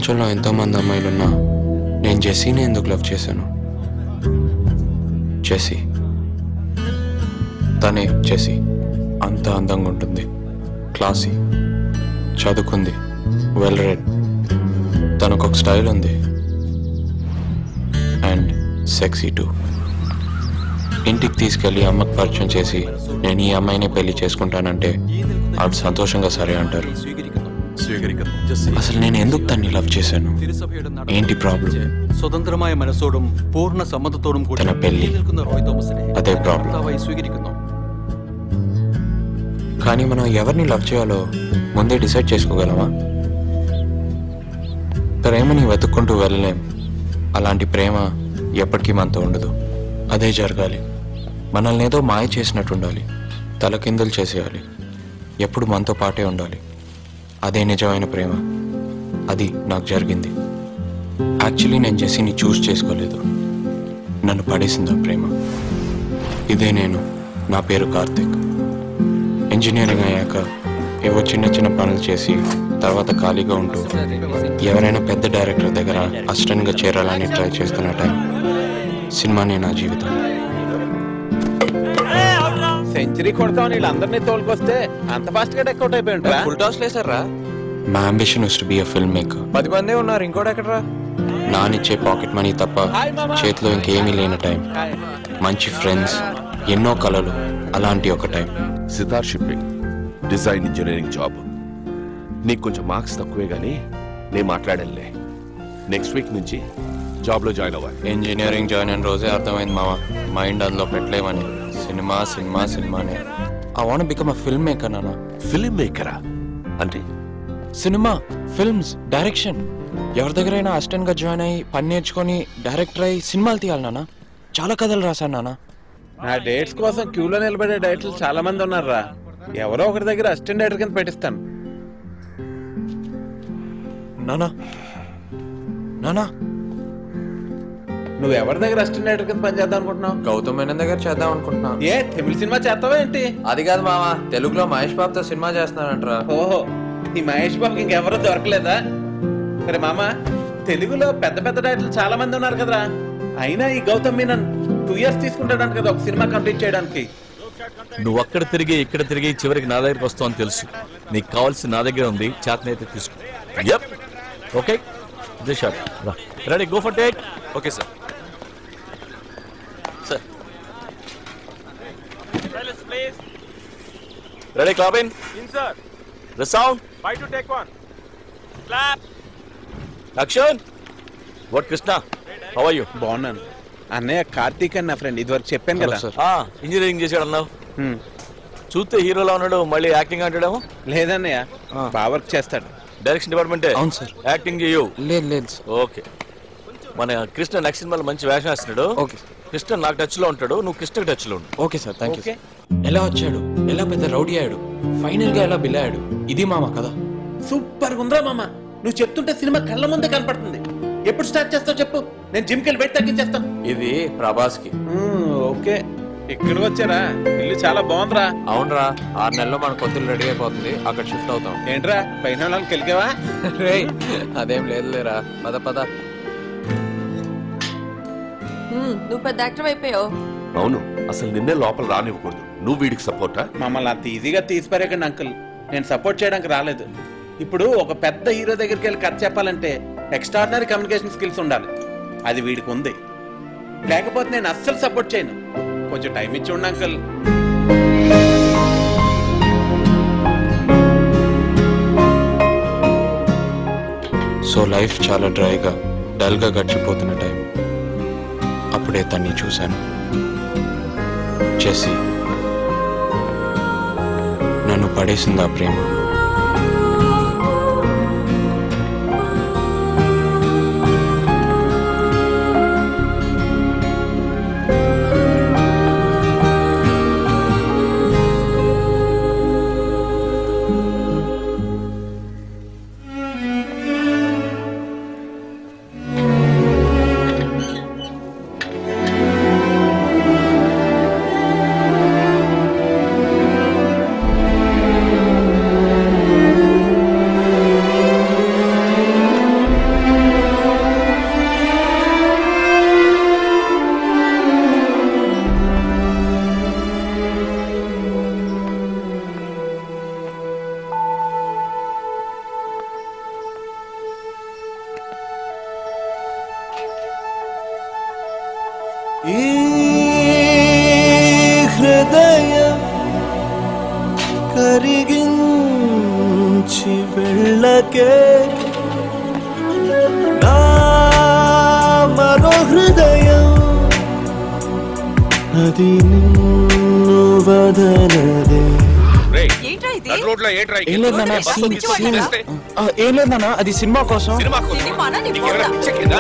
ప్రపంచంలో ఎంతోమంది అమ్మాయిలున్నా నేను జెస్సీని ఎందుకు లవ్ చేశాను జెస్సీ తనే జెస్సీ అంత అందంగా ఉంటుంది క్లాసీ చదువుకుంది వెల్ రెడ్ తనకు ఒక స్టైల్ ఉంది అండ్ సెక్సీ టూ ఇంటికి తీసుకెళ్ళి అమ్మకు పరిచయం చేసి నేను ఈ అమ్మాయిని పెళ్లి చేసుకుంటానంటే ఆవిడ సంతోషంగా సరే అంటారు സ്വീകരിക്കുന്നു అసలు నేను ఎందుకు తన్ని లవ్ చేశాను തിരുസഭയുടെ ఏంటి ప్రాబ్లం സ്വതന്ത്രമായ മനസ്സോടും പൂർണ്ണ സമ്മതത്തോടും കൂടി തന പെല്ലി. ഈ നിൽക്കുന്ന റോയ് തോമസിനെ അതെ problem. ഭർത്താവായി സ്വീകരിക്കുന്നു కానీ మనం ఎవరిని లవ్ చేయాలో ముందే డిసైడ్ చేసుకోగలమా ప్రేమని వెతుక్కుంటూ వెళ్ళలేం అలాంటి ప్రేమ ఎప్పటికీ మనతో ఉండదు అదే జరగాలి మనల్ని ఏదో మాయ చేసినట్టు ఉండాలి తలకిందులు చేసేయాలి ఎప్పుడు మనతో పాటే ఉండాలి అదే నిజమైన ప్రేమ అది నాకు జరిగింది యాక్చువల్లీ నేను జెస్సీని చూస్ చేసుకోలేదు నన్ను పడేసింది ఆ ప్రేమ ఇదే నేను నా పేరు కార్తిక్ ఇంజనీరింగ్ అయ్యాక ఏవో చిన్న చిన్న పనులు చేసి తర్వాత ఖాళీగా ఉంటూ ఎవరైనా పెద్ద డైరెక్టర్ దగ్గర అసిస్టెంట్గా చేరాలని ట్రై చేస్తున్న టైం సినిమానే నా జీవితం సెంచరీ కొడతామని వీళ్ళందరినీ తోలుకొస్తే అంత ఫాస్ట్ గా డెక్అవుట్ అయిపోయి ఉంటారా ఫుల్ టాస్ లేసారా మా ambition to be a film maker పది మందే ఉన్నారు ఇంకోటి ఎక్కడరా నానిచ్చే పాకెట్ మనీ తప్ప చేతిలో ఇంకేమీ లేని టైం మంచి ఫ్రెండ్స్ ఎన్నో కలలు అలాంటి ఒక టైం సితార్ షిప్పింగ్ డిజైన్ ఇంజనీరింగ్ జాబ్ నీకు కొంచెం మార్క్స్ తక్కువే కానీ నేను మాట్లాడలే నెక్స్ట్ వీక్ నుంచి జాబ్లో జాయిన్ అవ్వాలి ఇంజనీరింగ్ జాయిన్ అయిన రోజే అర్థమైంది మామ మైండ్ అందులో పెట్టలేమని సినిమా సినిమా సినిమానే I want become a film maker నాన్న ఫిలిం మేకరా అంటే సినిమా ఫిల్మ్స్ డైరెక్షన్ ఎవరి దగ్గరైనా అసిస్టెంట్ గా జాయిన్ అయ్యి పని నేర్చుకొని డైరెక్టర్ అయ్యి సినిమాలు తీయాలి నాన్న చాలా కథలు రాశాను నాన్న నా డేట్స్ కోసం క్యూలో నిలబడే డైరెక్టర్లు చాలా మంది ఉన్నారా ఎవరో ఒకరి దగ్గర అసిస్టెంట్ డైరెక్టర్ కింద పెట్టిస్తాను నానా నానా నువ్వు ఎవరి దగ్గర అసిస్టెంట్ డైరెక్టర్ కింద పని చేద్దాం అనుకుంటున్నావు గౌతమ్ మేనన్ దగ్గర చేద్దాం అనుకుంటున్నా ఏ తమిళ సినిమా చేస్తావా ఏంటి అది కాదు మామ తెలుగులో మహేష్ బాబుతో సినిమా చేస్తున్నారంటరా ఓహో ఈ మహేష్ బాబుకి ఇంకెవరూ దొరకలేదా సరే మామ తెలుగులో పెద్ద పెద్ద డైరెక్టర్లు చాలా మంది ఉన్నారు కదరా అయినా ఈ గౌతమ్ మీనన్ టూ ఇయర్స్ తీసుకుంటాడంట కదా ఒక సినిమా కంప్లీట్ చేయడానికి నువ్వు అక్కడ తిరిగి ఇక్కడ తిరిగి చివరికి నా దగ్గరికి వస్తావు అని తెలుసు నీకు కావాల్సిన నా దగ్గర ఉంది చేతనైతే తీసుకో యప్ ఓకే దిస్ షాట్ రా ready go for take okay sir sir ready clap in the sound by two take one action what Krishna how are you బాగున్నాను అన్నయ్య కార్తీక్ అని నా ఫ్రెండ్ ఇదివరకు చెప్పాను హలో కదా సార్ ఆ ఇంజనీరింగ్ చేశాడు అన్నావు హ్మ్. చూస్తే హీరోలా ఉన్నాడు మళ్ళీ యాక్టింగ్ అంటాడేమో లేదన్నయ్య ఆ. బాగా వర్క్ చేస్తాడు డైరెక్షన్ డిపార్ట్మెంటే అవును సార్. యాక్టింగ్ చేయు లేదు లేదు సార్ ఓకే మన కృష్ణ నెక్స్ట్ సినిమాలో మంచి వేషం వేస్తున్నాడు ఓకే సార్. కృష్ణ నాకు టచ్ లో ఉంటాడు నువ్వు కృష్ణ టచ్ లో ఉండు okay sir thank you okay. ఎలా వచ్చాడు ఎలా పెద్ద రౌడీ అయ్యాడు ఫైనల్ గా ఎలా బిల్లాడు ఇది మామ కదా సూపర్ ఉందా మామ నువ్వు చెప్తుంటే సినిమా కళ్ళ ముందే కనపడుతుంది ఎప్పుడు స్టార్ట్ చేస్తావు చెప్పు నేను జిమ్కి వెళ్ళి వెయిట్ తగ్గించేస్తాను ఇది ప్రభాస్ కి ఓకే ఇక్కడికి వచ్చారా ఇల్లు చాలా బాగుందిరా అవునరా ఆరు నెలల్లో మన కొత్తలు రెడీ అయిపోతుంది అక్కడ షిఫ్ట్ అవుతాం ఏంట్రా పైన వాళ్ళకి కెలికావా రేయ్, అదేం లేదు లేరా పద పద హ్మ్, నువ్వు పెద్ద యాక్టర్ అయిపోయావు అవును అసలు నిన్నే లోపల రానివ్వకూడదు నువ్వు వీడికి సపోర్టా మమ్మల్ని అంత ఈజీగా తీసిపారేకండి అంకుల్ నేను సపోర్ట్ చేయడానికి రాలేదు ఇప్పుడు ఒక పెద్ద హీరో దగ్గరికి వెళ్ళి కథ చెప్పాలంటే ఎక్స్ట్రాడినరీ కమ్యూనికేషన్ స్కిల్స్ ఉండాలి అది వీడికి ఉంది లేకపోతే నేను అస్సలు సపోర్ట్ చేయను కొంచెం టైం ఇచ్చి ఉండు అంకుల్ సో లైఫ్ చాలా డ్రైగా డల్గా గడిచిపోతున్న టైం అప్పుడే తన్ని చూశాను చేసి నన్ను పడేసింది ఆ ప్రేమ ఈ హృదయం కరిగించి వెళ్ళకే నా మరో హృదయం అది నిన్ను వదలదే ఏంట్రా ఇది రోడ్లో ఏంట్రా ఏం లేదు నాన్న బస్సు సీన్ నుంచి సీన్ పడ్డా? ఆ, ఏం లేదు నాన్న అది సినిమా కోసం సినిమా కోసం సినిమానా నీ నీకేమైనా ఫోటా? పిచ్చెక్కిందా?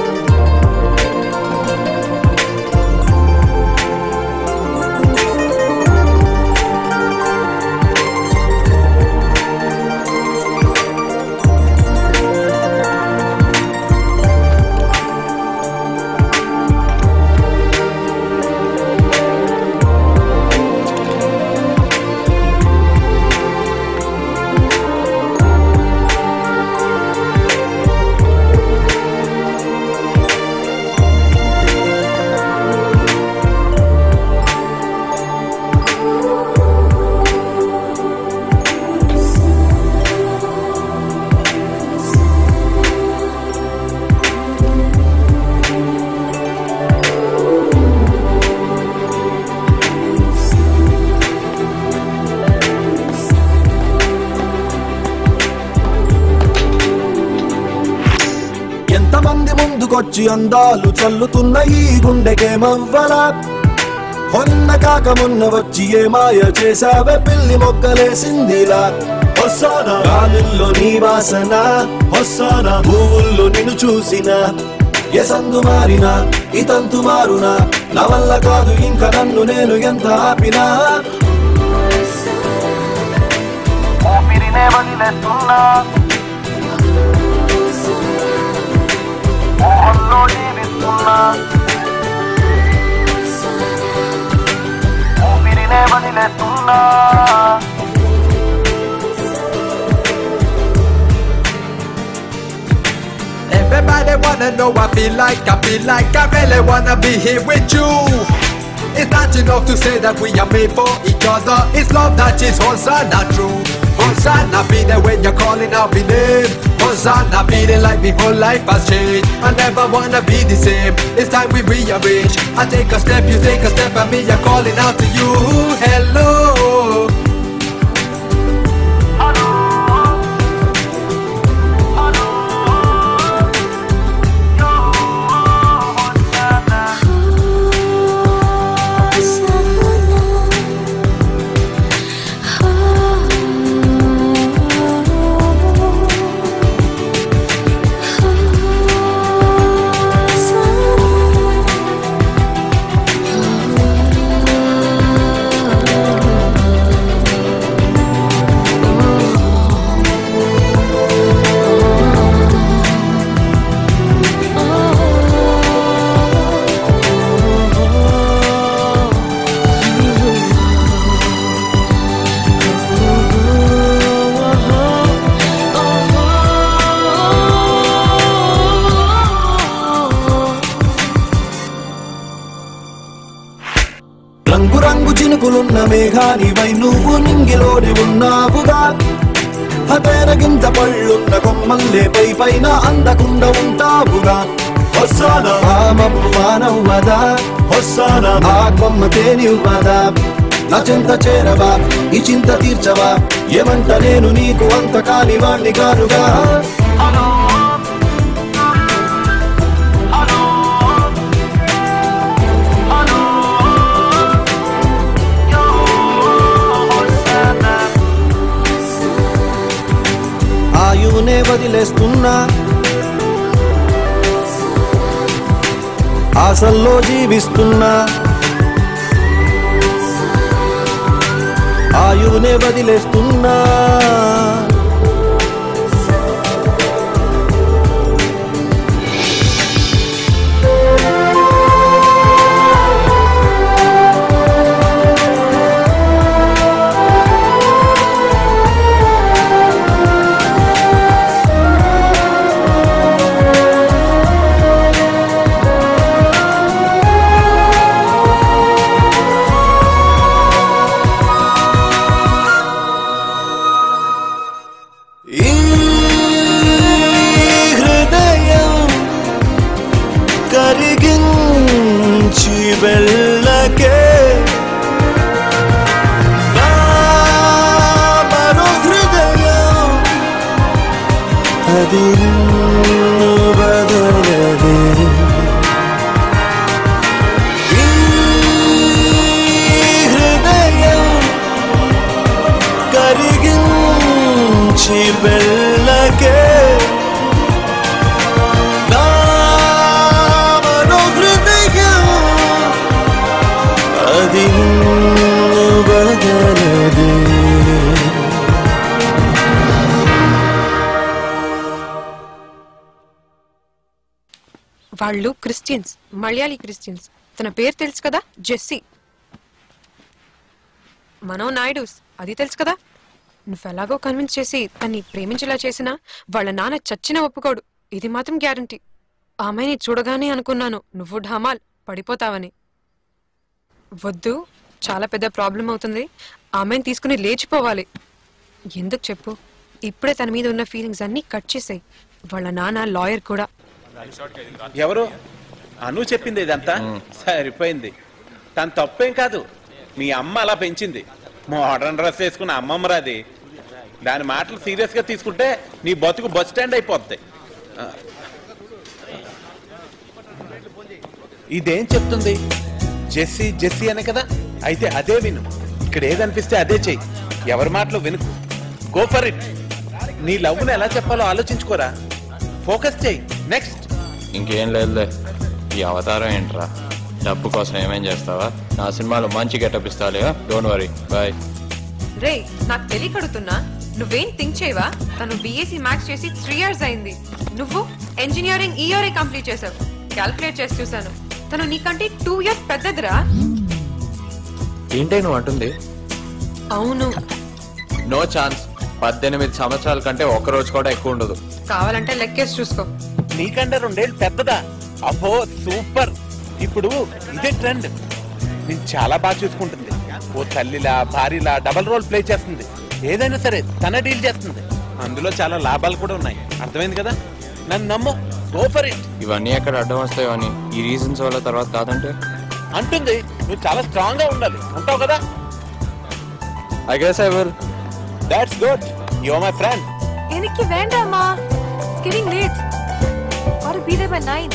ఎంతమంది ముందుకొచ్చి అందాలు చల్లుతున్న ఈ గుండెకేమవ్వలా మొన్న కాక మొన్న వచ్చి ఏ మాయ చేసావే పిల్లి మొక్కలేసిందిలా వస్తాన గాలిల్లో నీ వాసన వస్తాన పువ్వుల్లో నిన్ను చూసిన ఎసందు మారిన ఇతంతు మారునా నా వల్ల కాదు ఇంకా నన్ను నేను ఎంత ఆపినా ఊపిరినే వదిలేస్తున్నా ఊహల్లో జీవిస్తున్నా ఊపిరినే వదిలేస్తున్నా Everybody wanna know I feel like, I feel like I really wanna be here with you. It's not enough to say that we are made for each other. It's love that is Hosanna true. Hosanna be there when you're calling out my name. Hosanna feeling like my whole life has changed. I never wanna be the same. It's time we rearrange. I take a step, you take a step, and me I'm calling out to you. Hello. రంగు రంగు చినుకులున్న మేఘానివై నువ్వు నింగిలోని ఉన్నావుగా హతేరగింత పళ్ళున్న కొమ్మల్లే పై పైన అందకుండా ఉంటావుగా హొస్సాన ఆ మబ్బు వానవ్వదా హొస్సాన ఆ కొమ్మ తేనివ్వదా నా చింత చేరవా ఈ చింత తీర్చవా ఏమంట నేను నీకు అంత కాని వాణ్ణి కానుగా ఆయువునే వదిలేస్తున్నా ఆశల్లో జీవిస్తున్నా ఆయువునే వదిలేస్తున్నా ఈ హృదయం కరిగించి కరిగించి వెళ్ళకే నా మనోహృదయం అది నిన్ను వదలదే ఈ హృదయం కరిగించి వెళ్ళకే నా మనోహృదయం అది నిన్ను వదలదే వాళ్ళు క్రిస్టియన్స్ మలయాళీ క్రిస్టియన్స్ తన పేరు తెలుసు కదా జెస్సీ మనం నాయుడుస్ అది తెలుసు కదా నువ్వు ఎలాగో కన్విన్స్ చేసి తన్ని ప్రేమించేలా చేసినా వాళ్ళ నాన్న చచ్చిన ఒప్పుకోడు ఇది మాత్రం గ్యారంటీ ఆమెని చూడగానే అనుకున్నాను నువ్వు ఢమాల్ పడిపోతావని వద్దు చాలా పెద్ద ప్రాబ్లం అవుతుంది ఆమెను తీసుకుని లేచిపోవాలి ఎందుకు చెప్పు ఇప్పుడే తన మీద ఉన్న ఫీలింగ్స్ అన్నీ కట్ చేసాయి వాళ్ళ నాన్న లాయర్ కూడా ఎవరు అను చెప్పింది ఇదంతా సరిపోయింది తన తప్పేం కాదు మీ అమ్మ అలా పెంచింది మోడర్న్ డ్రెస్ వేసుకున్న అమ్మమ్మరా అది దాని మాటలు సీరియస్ గా తీసుకుంటే నీ బతుకు బస్ స్టాండ్ అయిపోద్ది ఆ. ఇదేం చెప్తుంది జెస్సీ జెస్సీ అనే కదా అయితే అదే విను ఇక్కడ ఏదనిపిస్తే అదే చెయ్యి ఎవరి మాటలు వినుకు గో ఫర్ ఇట్ నీ లవ్ను ఎలా చెప్పాలో ఆలోచించుకోరా ఫోకస్ చెయ్యి నెక్స్ట్ ఇంకేం లేదులే ఈ అవతారం ఏంట్రా డబ్బు కోసం ఏమేం చేస్తావా నా సినిమాలో మంచి గెటప్ ఇస్తాలే డోంట్ వరీ బాయ్ రే నాకు తెలియకడుతున్నా నువ్వేం థింక్ చేయవా తను బీఎస్సీ మ్యాథ్స్ చేసి త్రీ ఇయర్స్ అయింది నువ్వు ఇంజనీరింగ్ ఈ ఇయర్ కంప్లీట్ చేసావు క్యాల్కులేట్ చేసి చూసాను తను నీకంటే టూ ఇయర్స్ పెద్దదిరా ఏంటే నువ్వు అంటుంది అవును నో ఛాన్స్ పద్దెనిమిది సంవత్సరాల కంటే ఒక్క రోజు కూడా ఎక్కువ ఉండదు కావాలంటే లెక్కేసి చూసుకో నీకంటే రెండేళ్ళు పెద్దదా అబ్బో సూపర్ ఇప్పుడు ఇదే ట్రెండ్ నేను చాలా బాగా చూసుకుంటుంది ఓ తల్లిలా భార్యలా డబల్ రోల్ ప్లే చేస్తుంది ఏదైనా సరే తన డీల్ చేస్తుంది అందులో చాలా లాభాలు కూడా ఉన్నాయి అర్థమైంది కదా నన్ను నమ్ము గో ఫర్ ఇట్ ఇవన్నీ ఎక్కడ అడ్డం వస్తాయో అని ఈ రీజన్స్ వల్ల తర్వాత కాదంటే అంటుంది నువ్వు చాలా స్ట్రాంగ్ గా ఉండాలి ఉంటావు కదా I guess I will that's good you my friend എനിക്ക് വേണ്ടമ്മ It's getting late. Gotta be there by nine.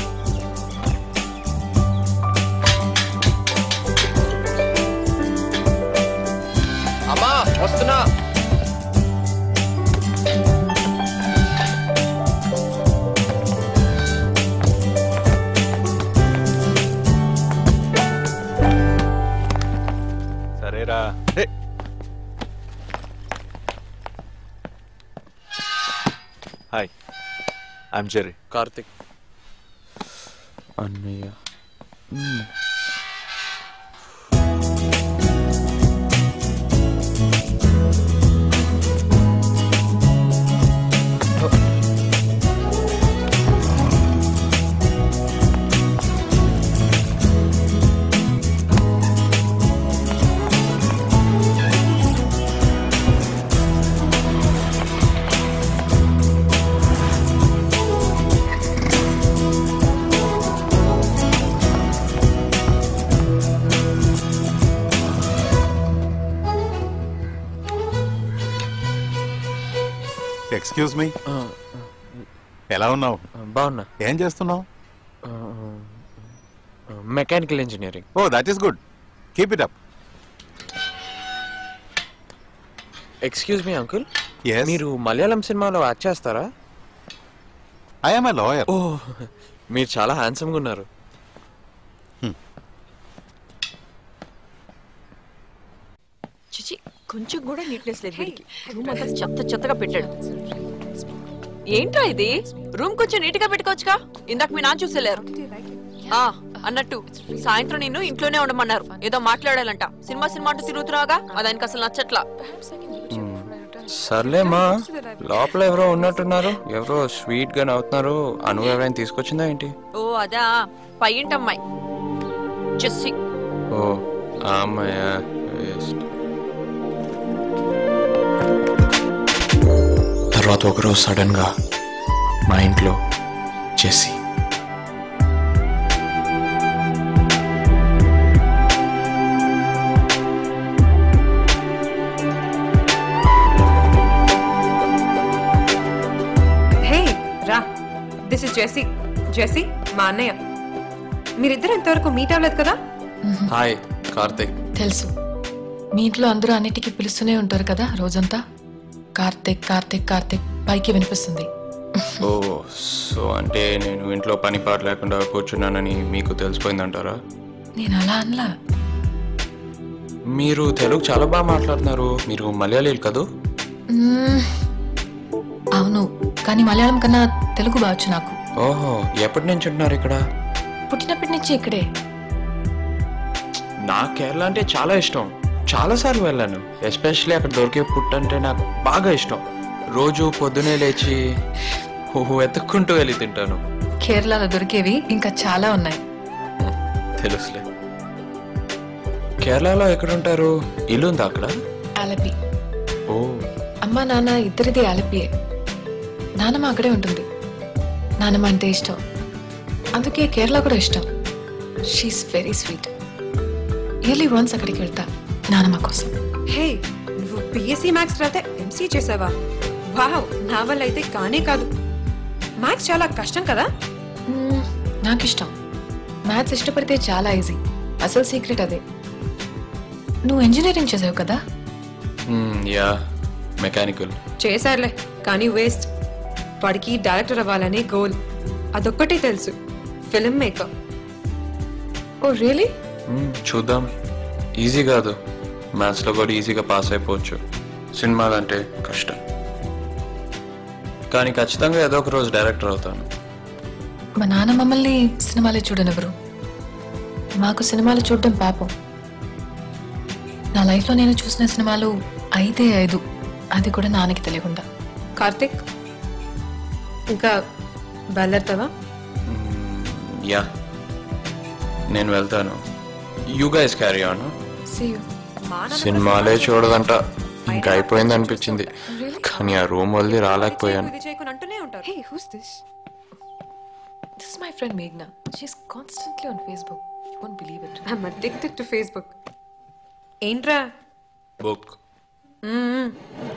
అమ్మా వస్తున్నా సరేరా హాయ్ ఐఎమ్ జెరీ కార్తిక్ అన్నయ్య ఎక్స్క్యూజ్ మీ ఎలా ఉన్నావు బాగున్నా ఏం చేస్తున్నావు mechanical engineering oh that is good keep it up excuse me uncle Yes? మీరు మలయాళం సినిమాలో యాక్ట్ చేస్తారా ఐఎమ్ ఏ లాయర్ ఓ మీరు చాలా హ్యాండ్సమ్గా ఉన్నారు చిచి కొంచెం కూడా నీట్నెస్ లేదు వీడికి రూమ్ అంతా చెత్త చెత్తగా పెట్టాడు ఏంట్రా ఇది రూమ్ కొంచెం నీట్ గా పెట్టుకోవచ్చుగా ఇందాక మీ నాన్న చూసేలేరు ఆ అన్నట్టు సాయంత్రం నిన్ను ఇంట్లోనే ఉండమన్నారు ఏదో మాట్లాడాలంట సినిమా సినిమా అంటూ తిరుగుతున్నావుగా అది ఆయనకి అసలు నచ్చట్లా సర్లేమా లోపల ఎవరో ఉన్నట్టున్నారు ఎవరో స్వీట్ గా నవ్వుతున్నారు అను ఎవరైనా తీసుకొచ్చిందా ఏంటి ఓ అదా పయ్యింటమ్మాయి చెస్సి ఓ ఆ అమ్మాయ వేస్ట్ తర్వాత ఒకరోజు సడన్ గా మా ఇంట్లో జెస్సీ జెసి జెసి మా అన్నయ్య మీరిద్దరు ఇంతవరకు మీట్ అవ్వలేదు కదా హాయ్ కార్తిక్ తెలుసు మీ ఇంట్లో అందరూ అన్నిటికీ పిలుస్తూనే ఉంటారు కదా రోజంతా కార్తిక్ కార్తిక్ కార్తిక్ పైకి వినిపిస్తుంది ఓ సో అంటే నేను ఇంట్లో పని పాట లేకుండా కూర్చున్నానని మీకు తెలిసిపోయిందంటారా నేను అలా అనలా మీరు తెలుగు చాలా బాగా మాట్లాడుతున్నారు మీరు మలయాళీలు కదూ మ్మ్. అవును కానీ మలయాళం కన్నా తెలుగు బావచ్చు నాకు ఓహో ఎప్పటి నుంచి ఉంటున్నారు ఇక్కడ పుట్టినప్పటి నుంచి ఇక్కడే నా కేరళ అంటే చాలా ఇష్టం చాలాసార్లు వెళ్ళాను ఎస్పెషల్లీ అక్కడ దొరికే పుట్టు అంటే నాకు బాగా ఇష్టం రోజు పొద్దునే లేచి ఓహో వెతుక్కుంటూ వెళ్ళి తింటాను కేరళలో దొరికేవి ఇంకా చాలా ఉన్నాయి తెలుసులే కేరళలో ఎక్కడుంటారు ఇల్లు ఉందా అక్కడ ఆలపి ఓ అమ్మ నాన్న ఇద్దరిది ఆలపియే నానమ్మ అక్కడే ఉంటుంది నానమ్మ అంటే ఇష్టం అందుకే కేరళ కూడా ఇష్టం she's very sweet yearly once అక్కడికి వెళ్తా నానమ్మ కోసం హే నువ్వు బిఎస్సీ మ్యాథ్స్ రాతే ఎంసీ చేసావా వావ్ నా వల్ల అయితే కానే కాదు మ్యాథ్స్ చాలా కష్టం కదా మ్మ్, నాకు ఇష్టం మ్యాథ్స్ ఇష్టపడితే చాలా ఈజీ అసలు సీక్రెట్ అదే నువ్వు ఇంజనీరింగ్ చేసావు కదా మ్మ్, యా మెకానికల్ చేశారులే కానీ వేస్ట్ వాడికి డైరెక్టర్ అవ్వాలనే గోల్ అదొక్కటే తెలుసు film maker oh really hmm, చూద్దాం ఈజీ కాదు మ్యాథ్స్లో కూడా ఈజీగా పాస్ అయిపోవచ్చు సినిమాలంటే కష్టం కానీ ఖచ్చితంగా ఏదో ఒక రోజు డైరెక్టర్ అవుతాను మా నాన్న మమ్మల్ని సినిమాలే చూడనివ్వరు మాకు సినిమాలు చూడడం పాపం నా లైఫ్లో నేను చూసిన సినిమాలు ఐదే ఐదు అది కూడా నాన్నకి తెలియకుండా కార్తిక్ ఇంకా బయలుదేరుతావా యా నేను వెళ్తాను you guys carry on See you. సినిమాలే చూడదంట ఇంకా అయిపోయింది అనిపించింది కానీ ఆ రూమ్ వదిలి రాలేకపోయాను Hey, who's this? This is my friend Meghna. She's constantly on Facebook. You won't believe it. I'm addicted to Facebook. ఏంట్రా బుక్ మ్మ్.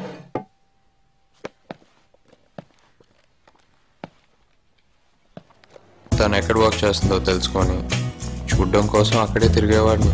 తను ఎక్కడ వర్క్ చేస్తుందో తెలుసుకొని చూడడం కోసం అక్కడే తిరిగేవాడిని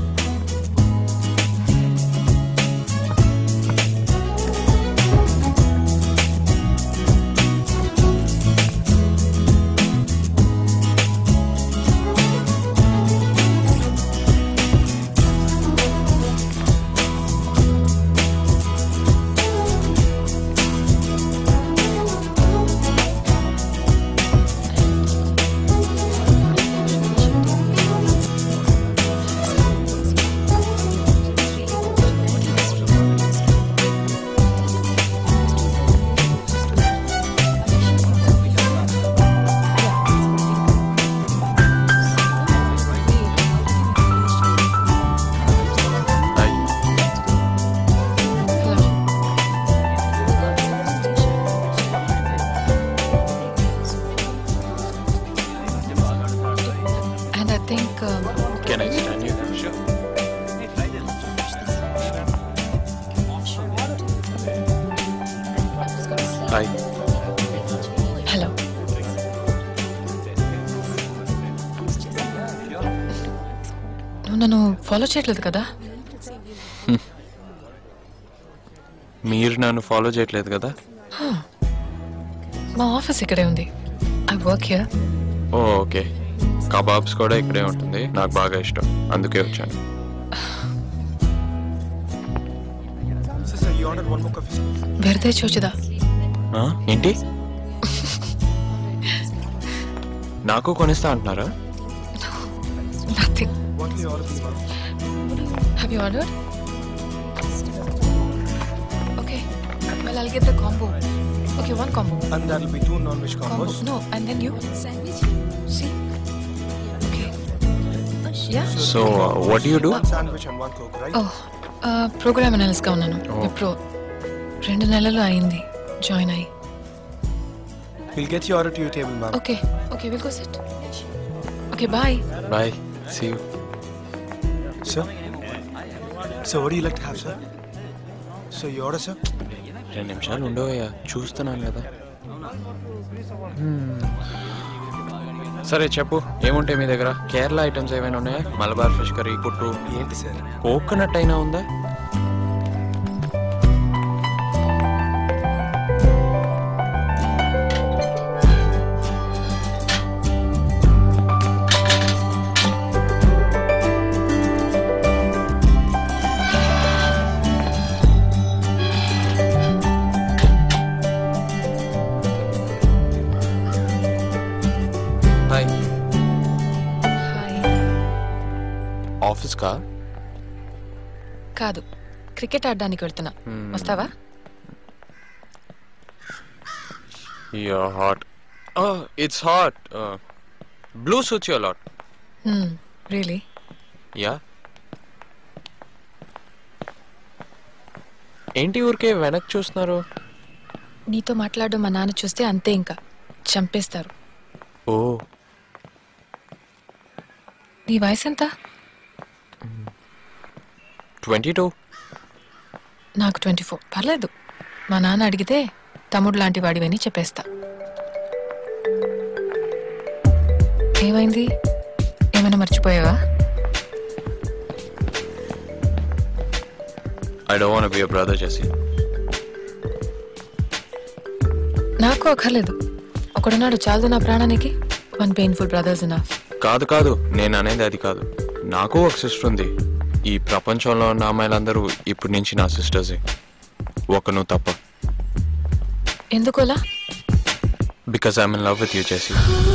And I think. Um, Can I stand here? Hi hello నువ్వు నన్ను ఫాలో చేయట్లేదు కదా మీరు నన్ను ఫాలో చేయట్లేదు కదా Huh. మా ఆఫీస్ ఇక్కడే ఉంది I work here oh okay kebabs కూడా ఇక్కడే ఉంటుంది నాకు బాగా ఇష్టం అందుకే వచ్చాను Sister, you ordered one more coffee. వెరదే చూచిదా ఆ, ఏంటి నాకు కొనిస్తా అంటున్నారా nothing What will you order, please, ma'am? Have you ordered okay well I'll get the combo okay one combo And that will be two non-veg combos. No, and then you sandwich. See? Okay. Yeah. So what you do One sandwich and one coke, right? Oh, program అనలిస్ట్గా ఉన్నాను Oh. ఇప్పుడు రెండు నెలలు అయింది join అయ్యి We'll get your order to your table, ma'am. Okay okay will go sit okay bye bye see you Sir? So what do you like to have, sir? So you order, sir? రెండు నిమిషాలు ఉండవయ్యా చూస్తున్నాను కదా సరే చెప్పు ఏముంటాయి మీ దగ్గర Kerala items ఏమైనా ఉన్నాయా మలబార్ ఫిష్ కర్రీ పుట్టు ఏంటి సార్ కోకోనట్ అయినా ఉందా హాయ్ ఆఫీస్ కా కాదు క్రికెట్ ఆడడానికి వెళ్తున్నా Hmm. వస్తావా yeah hot it's hot blue suits you lot really yeah ఏంటి ఊరికే వెనక్కి చూస్తున్నారు నీతో మాట్లాడడం మా నాన్న చూస్తే అంతే ఇంకా చంపేస్తారు ఓ నీ వయసు ఎంత ట్వంటీ టూ నాకు ట్వంటీ ఫోర్ పర్లేదు మా నాన్న అడిగితే తమ్ముడు లాంటి వాడివని చెప్పేస్తా ఏమైంది ఏమైనా మర్చిపోయావా I don't want be your brother Jesse నాకు అక్కర్లేదు ఒకడున్నాడు చాలదు నా ప్రాణానికి వన్ పెయిన్ఫుల్ బ్రదర్స్ ఇన్ కాదు కాదు నేను అనేది అది కాదు నాకు ఒక సిస్టర్ ఉంది ఈ ప్రపంచంలో ఉన్న అమ్మాయిలందరూ ఇప్పటి నుంచి నా సిస్టర్సే ఒక నువ్వు తప్ప ఎందుకోలా because I'm in love with you చేసి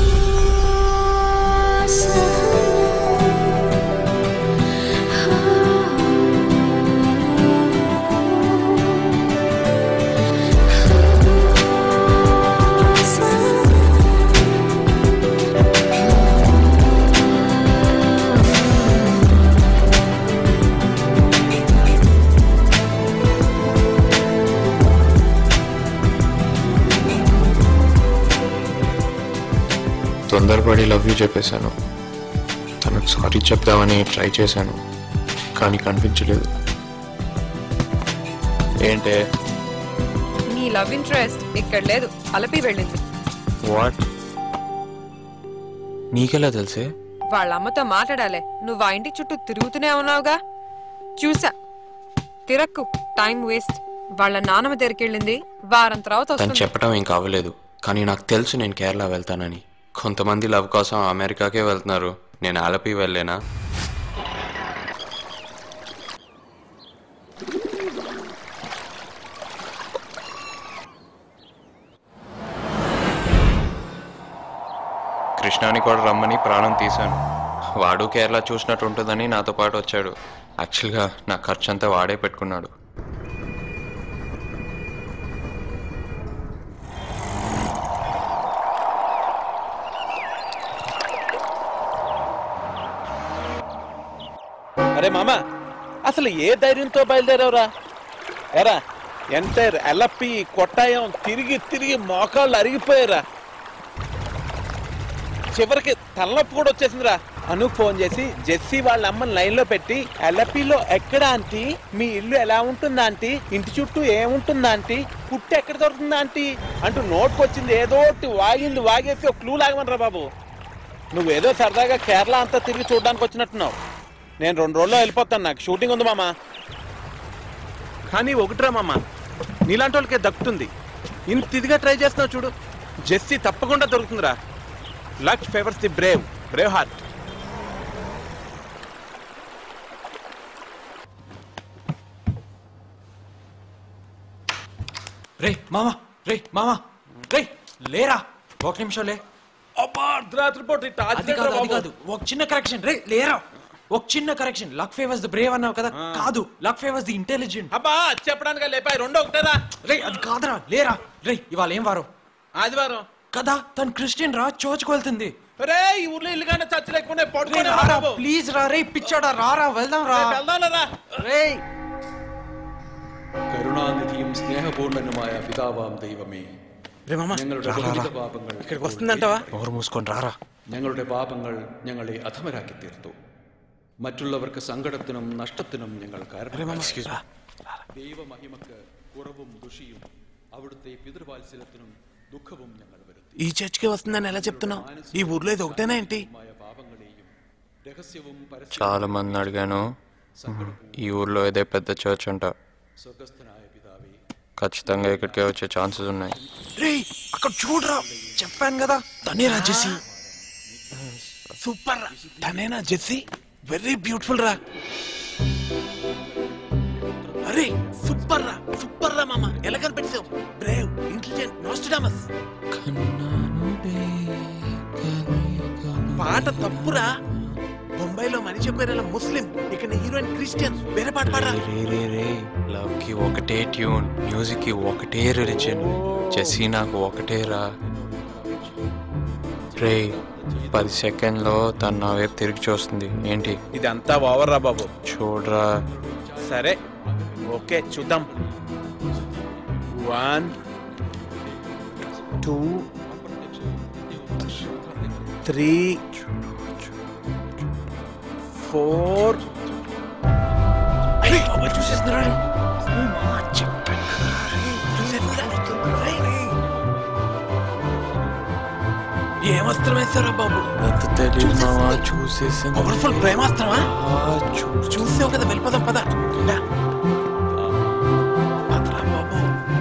తొందరపడి లవ్ యూ చెప్పేశాను తనకు సారీ చెప్దామని ట్రై చేశాను కానీ కనిపించలేదు ఏంటే నీ లవ్ ఇంట్రెస్ట్ ఇక్కడ లేదు అలపి వెళ్ళింది వాట్ నీకెలా తెలుసే వాళ్ళ అమ్మతో మాట్లాడాలే నువ్వు ఆ ఇంటి చుట్టూ తిరుగుతూనే ఉన్నావుగా చూసా తిరక్కు టైం వేస్ట్ వాళ్ళ నాన్నమ్మ దగ్గరికి వెళ్ళింది వారం తర్వాత తను వస్తుంది చెప్పడం ఏం కావలేదు కానీ నాకు తెలుసు నేను కేరళ వెళ్తానని కొంతమంది లవ్ కోసం అమెరికాకే వెళ్తున్నారు నేను ఆలపి వెళ్ళేనా కృష్ణాని కూడా రమ్మని ప్రాణం తీశాను వాడు కేరళ చూసినట్టు ఉంటుందని నాతో పాటు వచ్చాడు యాక్చువల్గా నా ఖర్చు అంతా వాడే పెట్టుకున్నాడు అరే మామ అసలు ఏ ధైర్యంతో బయలుదేరావురా ఎరా ఎంటైర్ ఎలప్పి కొట్టాయం తిరిగి తిరిగి మోకాళ్ళు అరిగిపోయారా చివరికి తలనొప్పి కూడా వచ్చేసిందిరా అను ఫోన్ చేసి జెస్సీ వాళ్ళ అమ్మని లైన్లో పెట్టి ఎలపిలో ఎక్కడ ఆంటీ మీ ఇల్లు ఎలా ఉంటుందా ఆంటీ ఇంటి చుట్టూ ఏముంటుందా ఆంటీ పుట్టి ఎక్కడ దొరుకుతుందా ఆంటీ అంటూ నోటుకొచ్చింది ఏదో ఒకటి వాగింది వాగేసి ఒక క్లూ లాగమనరా బాబు నువ్వేదో సరదాగా కేరళ అంతా తిరిగి చూడడానికి వచ్చినట్టున్నావు నేను రెండు రోజుల్లో వెళ్ళిపోతాను నాకు షూటింగ్ ఉంది మామ కానీ ఒకటిరా మామ నీలాంటి వాళ్ళకే దక్కుతుంది ఇంత ఇదిగా ట్రై చేస్తున్నావు చూడు జెస్సీ తప్పకుండా దొరుకుతుందిరా luck favours the brave brave heart రే మామా రే మామా రే లేరా ఒక నిమిషం లే అబ్బా అర్ధరాత్రి పూట ఇట్ట అది కాదు అది కాదు ఒక చిన్న కరెక్షన్ రే లేరా ఒక చిన్న correction luck favours the brave అన్నావు కదా కాదు లక్ ఫేవర్స్ ది ఇంటెలిజెంట్ అబ్బా అది చెప్పడానికి లేపాయి రెండో ఒకటేరా రే అది కాదురా లేరా రే ఇవాళ ఏం వారం ఆదివారం కదా తను క్రిస్టియన్ రా చర్చ్కి వెళ్తుంది రే ఈ ఊర్లో ఇల్లు కానీ చర్చ లేకుండా రే, పడుకోనే రారా బాబు ప్లీజ్ రా రే పిచ్చాడా రారా వెళ్దాం రా రేపు వెళ్దాంలేరా రే കരുണാനിധിയും സ്നേഹപൂർണനുമായ പിതാവാം ദൈവമേ రే మామ ഞങ്ങളുടെ రా, రా, ബഹുവിധ రా. പാപങ്ങൾ ఇక్కడికి వస్తుందంటావా నోరు మూసుకొని రారా ഞങ്ങളുടെ പാപങ്ങൾ ഞങ്ങളെ അധമരാക്കി തീർത്തു മറ്റുള്ളവർക്ക് സങ്കടത്തിനും നഷ്ടത്തിനും ഞങ്ങൾ കാരണം ദൈവമഹിമക്ക് കുറവും ദുഷിയും അവിടുത്തെ പിതൃവാത്സല്യത്തിനും ദുഃഖവും ഞങ്ങൾ വരുന്നു ఈ చర్చ్కి వస్తుందని ఎలా చెప్తున్నావు ఈ ఊర్లో ఇది ఒకటేనా ఏంటి చాలా మందిని అడిగాను ఈ ఊర్లో ఇదే పెద్ద చర్చ్ అంట ఖచ్చితంగా ఇక్కడికే వచ్చే ఛాన్సెస్ ఉన్నాయి రే అక్కడ చూడరా చెప్పాను కదా తనేనా జెస్సీ సూపర్ రా తనేనా జెస్సీ వెరీ బ్యూటిఫుల్ రా అరే సూపర్ రా సూపర్ రా మామ ఎలా కనిపెట్టావు బ్రేవ్ ఇంటెలిజెంట్ నోస్టడామస్ పాట తప్పురా బొంబాయిలో మనిషి పేరు ముస్లిం ఇక్కడ హీరోయిన్ క్రిస్టియన్ వేరే పాట పాడరా రే రే రే లవ్ కి ఒకటే ట్యూన్ మ్యూజిక్ కి ఒకటే రిలిజన్ జెస్సీ నాకు ఒకటే రా రే పది సెకండ్లో తను నా వైపు తిరిగి చూస్తుంది ఏంటి ఇదంతా ఓవర్ రా బాబు చూడరా సరే ఓకే చూద్దాం వన్ టూ త్రీ ఫోర్ చూసేస్తున్నాడు ఏమస్త్రం వేస్తారా బాబు అంత తెలియదు మావా చూసేసింది పవర్ఫుల్ ప్రేమాస్త్రమా చూసావు కదా వెళ్ళిపోదాం పద రా. పదరా బాబు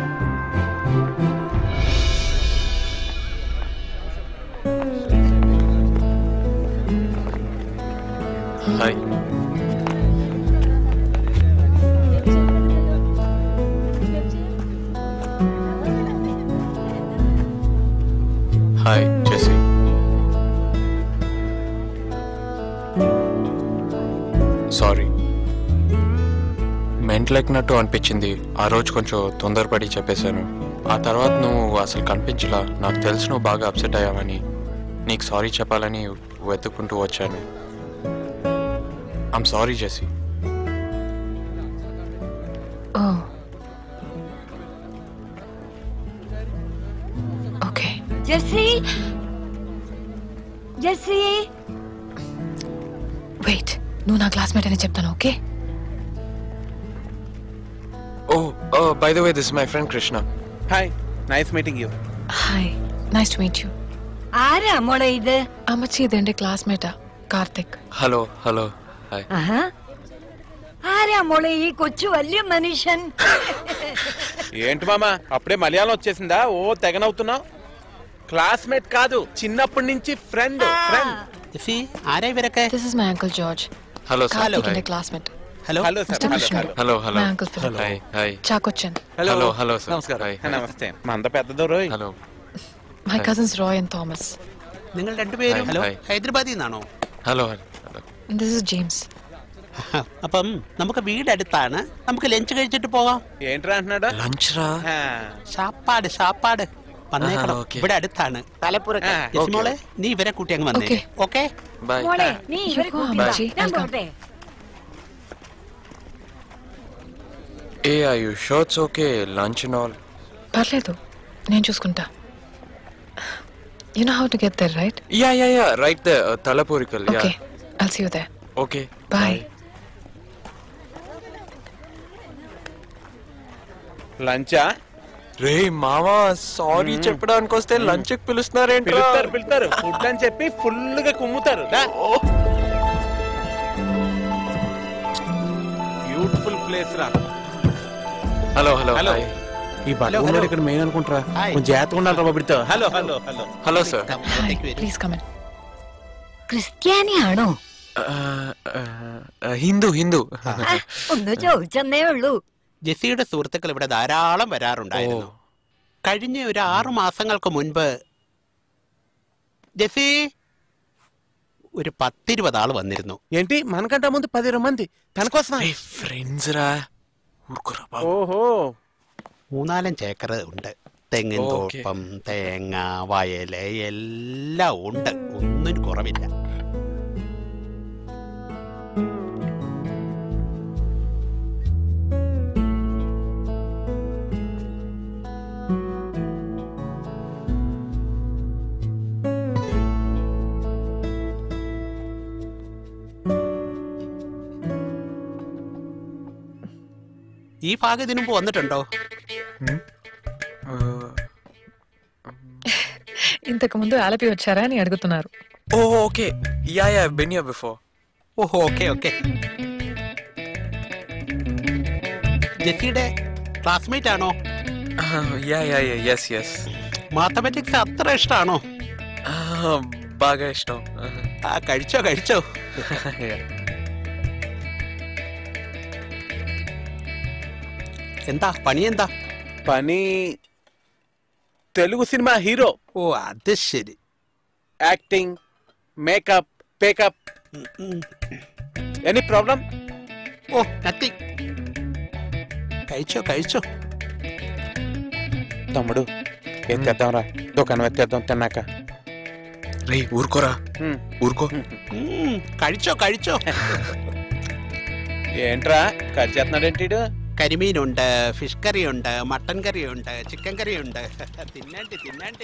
హాయ్ హాయ్ జెస్సీ సారీ మెంట్లెక్కినట్టు అనిపించింది ఆ రోజు కొంచెం తొందరపడి చెప్పేశాను ఆ తర్వాత నువ్వు అసలు కనిపించలా నాకు తెలుసు నువ్వు బాగా అప్సెట్ అయ్యావని నీకు సారీ చెప్పాలని వెతుక్కుంటూ వచ్చాను I'm sorry Jesse oh okay Jesse Jesse wait నువ్వు నా క్లాస్మేట్ అని చెప్తాను okay oh by the way this my friend Krishna hi nice meeting you hi nice to meet you ആരാ മോളെ ഇത് അമ്മച്ചി ഇത് എന്റെ ക്ലാസ്മേറ്റാ കാർത്തിക് హలో హలో హాయ్ ആഹാ. ആരാ മോളെ ഈ കൊച്ചു വലിയ മനുഷ്യൻ ఏంటి మామ అప్పుడే మలయాళం వచ్చేసిందా ఓ తెగనవుతున్నావు క్లాస్మేట్ కాదు చిన్నప్పటి నుంచి ఫ్రెండ్ ఫ్రెండ్ ആരാ ഇവരൊക്കെ this is my uncle George hello sir Karthik എന്റെ classmate hello hello sir mister hello కృష్ణుడు hello hello my uncle Philip hi hi Chakochan hello hello sir నమస్కారం హాయ్ నమస్తే మంద పెద్దదో Roy hello my cousins Roy and Thomas നിങ്ങൾ രണ്ടുപേരും hi, hi. ഹൈദരാബാദിൽ നിന്നാണോ హలో ദിസ് ഇസ് ജെയിംസ് അപ്പം നമുക്ക് വീട് അടുത്താണ് നമുക്ക് ലഞ്ച് കഴിച്ചിട്ട് പോകാം ఏంట్రా అంటున్నాడా లంచ్ రా ഷാപ്പാട് ഷാപ്പാട് വന്നേക്കണം ആഹാ, ഓക്കേ. ഇവിടെ അടുത്താണ് തലപ്പുറത്ത്. ജെസ്സി മോളെ നീ ഇവരെ കൂട്ടി അങ്ങ് വന്നേ ഓക്കെ ബൈ മോളെ നീ ഇവരെ You go, കൂട്ടിവാ. അമ്മച്ചി. ഞാൻ Welcome. പോട്ടെ ఏ ఐ యు షోట్స్ ఓకే లంచ్ అండ్ ఆల్ పర్లేదు నేను చూసుకుంటా you know how to get there right yeah yeah yeah right the తలపూరికల్ yeah okay I'll see you there okay bye లంచా రే మావా సారీ చెప్పడానికి వస్తే లంచ్ పిలుస్తున్నారేంట్రా పిలుస్తారు పిలుస్తారు ఫుడ్ అని చెప్పి ఫుల్ గా కుమ్ముతారు బ్యూటిఫుల్ ప్లేస్ రా హలో హలో హలో హాయ్ ఈ బట్టలు ఇక్కడ మెయిన్ అనుకుంటారా కొంచెం జాగ్రత్తగా ఉండాలి బాబుడితో hello hello hello hello sir hi please come in ക്രിസ്ത്യാനിയാണോ ഹിന്ദു ഹിന്ദു ഒന്ന് ചോദിച്ചെന്നേ ഉള്ളൂ ജെസ്സിയുടെ സുഹൃത്തുക്കൾ ഇവിടെ ധാരാളം വരാറുണ്ടായിരുന്നു കഴിഞ്ഞ ഒരു ആറു മാസങ്ങൾക്ക് മുൻപ് ജെസ്സി ഒരു പത്തിരുപത് ആള് വന്നിരുന്നു ఏంటి మనకంటే ముందు పది ఇరవై మంది తన కోసం ఫ్రెండ్స్ రా ఓహో മൂന്നാലഞ്ച് ഏക്കർ ഉണ്ട് തെങ്ങിൻ ഓക്കേ. തോട്ടം തേങ്ങ വയല് എല്ലാം ഉണ്ട് ഒന്നിനും കുറവില്ല ഈ ഭാഗം ഇതിനു മുമ്പ് വന്നിട്ടുണ്ടോ ఇంతకు ముందు ఆలపి వచ్చారా అని అడుగుతున్నారు oh okay yeah yeah been here before ഓഹോ ഓക്കെ ഓക്കെ ജെസ്സിയുടെ ക്ലാസ്മേറ്റ് ആണോ yeah yeah yeah yes yes mathematics അത്ര ഇഷ്ടമാണോ బాగా ఇష్టం ആ കഴിച്ചോ കഴിച്ചോ എന്താ പണി എന്താ పని తెలుగు సినిమా హీరో ഓ അത് ശരി acting makeup pack up any problem oh nothing കഴിച്ചോ കഴിച്ചോ తమ్ముడు ఎత్తేద్దాం రా దుకాణం ఎత్తేద్దాం తిన్నాక రే ఊరుకోరా ఊరుకో ഉം, കഴിച്ചോ കഴിച്ചോ ఏంట్రా కట్ చేస్తున్నాడేంటి ఈడు? കരിമീനുണ്ട് ഫിഷ് കറി ഉണ്ട് മട്ടൻ കറി ഉണ്ട് ചിക്കൻ കറി ഉണ്ട് തിന്നാണ്ടി തിന്നാണ്ടി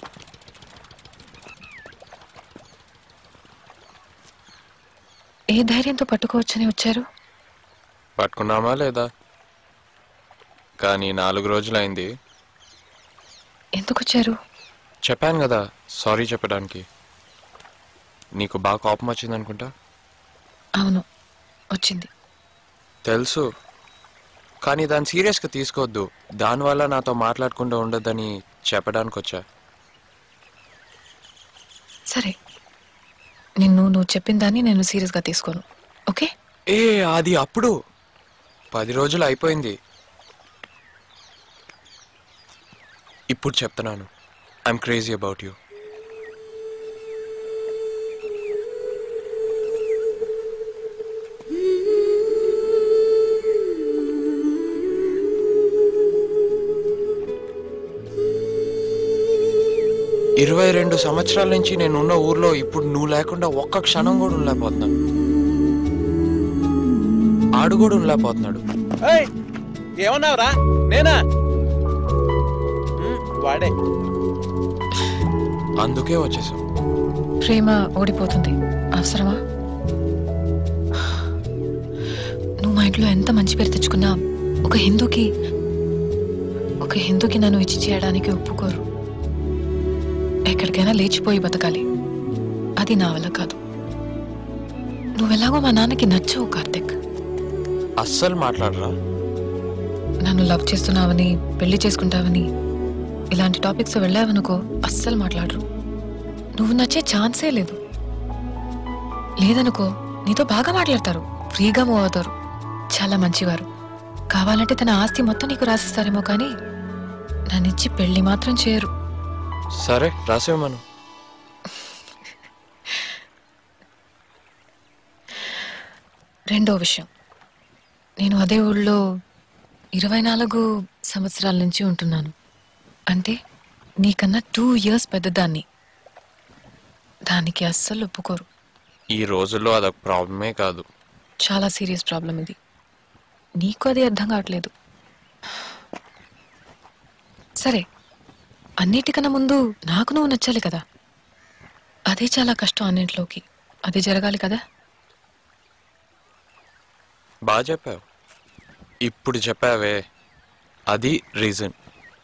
ఏ ధైర్యంతో పట్టుకోవచ్చని వచ్చారు పట్టుకున్నామా లేదా కానీ నాలుగు రోజులైంది ఎందుకు వచ్చారు చెప్పాను కదా సారీ చెప్పడానికి నీకు బాగా కోపం వచ్చింది అనుకుంటా అవును వచ్చింది తెలుసు కానీ దాన్ని సీరియస్గా తీసుకోవద్దు దానివల్ల నాతో మాట్లాడకుండా ఉండొద్దని చెప్పడానికి వచ్చా సరే నిన్ను నువ్వు చెప్పిన దాన్ని నేను సీరియస్గా తీసుకోను ఓకే ఏ అది అప్పుడు పది రోజులు అయిపోయింది ఇప్పుడు చెప్తున్నాను ఐఎమ్ క్రేజీ అబౌట్ యూ ఇరవై రెండు సంవత్సరాల నుంచి నేను ఉన్న ఊర్లో ఇప్పుడు నువ్వు లేకుండా ఒక్క క్షణం కూడా ఉండలేకపోతున్నా ఆడు కూడా ఉండలేకపోతున్నాడు ఏయ్, ఏమన్నావురా నేనా ఉమ్, వాడే అందుకే వచ్చేసాం ప్రేమ ఓడిపోతుంది అవసరమా నువ్వు మా ఇంట్లో ఎంత మంచి పేరు తెచ్చుకున్నా ఒక హిందూకి ఒక హిందూకి నన్ను ఇచ్చి చేయడానికి ఒప్పుకోరు ఎక్కడికైనా లేచిపోయి బతకాలి అది నా వల్ల కాదు నువ్వెలాగో మా నాన్నకి నచ్చవు కార్తిక్ అస్సలు మాట్లాడరా నన్ను లవ్ చేస్తున్నావని పెళ్లి చేసుకుంటావని ఇలాంటి టాపిక్స్ వెళ్ళావనుకో అస్సలు మాట్లాడరు నువ్వు నచ్చే ఛాన్సే లేదు లేదనుకో నీతో బాగా మాట్లాడతారు ఫ్రీగా మూవ్ అవుతారు చాలా మంచివారు కావాలంటే తన ఆస్తి మొత్తం నీకు రాసిస్తారేమో కానీ నన్నిచ్చి పెళ్లి మాత్రం చేయరు సరే రాసేమను రెండో విషయం నేను అదే ఊళ్ళో ఇరవై నాలుగు సంవత్సరాల నుంచి ఉంటున్నాను అంటే నీకన్నా టూ ఇయర్స్ పెద్దదాన్ని దానికి అస్సలు ఒప్పుకోరు ఈ రోజుల్లో అదొక ప్రాబ్లమే కాదు చాలా సీరియస్ ప్రాబ్లం ఇది నీకు అది అర్థం కావట్లేదు సరే అన్నిటికన్నా ముందు నాకు నువ్వు నచ్చాలి కదా అదే చాలా కష్టం అన్నింటిలోకి అది జరగాలి కదా బాగా చెప్పావు ఇప్పుడు చెప్పావే అది reason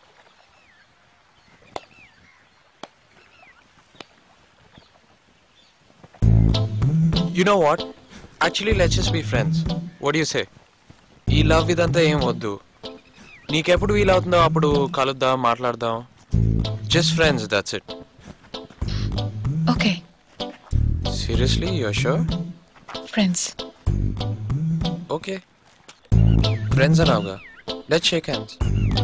you know what actually let's just be friends what you say ఈ లవ్ ఇదంతా ఏం వద్దు నీకెప్పుడు వీలవుతుందో అప్పుడు కలుద్దాం మాట్లాడదాం just friends that's it okay seriously you're sure friends okay friends అన్నావుగా లెట్ షేక్ హ్యాండ్స్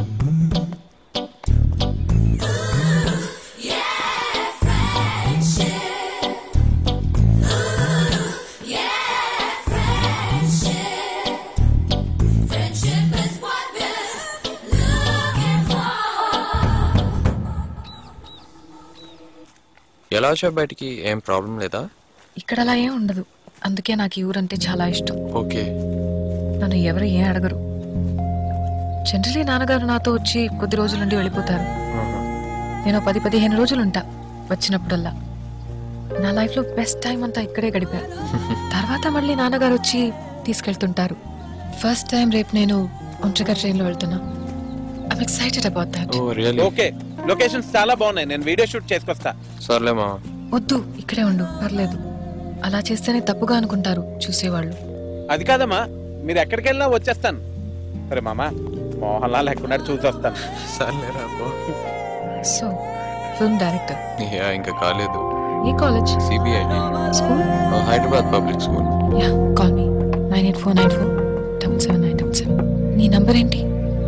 ఎలా వచ్చావు బయటికి ఏం ప్రాబ్లం లేదా ఇక్కడ అలా ఏం ఉండదు అందుకే నాకు ఈ ఊరంటే చాలా ఇష్టం ఓకే నన్ను ఎవరు ఏం అడగరు జనరలీ నాన్నగారు నాతో వచ్చి కొద్ది రోజులుండి వెళ్ళిపోతారు నేను పది పదిహేను రోజులు ఉంటా వచ్చినప్పుడల్లా నా లైఫ్లో బెస్ట్ టైం అంతా ఇక్కడే గడిపా తర్వాత మళ్ళీ నాన్నగారు వచ్చి తీసుకెళ్తుంటారు ఫస్ట్ టైం రేపు నేను ఒంటరిగా ట్రైన్లో వెళ్తున్నా I'm excited about that oh really okay locations చాలా బాగున్నాయి నేను వీడియో షూట్ చేసుకొస్తా సర్లే మామ వద్దు ఇక్కడే ఉండు పర్లేదు అలా చేస్తేనే తప్పుగా అనుకుంటారు చూసేవాళ్ళు అది కాదమ్మా మీరు ఎక్కడికి వెళ్ళినా వచ్చేస్తాను సరే మామ మోహన్ లాల్ ఎక్కడున్నాడు చూసి వస్తాను సర్లేరా సో ఫిల్మ్ డైరెక్టర్ యా ఇంకా కాలేదు ఏ college CBIT school Hyderabad public school yeah call me nine eight four nine four double seven nine double seven నీ నంబర్ ఏంటి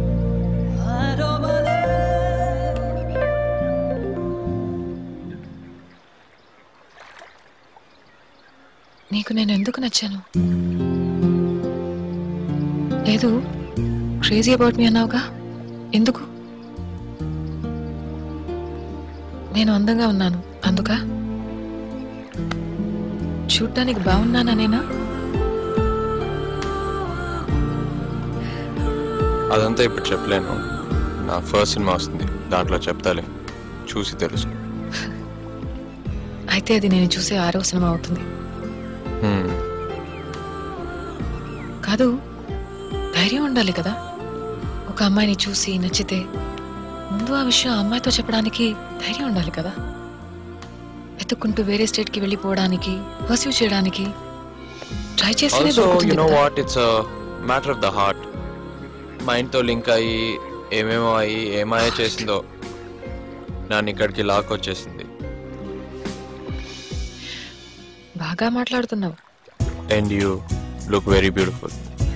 నీకు నేను ఎందుకు నచ్చాను లేదు క్రేజీ అబౌట్ మీ అన్నావుగా ఎందుకు నేను అందంగా ఉన్నాను అందుకా చూడ్డానికి బాగున్నానా అదంతా ఇప్పుడు చెప్పలేను నా ఫస్ట్ సినిమా వస్తుంది దాంట్లో చెప్తాలే చూసి తెలుసు అయితే అది నేను చూసే ఆరో సినిమా అవుతుంది హ్మ్. కాదు ధైర్యం ఉండాలి కదా ఒక అమ్మాయిని చూసి నచ్చితే ముందు ఆ విషయం ఆ అమ్మాయితో చెప్పడానికి ధైర్యం ఉండాలి కదా వెతుక్కుంటూ వేరే స్టేట్ కి వెళ్ళిపోవడానికి పర్సీవ్ చేయడానికి ట్రై చేస్తేనే ఆల్సో దొరుకుతుంది యు నో కదా. What it's matter of the heart మైండ్తో లింక్ అయ్యి ఏమేమో అయ్యి ఏమాయో చేసిందో నన్ను ఇక్కడికి లాక్ వచ్చేసింది బాగా మాట్లాడుతున్నావు and you look very beautiful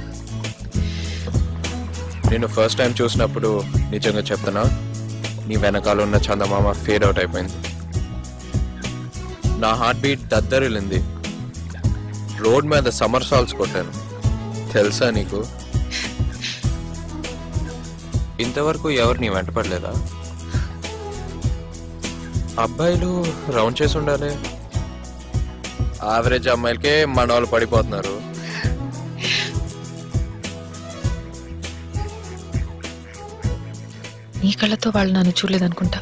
నేను ఫస్ట్ టైం చూసినప్పుడు నిజంగా చెప్తున్నా నీ వెనకాల ఉన్న చందమామ ఫేడ్ అవుట్ అయిపోయింది నా హార్ట్ బీట్ దద్దరిల్లింది రోడ్ మీద సమ్మర్ సాల్స్ కొట్టాను తెలుసా నీకు ఇంతవరకు ఎవరు నీ వెంట పడలేదా అబ్బాయిలు రౌండ్ చేసి ఉండాలి యావరేజ్ అమ్మాయిలకే మన వాళ్ళు పడిపోతున్నారు నీ కళ్ళతో వాళ్ళు నన్ను చూడలేదనుకుంటా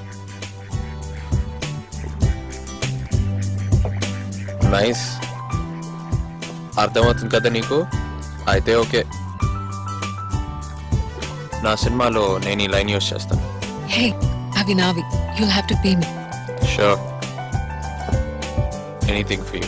నైస్ అర్థమవుతుంది కదా నీకు అయితే ఓకే నా సినిమాలో నేను ఈ లైన్ యూస్ చేస్తాను హే అవి నావి you'll have to pay me sure anything ఫీ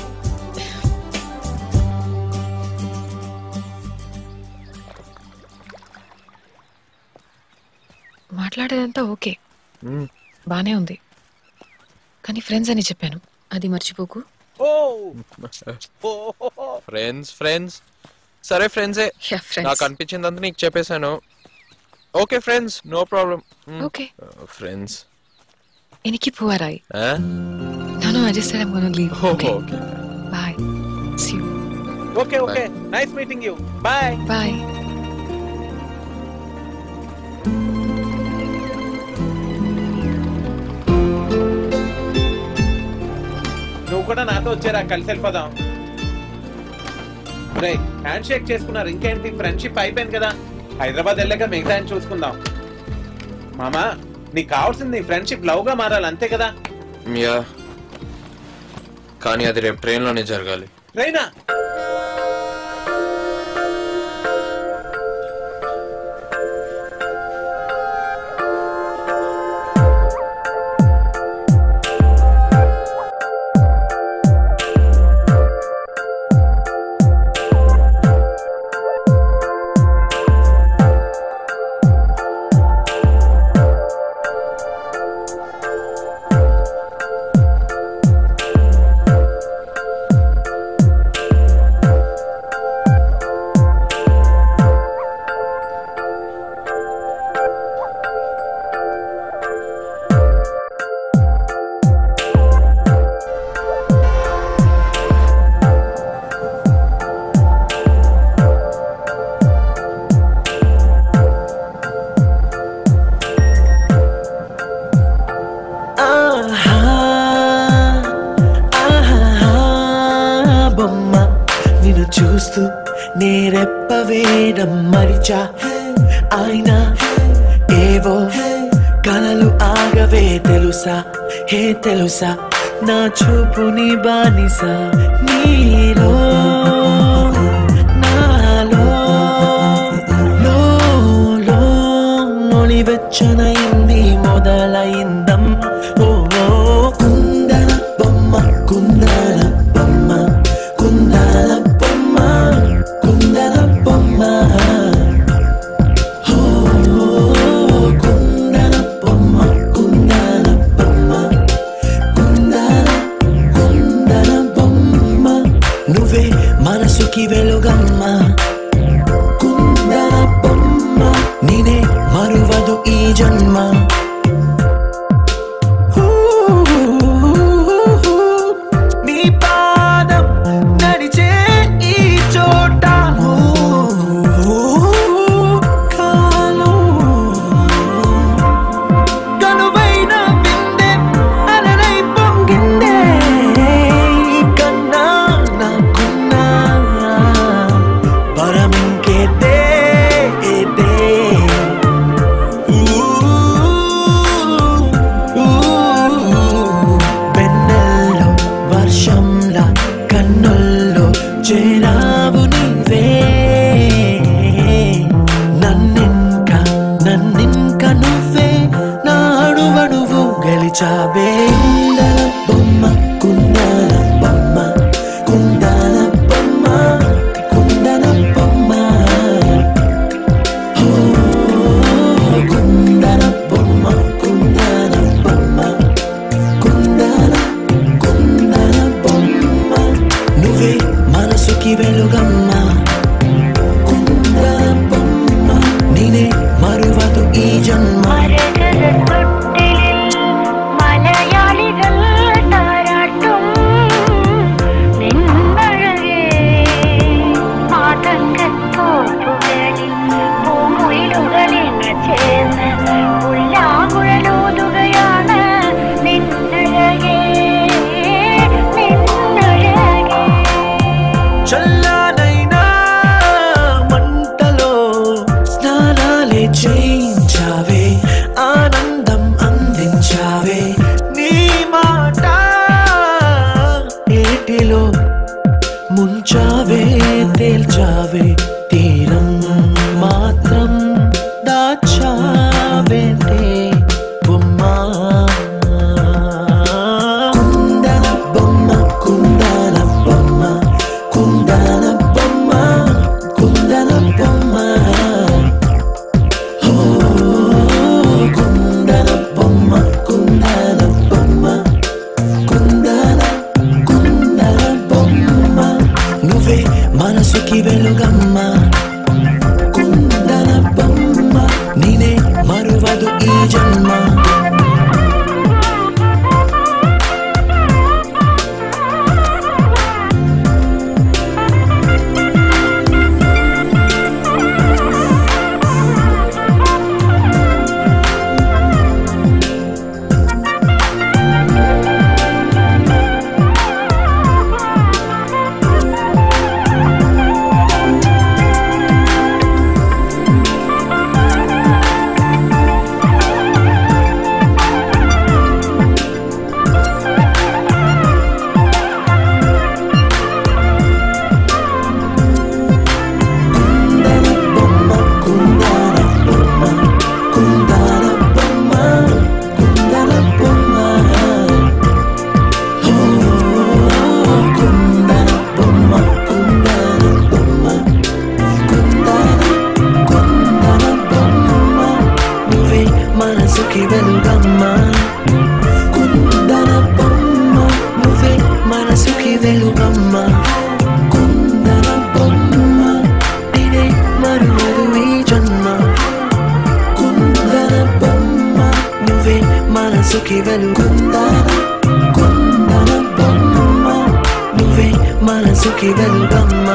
మాట్లాడేదంతా ఓకే బానే ఉంది కానీ ఫ్రెండ్స్ అని చెప్పాను అది మర్చిపోకు ఫ్రెండ్స్ ఫ్రెండ్స్ సరే ఫ్రెండ్సే Yeah, friends. నాకు అనిపించిందంతా నీకు చెప్పేశాను okay friends no problem Okay. Friends എനിക്ക് പോവാറായി No, no, I just said I'm gonna leave. Okay. okay. Bye. See you. Okay okay nice meeting you bye Bye. నువ్వు కూడా నాతో వచ్చారా కలిసి వెళ్ళిపోదాం రే హ్యాండ్ షేక్ చేసుకున్నారు ఇంకేంటి ఫ్రెండ్షిప్ అయిపోయింది కదా హైదరాబాద్ వెళ్ళాక మిగతా ఆయన చూసుకుందాం మామా నీకు కావాల్సింది ఫ్రెండ్షిప్ లవ్ గా మారాలి అంతే కదా యా కానీ అది రేపు ట్రైన్లోనే జరగాలి రైనా ఆహా, ఆహా, బొమ్మ నిన్ను చూస్తూ నేరెప్ప వేయడం మరిచా అయినా ఏవో కలలు ఆగవే తెలుసా హే తెలుసా నా చూపుని బానిస నీలో నాలో లో లో మొలివెచ్చనైంది మొదలైందా నువ్వే మనసుకి వెలుగమ్మ కుందన బొమ్మ నేనే మరువదు ఈ జన్మ నీ పాదం నడిచే ఈ చోట కాలం కనువైన బిందె అలరై పొంగిందే ఈ కన్నా నాకున్నా పరమింకేదే ఏదే వెన్నెల్లో వర్షంలా కన్నుల్లో చేరావు నీవే నన్నింక నన్నింక నువ్వే నాడు వడువు గెలిచావే కుందన బొమ్మ కుందన బొమ్మ కుందన బొమ్మ కుందన బొమ్మ ఓ, కుందన బొమ్మ కుందన బొమ్మ కుందన కుందన బొమ్మ నువ్వే మనసుకి వెలుగమ్మ కుందన బొమ్మ నేనే మరువదు ఈ జన్మ മലയാളികൾ താരാട്ടും നിന്നഴകേ ആതങ്കത്തോപ്പുകളിൽ പൂമുയിലുകളിന് ചേർന്ന് ഉല്ലാകുഴലൂതുകയാണ് നിന്നഴകേ നിന്നഴകേ చల్లనైనా మంటలో స్నానాలే చేయించావే ఆనందం అందించావే నీ మాట ఏటిలో ముంచావే తేల్చావే తీరం మాత్రం దాచావే బొమ్మా కుందన బొమ్మ కుందన బొమ్మ కుందన బొమ్మ కుందన బొమ్మ ఓ, కుందన బొమ్మ కుందన బొమ్మ కుందన కుందన బొమ్మ నువ్వే మనసుకి వెలుగమ్మ కుందన బొమ్మ నేనే మరువదు ఈ జన్మ నువ్వే మనసుకి వెలుగమ్మ కుందన బొమ్మ నువ్వే మనసుకి వెలుగమ్మ కుందన బొమ్మ నేనే మరువదు ఈ జన్మ కుందన బొమ్మ నువ్వే మనసుకి వెలుగుందన కుందన బొమ్మ నువ్వే మనసుకి వెలుగమ్మ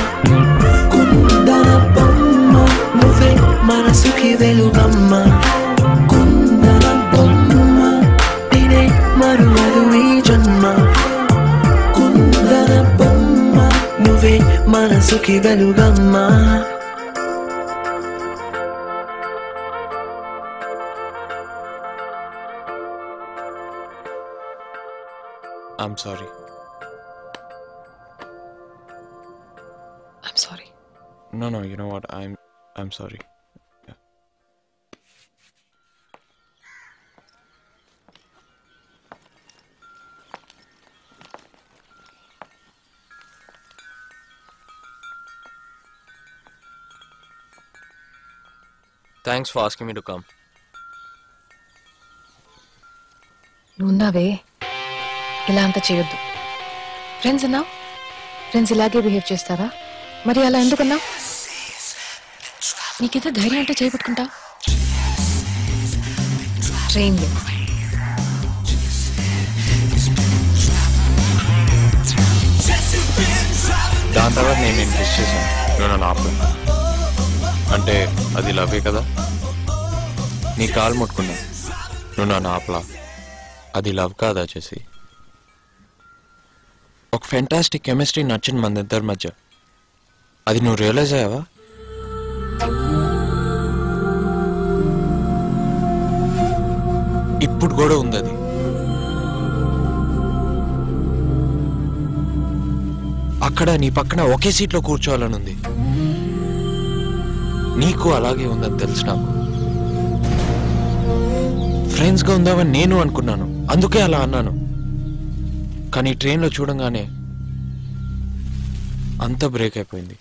కుందన బొమ్మ నువ్వే మనసుకి వెలుగమ్మ కుందన బొమ్మ నేనే మరువదు ఈ జన్మ కుందన బొమ్మ నువ్వే మనసుకి వెలుగమ్మ I'm sorry I'm sorry. No, no, you know what? I'm I'm sorry. Yeah. Thanks for asking me to come. నువ్వున్నావే ఇలా అంత చేయొద్దు ఫ్రెండ్స్ అన్నావు ఫ్రెండ్స్ ఇలాగే బిహేవ్ చేస్తారా మరి అలా ఎందుకన్నా నీకేదో ధైర్యం అంటే చేపట్టుకుంటా ట్రైన్ దాని తర్వాత నేను నేను మిస్ చేశాను నువ్వు నన్ను ఆపు అంటే అది లవే కదా నీ కాలు ముట్టుకున్నా నువ్వు నన్ను ఆపలా అది లవ్ కాదా చేసి ఒక ఫెంటాస్టిక్ కెమిస్ట్రీ నచ్చింది మన ఇద్దరి మధ్య అది నువ్వు రియలైజ్ అయ్యావా ఇప్పుడు కూడా ఉంది అది అక్కడ నీ పక్కన ఒకే సీట్లో కూర్చోవాలని ఉంది నీకు అలాగే ఉందని తెలుసు నాకు ఫ్రెండ్స్గా ఉందామని నేను అనుకున్నాను అందుకే అలా అన్నాను కానీ ట్రైన్లో చూడంగానే అంత బ్రేక్ అయిపోయింది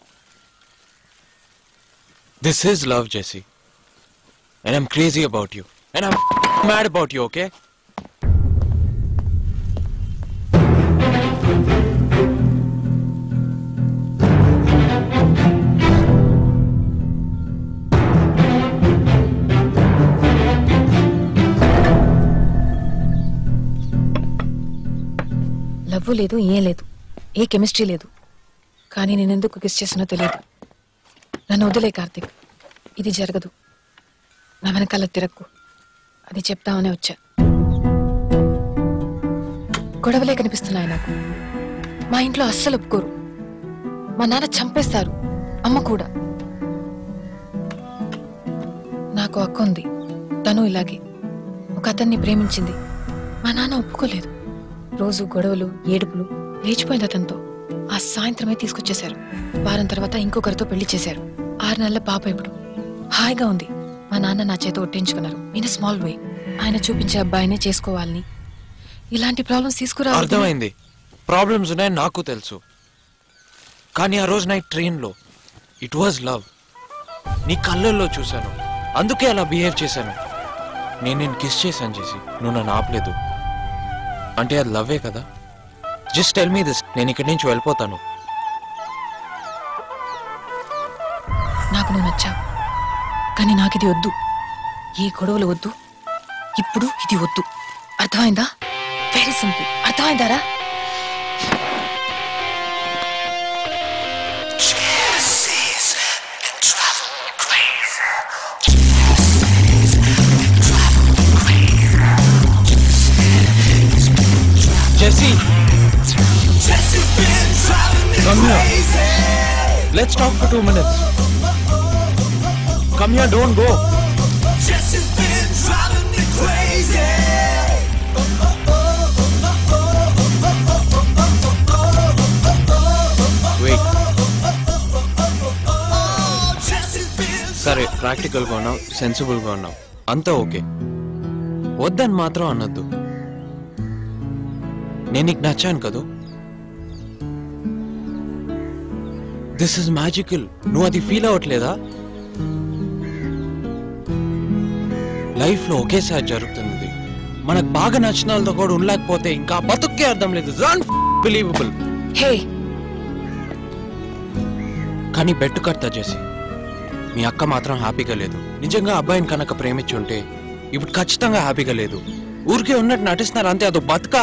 this is love Jesse and I'm crazy about you and I'm mad about you okay love లేదు ఏం లేదు ఏ కెమిస్ట్రీ లేదు కానీ నేను ఎందుకు కిస్ చేసినో తెలియదు నన్ను వదిలే కార్తిక్ ఇది జరగదు నా వెనకాల తిరక్కు అది చెప్తామనే వచ్చా గొడవలే కనిపిస్తున్నాయి నాకు మా ఇంట్లో అస్సలు ఒప్పుకోరు మా నాన్న చంపేస్తారు అమ్మ కూడా నాకు అక్క ఉంది తను ఇలాగే ఒక అతన్ని ప్రేమించింది మా నాన్న ఒప్పుకోలేదు రోజు గొడవలు ఏడుపులు లేచిపోయింది అతనితో ఆ సాయంత్రమే తీసుకొచ్చేశారు వారం తర్వాత ఇంకొకరితో పెళ్లి చేశారు ఆరు నెలల పాప ఇప్పుడు హాయిగా ఉంది మా నాన్న నా చేత ఒట్టించుకున్నారు ఇన్ స్మాల్ వే ఆయన చూపించే అబ్బాయినే చేసుకోవాలని ఇలాంటి ప్రాబ్లమ్స్ తీసుకురా అర్థమైంది ప్రాబ్లమ్స్ ఉన్నాయని నాకు తెలుసు కానీ ఆ రోజు నైట్ ట్రైన్లో ఇట్ వాజ్ లవ్ నీ కళ్ళల్లో చూశాను అందుకే అలా బిహేవ్ చేశాను నేను నేను కిస్ చేశాను చేసి నువ్వు నన్ను ఆపలేదు అంటే అది లవ్వే కదా జస్ట్ టెల్ మీ దిస్ నేను ఇక్కడి నుంచి వెళ్ళిపోతాను నాకు నువ్వు నచ్చావు కానీ నాకు ఇది వద్దు ఏ గొడవలు వద్దు ఇప్పుడు ఇది వద్దు అర్థమైందా వెరీ సింపుల్ అర్థమైందారా Jesse! Come here. Let's talk for two minutes. Come here, don't go. Wait సరే ప్రాక్టికల్గా ఉన్నావు సెన్సిబుల్గా ఉన్నావు అంతా ఓకే వద్దని మాత్రం అనొద్దు నేను నీకు నచ్చాను కదూ దిస్ ఇస్ మ్యాజికల్ నువ్వు అది ఫీల్ అవ్వట్లేదా లైఫ్లో ఒకేసారి జరుగుతుంది ఇది మనకు బాగా నచ్చిన వాళ్ళతో కూడా ఉండలేకపోతే ఇంకా బతుక్కే అర్థం లేదు బిలీవబుల్ హే కానీ బెట్టు కడతా చేసి మీ అక్క మాత్రం హ్యాపీగా లేదు నిజంగా అబ్బాయిని కనుక ప్రేమించి ఉంటే ఇప్పుడు ఖచ్చితంగా హ్యాపీగా లేదు ఊరికే ఉన్నట్టు నటిస్తున్నారు అంతే అదో బతుక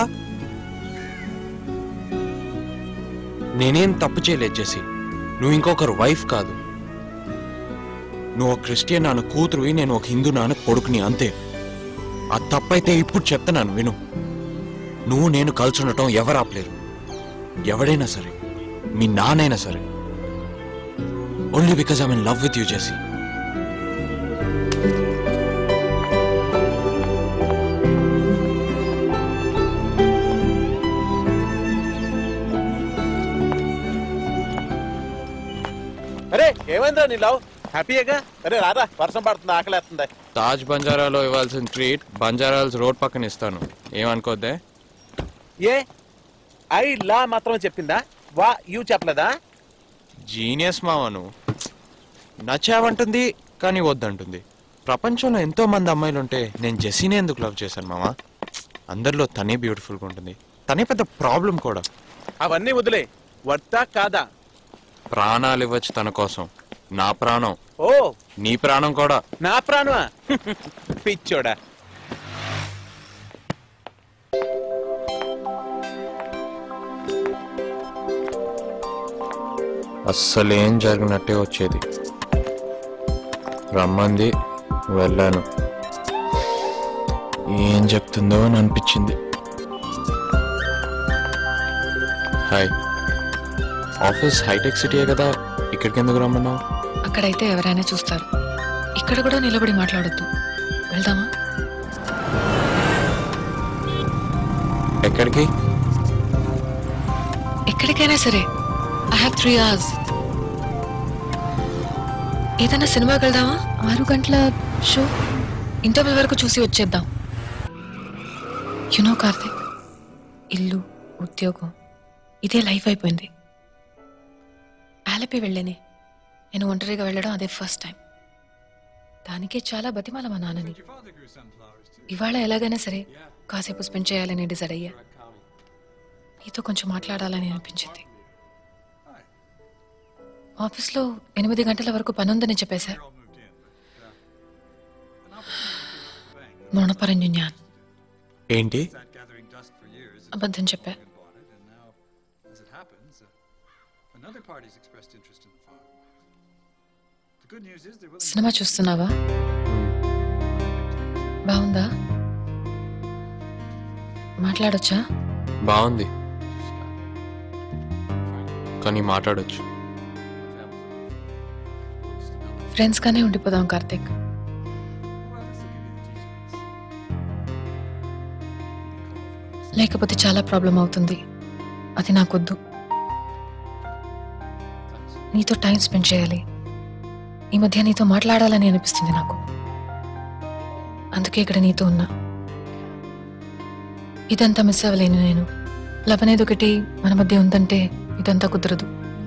నేనేం తప్పు చేయలేదు జెసి నువ్వు ఇంకొకరు వైఫ్ కాదు నువ్వు ఒక క్రిస్టియన్ నాన్న కూతురువి నేను ఒక హిందూ నాన్న కొడుకుని అంతే ఆ తప్పైతే ఇప్పుడు చెప్తున్నాను విను నువ్వు నేను కలిసి ఉండటం ఎవరు ఆపలేరు ఎవడైనా సరే మీ నాన్నైనా సరే only because I'm in love with you Jesse అరే ఏమైందిరా నీ లవ్ హ్యాపీయేగా అరే రారా వర్షం పడుతుంది ఆకలేస్తుంది తాజ్ బంజారాలో ఇవ్వాల్సిన ట్రీట్ బంజారాల్స్ రోడ్ పక్కన ఇస్తాను ఏమనుకోద్దే ఏ ఐ లా మాత్రమే చెప్పిందా వా యూ చెప్పలేదా జీనియస్ మావను నచ్చావంటుంది కానీ వద్దంటుంది ప్రపంచంలో ఎంతో మంది అమ్మాయిలు ఉంటే నేను జెస్సీనే ఎందుకు లవ్ చేశాను మామ అందరిలో తనే బ్యూటిఫుల్గా ఉంటుంది తనే పెద్ద ప్రాబ్లం కూడా అవన్నీ వదిలే వర్తా కాదా ప్రాణాలు ఇవ్వచ్చు తన కోసం నా ప్రాణం ఓ నీ ప్రాణం కూడా నా ప్రాణమా పిచ్చోడా అస్సలేం జరిగినట్టే వచ్చేది రమ్మంది వెళ్ళాను ఏం చెప్తుందో అని అనిపించింది హాయ్ ఆఫీస్ హైటెక్ సిటీయే కదా ఇక్కడికి ఎందుకు రమ్మన్నావు అక్కడైతే ఎవరైనా చూస్తారు ఇక్కడ కూడా నిలబడి మాట్లాడొద్దు వెళ్దామా ఎక్కడికి ఎక్కడికైనా సరే ఐ హావ్ త్రీ అవర్స్ ఏదైనా సినిమాకి వెళ్దామా ఆరు గంటల షో ఇంటర్వెల్ వరకు చూసి వచ్చేద్దాం యునో కార్తిక్ ఇల్లు ఉద్యోగం ఇదే లైఫ్ అయిపోయింది ఆలపి వెళ్ళేనే నేను ఒంటరిగా వెళ్ళడం అదే ఫస్ట్ టైం దానికే చాలా బతిమాల మా నాన్నని ఇవాళ ఎలాగైనా సరే కాసేపు స్పెండ్ చేయాలని డిసైడ్ అయ్యా నీతో కొంచెం మాట్లాడాలని అనిపించింది ఆఫీస్లో ఎనిమిది గంటల వరకు పనుందని చెప్పేశా మౌనపరంజు జ్ఞాన్ ఏంటి అబద్ధం చెప్పా As it happens, uh, another party's expressed interest in the farm. The good news is they're willing cinema చూస్తున్నావా బాగుందా మాట్లాడొచ్చా బాగుంది కానీ మాట్లాడొచ్చు ఫ్రెండ్స్ గానే ఉండిపోదాం కార్తిక్ లేకపోతే చాలా ప్రాబ్లం అవుతుంది అది నాకొద్దు నీతో టైం స్పెండ్ చేయాలి ఈ మధ్య నీతో మాట్లాడాలని అనిపిస్తుంది నాకు అందుకే ఇక్కడ నీతో ఉన్నా ఇదంతా మిస్ అవ్వలేను నేను లవ్ అనేది ఒకటి మన మధ్య ఉందంటే ఇదంతా కుదరదు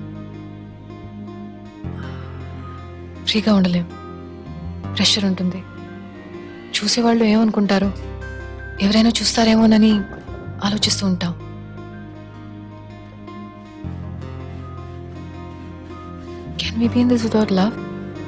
ఫ్రీగా ఉండలేం ప్రెషర్ ఉంటుంది చూసేవాళ్ళు ఏమనుకుంటారో ఎవరైనా చూస్తారేమోనని ఆలోచిస్తూ ఉంటాం can we be in this without love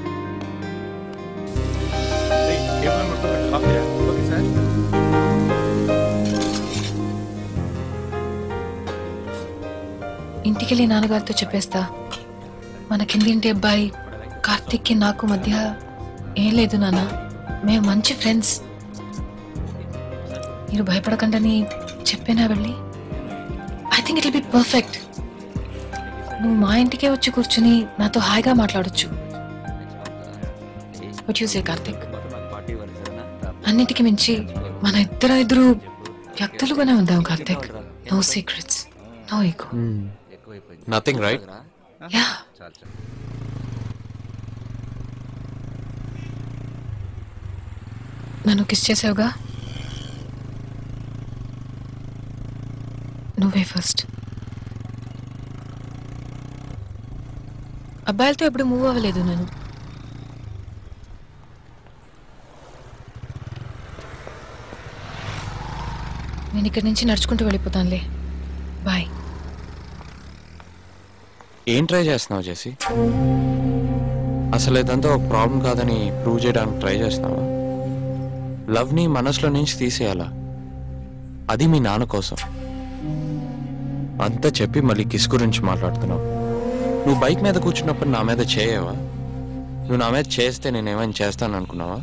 ఇంటికెళ్ళి నాన్నగారితో చెప్పేస్తా మన కిందింటి అబ్బాయి కార్తిక్కి నాకు మధ్య ఏం లేదు నాన్న మేము మంచి ఫ్రెండ్స్ మీరు భయపడకండని చెప్పేనా వెళ్ళి I think it be perfect నువ్వు మా ఇంటికే వచ్చి కూర్చుని నాతో హాయిగా మాట్లాడొచ్చు వాట్ యూసే కార్తిక్ అన్నిటికీ మించి మన ఇద్దరు ఇద్దరు వ్యక్తులుగానే ఉందాం Karthik no secrets no ego nothing right yeah నన్ను కిస్ చేసావుగా నువ్వే ఫస్ట్ అబ్బాయిలతో ఎప్పుడు మూవ్ అవ్వలేదు నేను నేను ఇక్కడి నుంచి నడుచుకుంటూ వెళ్ళిపోతానులే బాయ్ ఏం ట్రై చేస్తున్నావు చేసి అసలు ఇదంతా ఒక ప్రాబ్లం కాదని ప్రూవ్ చేయడానికి ట్రై చేస్తున్నావా లవ్ని మనసులో నుంచి తీసేయాలా అది మీ నాన్న కోసం అంతా చెప్పి మళ్ళీ కిస్ గురించి మాట్లాడుతున్నావు నువ్వు బైక్ మీద కూర్చున్నప్పుడు నా మీద చేయవా నువ్వు నా మీద చేస్తే నేను ఏమైనా చేస్తాను అనుకున్నావా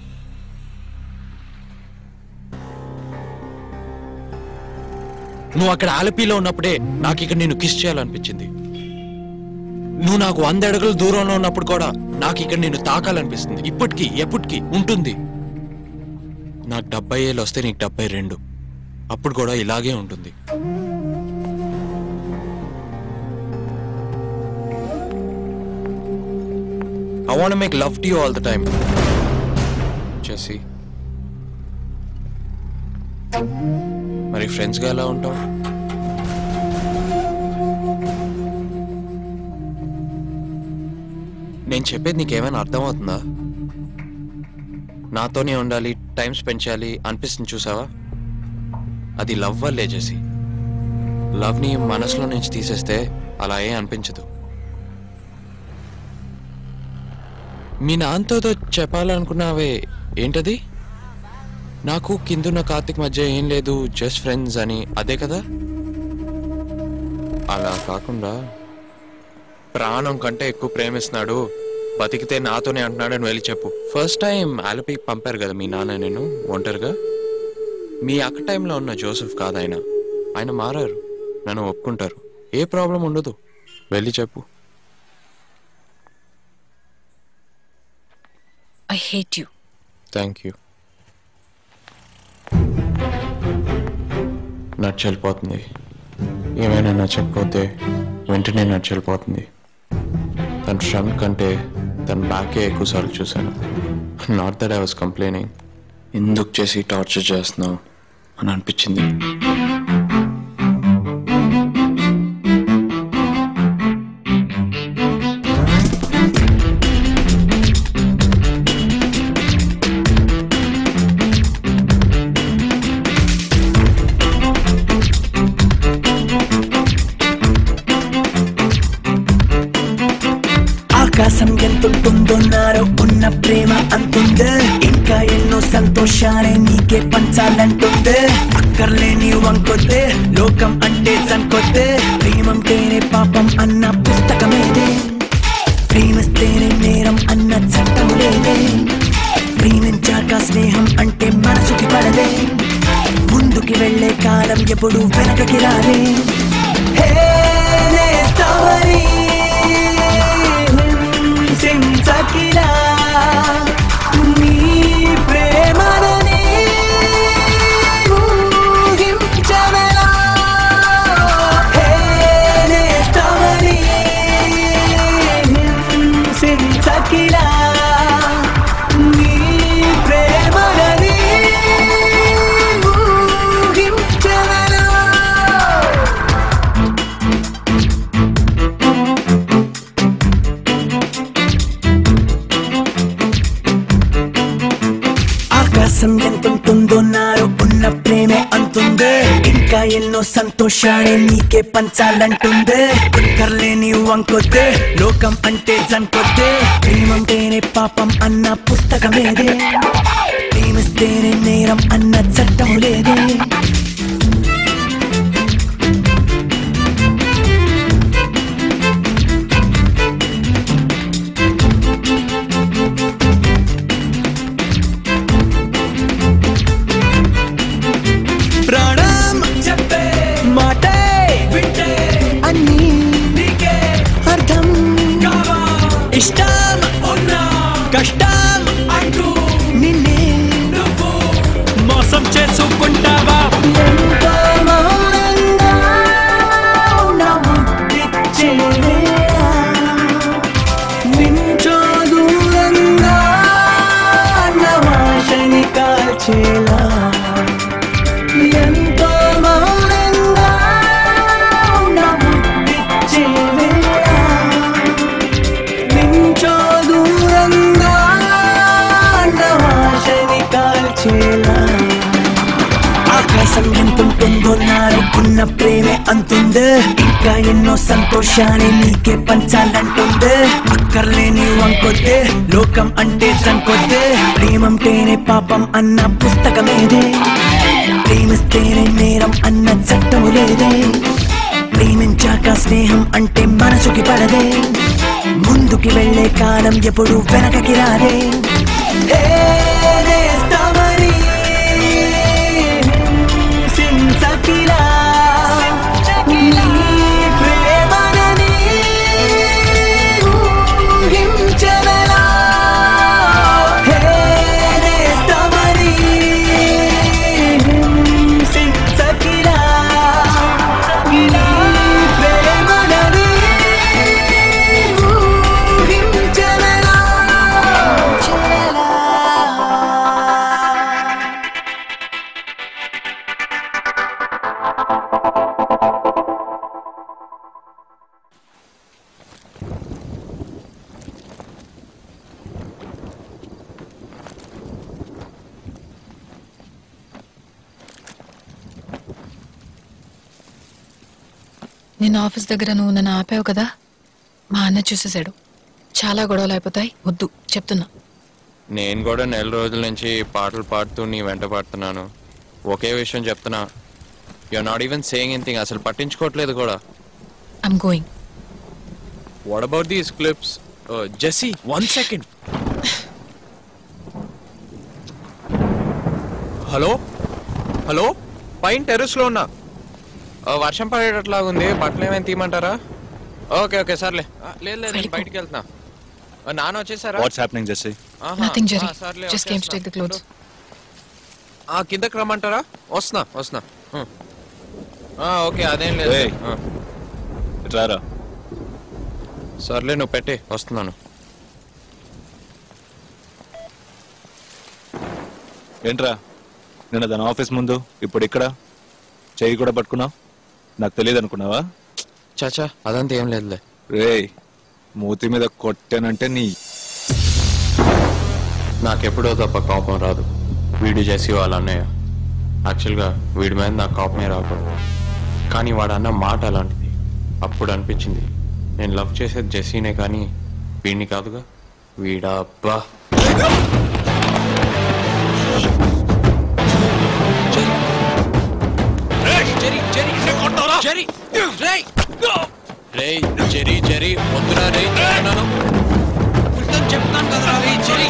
నువ్వు అక్కడ ఆలపీలో ఉన్నప్పుడే నాకు ఇక్కడ నేను కిస్ చేయాలనిపించింది నువ్వు నాకు వంద అడుగుల దూరంలో ఉన్నప్పుడు కూడా నాకు ఇక్కడ నేను తాకాలనిపిస్తుంది ఇప్పటికీ ఎప్పటికీ ఉంటుంది నాకు డెబ్బై ఏళ్ళు వస్తే నీకు డెబ్బై రెండు అప్పుడు కూడా ఇలాగే ఉంటుంది I want make love to you all the time చేసి మరి ఫ్రెండ్స్గా ఎలా ఉంటావు నేను చెప్పేది నీకేమైనా అర్థమవుతుందా నాతోనే ఉండాలి టైం స్పెండ్ చేయాలి అనిపిస్తుంది చూసావా అది లవ్ వల్లే చేసి లవ్ని మనసులో నుంచి తీసేస్తే అలా ఏ అనిపించదు మీ నాన్నతో చెప్పాలనుకున్నావే ఏంటది నాకు కిందున్న కార్తిక్ మధ్య ఏం లేదు జస్ట్ ఫ్రెండ్స్ అని అదే కదా అలా కాకుండా ప్రాణం కంటే ఎక్కువ ప్రేమిస్తున్నాడు బతికితే నాతోనే అంటున్నాడని వెళ్ళి చెప్పు ఫస్ట్ టైం ఆలపీకి పంపారు కదా మీ నాన్న నేను ఒంటరిగా మీ అక్క టైంలో ఉన్న జోసెఫ్ కాదు ఆయన ఆయన మారారు నన్ను ఒప్పుకుంటారు ఏ ప్రాబ్లం ఉండదు వెళ్ళి చెప్పు I hate you thank you నచ్చలిపోతుంది ఏమైనా నచ్చకపోతే వెంటనే నచ్చలిపోతుంది తన ఫ్రంట్ కంటే తన బ్యాకే ఎక్కువసార్లు చూశాను not that I was complaining ఎందుకు చేసి టార్చర్ చేస్తున్నావు అని అనిపించింది ఆకాశం ఎంతుంటుందో నాలో ఉన్న ప్రేమ అంతుందే ఇంకా ఎన్నో సంతోషాలే నీకే పంచాలంటుందే అక్కర్లేని వంకొద్దే లోకం అంటే సంకొద్దే ప్రేమంటేనే పాపం అన్న పుస్తకమేదే ప్రేమిస్తేనే నేరం అన్న చట్టం లేదే ప్రేమించాక స్నేహం అంటే మనసుకి పడదే ముందుకి వెళ్ళే కాలం ఎప్పుడు వెనకకి రాదే హే నేస్తవని హింసించకిలా నీ ప్రేమలని ఊహించవెలా హే నేస్తవని హింసించకిలా నీ ప్రేమలని ఊహించవెలా ఆకాశం ఎంతుంటుందో నాలో ఉన్న ప్రేమే అంతుందే ఇంకా ఎన్నో సంతోషాలే నీకే పంచాలంటుందే అక్కర్లేని వంకొద్దే లోకం అంటే జంకొద్దే ప్రేమంటేనే పాపం అన్న పుస్తకమేదే ప్రేమిస్తేనే నేరం అన్న చట్టం లేదే ప్రాణం చెప్పే మాటే వింటే అన్ని నీకే అర్థం కావా ఇష్టం ఉన్నా కష్టం అంటూ నిన్నే నువ్వు మోసం చేసుకుంటావా ఎంతో మౌనంగా ఉన్నావు తెచ్చేవేళ. నించో దూరంగా నవాషని కాల్చేలా ఎంతో మౌనంగా ఉన్నావు తెచ్చేవేళ. నించో దూరంగా నవాషని కాల్చేలా ఆకాశం ఎంతుంటుందో నాలో ఉన్న ప్రేమే అంతుందే ఇంకా ఎన్నో సంతోషాలే నీకే పంచాలంటుందే అక్కర్లేని వంకొద్దే లోకం అంటే సంకొద్దే ప్రేమంటేనే పాపం అన్న పుస్తకమేదే ప్రేమిస్తేనే నేరం అన్న చట్టం లేదే ప్రేమించాక స్నేహం అంటే మనసుకి పడదే ముందుకి వెళ్ళే కాలం ఎప్పుడు వెనకకి రాదే ఏ నేస్తామని హింసించకిలా నీ ప్రేమనని ఊహించవెలా. హే నేస్తమని హింసించకిలా నీ ప్రేమనని ఊహించవెలా. నిన్న ఆఫీస్ దగ్గర నువ్వు నన్ను ఆపావు కదా మా అన్న చూసేశాడు చాలా గొడవలు అయిపోతాయి వద్దు చెప్తున్నా నేను కూడా నెల రోజుల నుంచి పాటలు పాడుతూ నీ వెంట పాడుతున్నాను ఒకే విషయం చెప్తున్నా you not even saying anything అసలు పట్టించుకోవట్లేదు కూడా I'm going what about these clips Jesse one second hello hello పైన టెర్రస్ లో ఉన్నా ఆ, వర్షం పడేటట్లాగా ఉంది బట్టలు ఏమైనా తీయమంటారా ఓకే ఓకే సర్లే ఆ, లేదు లేదు నేను బయటికి వెళ్తున్నా ఆ, నాన్న వచ్చేసారా What's happening, Jesse? ఆహా, నథింగ్ జెరీ ఆ, సర్లే, జస్ట్ కేమ్ టు వచ్చేస్తున్నా. టేక్ ద క్లోత్స్ ఆ కిందకి రమ్మంటారా వస్తున్నా వస్తున్నా హ్మ్. ఆ, ఓకే అదేం లేదు ఏయ్. ఆ. రారా సర్లే నువ్వు పెట్టే వస్తున్నాను ఏంట్రా నిన్న దాని ఆఫీస్ ముందు ఇప్పుడు ఇక్కడ చెయ్యి కూడా పట్టుకున్నావు నాకు తెలియదు అనుకున్నావా చాచా అదంతా ఏం లేదులే రేయ్ మూతి మీద కొట్టానంటే నీ నాకెప్పుడో తప్ప కోపం రాదు వీడు చేసి వాళ్ళ అన్నయ్య యాక్చువల్గా వీడి మీద నాకు కోపమే రాకూడదు కానీ వాడు అన్న మాట అలాంటిది అప్పుడు అనిపించింది నేను లవ్ చేసేది జెస్సీనే కానీ వీడిని కాదుగా వీడా అబ్బా రేయ్ జెరీ జెరీ వద్దురా రేయ్ చెప్తున్నాను చెప్తాను కదరా రేయ్ జెరీ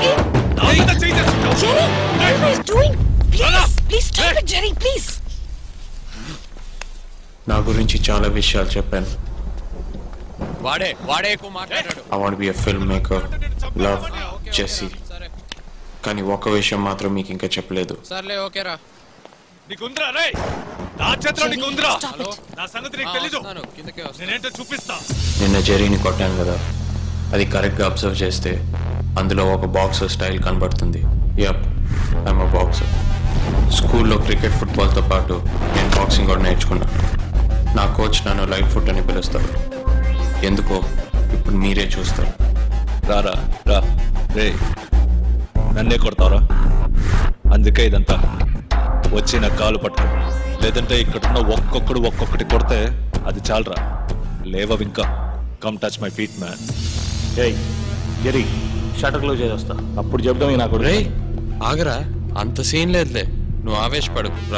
నా గురించి చాలా విషయాలు చెప్పాను వాడే వాడే ఎక్కువ మాట్లాడాడు I want be a film maker love Jesse కానీ ఒక విషయం మాత్రం మీకు ఇంకా చెప్పలేదు సర్లే ఓకేరా నీకుందిరా రే నా చేతిలో నీకుందిరా Stop it. నా సంగతి నీకు ఆ, తెలీదు వస్తున్నాను, కిందకే వస్తున్నాను. నేనేంటో చూపిస్తా నిన్న జెరీని కొట్టాను కదా అది కరెక్ట్గా అబ్జర్వ్ చేస్తే అందులో ఒక బాక్సర్ స్టైల్ కనబడుతుంది యప్ ఐమ్ అ బాక్సర్ స్కూల్లో క్రికెట్ ఫుట్బాల్తో పాటు నేను బాక్సింగ్ కూడా నేర్చుకున్నా నా కోచ్ నన్ను లైట్ ఫుట్ అని పిలుస్తారు ఎందుకో ఇప్పుడు మీరే చూస్తారు రారా రా రే నన్నే కొడతావరా అందుకే ఇదంతా వచ్చి నా కాలు పట్టుకో లేదంటే ఇక్కడున్న ఒక్కొక్కడు ఒక్కొక్కటి కొడితే అది చాలరా లేవవు ఇంకా come touch my feet man ఏయ్ జరి షటర్ క్లోజ్ చేసేస్తా అప్పుడు చెప్దాం నాకు రే ఆగరా అంత సీన్ లేదులే నువ్వు ఆవేశపడు రా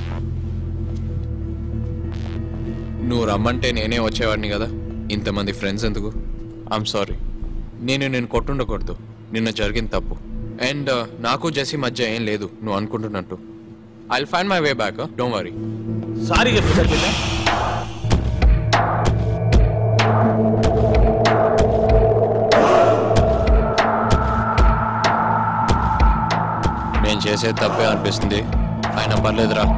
నువ్వు రమ్మంటే నేనే వచ్చేవాడిని కదా ఇంతమంది ఫ్రెండ్స్ ఎందుకు ఐఎమ్ సారీ నేను నేను కొట్టుండకూడదు నిన్న జరిగిన తప్పు అండ్ నాకు జెస్సీ మధ్య ఏం లేదు నువ్వు అనుకుంటున్నట్టు I find my way back don't worry sorry చెప్పు సరిపోయిందా నేను చేసేది తప్పే అనిపిస్తుంది అయినా పర్లేదురా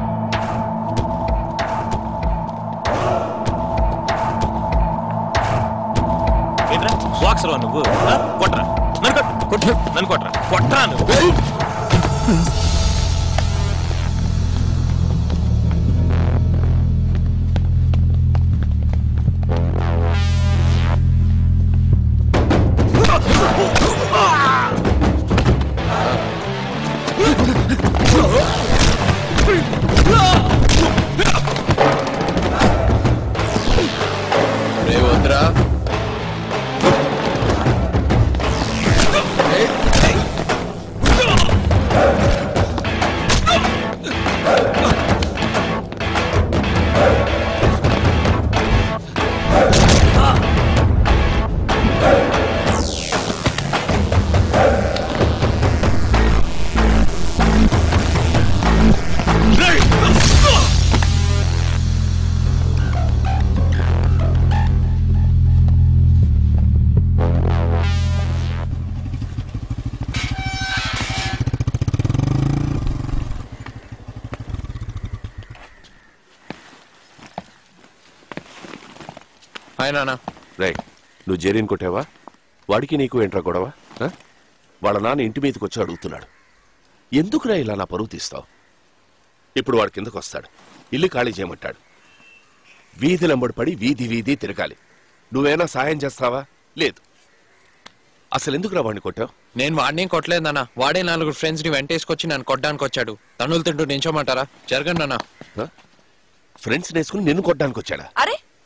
ఏంట్రా బాక్సర్ నువ్వు ఆ? కొట్రా నన్ను కొట్టు కొట్టు నన్ను కొట్రా కొట్రా నువ్వు రే వద్దురా హాయ్ నాన్న రే నువ్వు జెరీని కొట్టావా వాడికి నీకు ఏంట్రా గొడవ ఆ? వాళ్ళ నాన్న ఇంటి మీదకి వచ్చి అడుగుతున్నాడు ఎందుకురా ఇలా నా పరువు తీస్తావు ఇప్పుడు వాడు కిందకు వస్తాడు ఇల్లు ఖాళీ చేయమంటాడు వీధిలంబడి పడి వీధి వీధి తిరగాలి నువ్వేనా సాయం చేస్తావా లేదు అసలు ఎందుకురా వాడిని కొట్టావు నేను వాడిని కొట్టలేదు నాన్న వాడే నలుగురు ఫ్రెండ్స్ ని వెంటేసుకొచ్చి నన్ను కొట్టడానికి వచ్చాడు తన్నులు తింటూ నించోమంటారా జరగండి నాన్న ఫ్రెండ్స్ నేసుకుని నిన్ను కొట్టడానికి వచ్చాడా అరే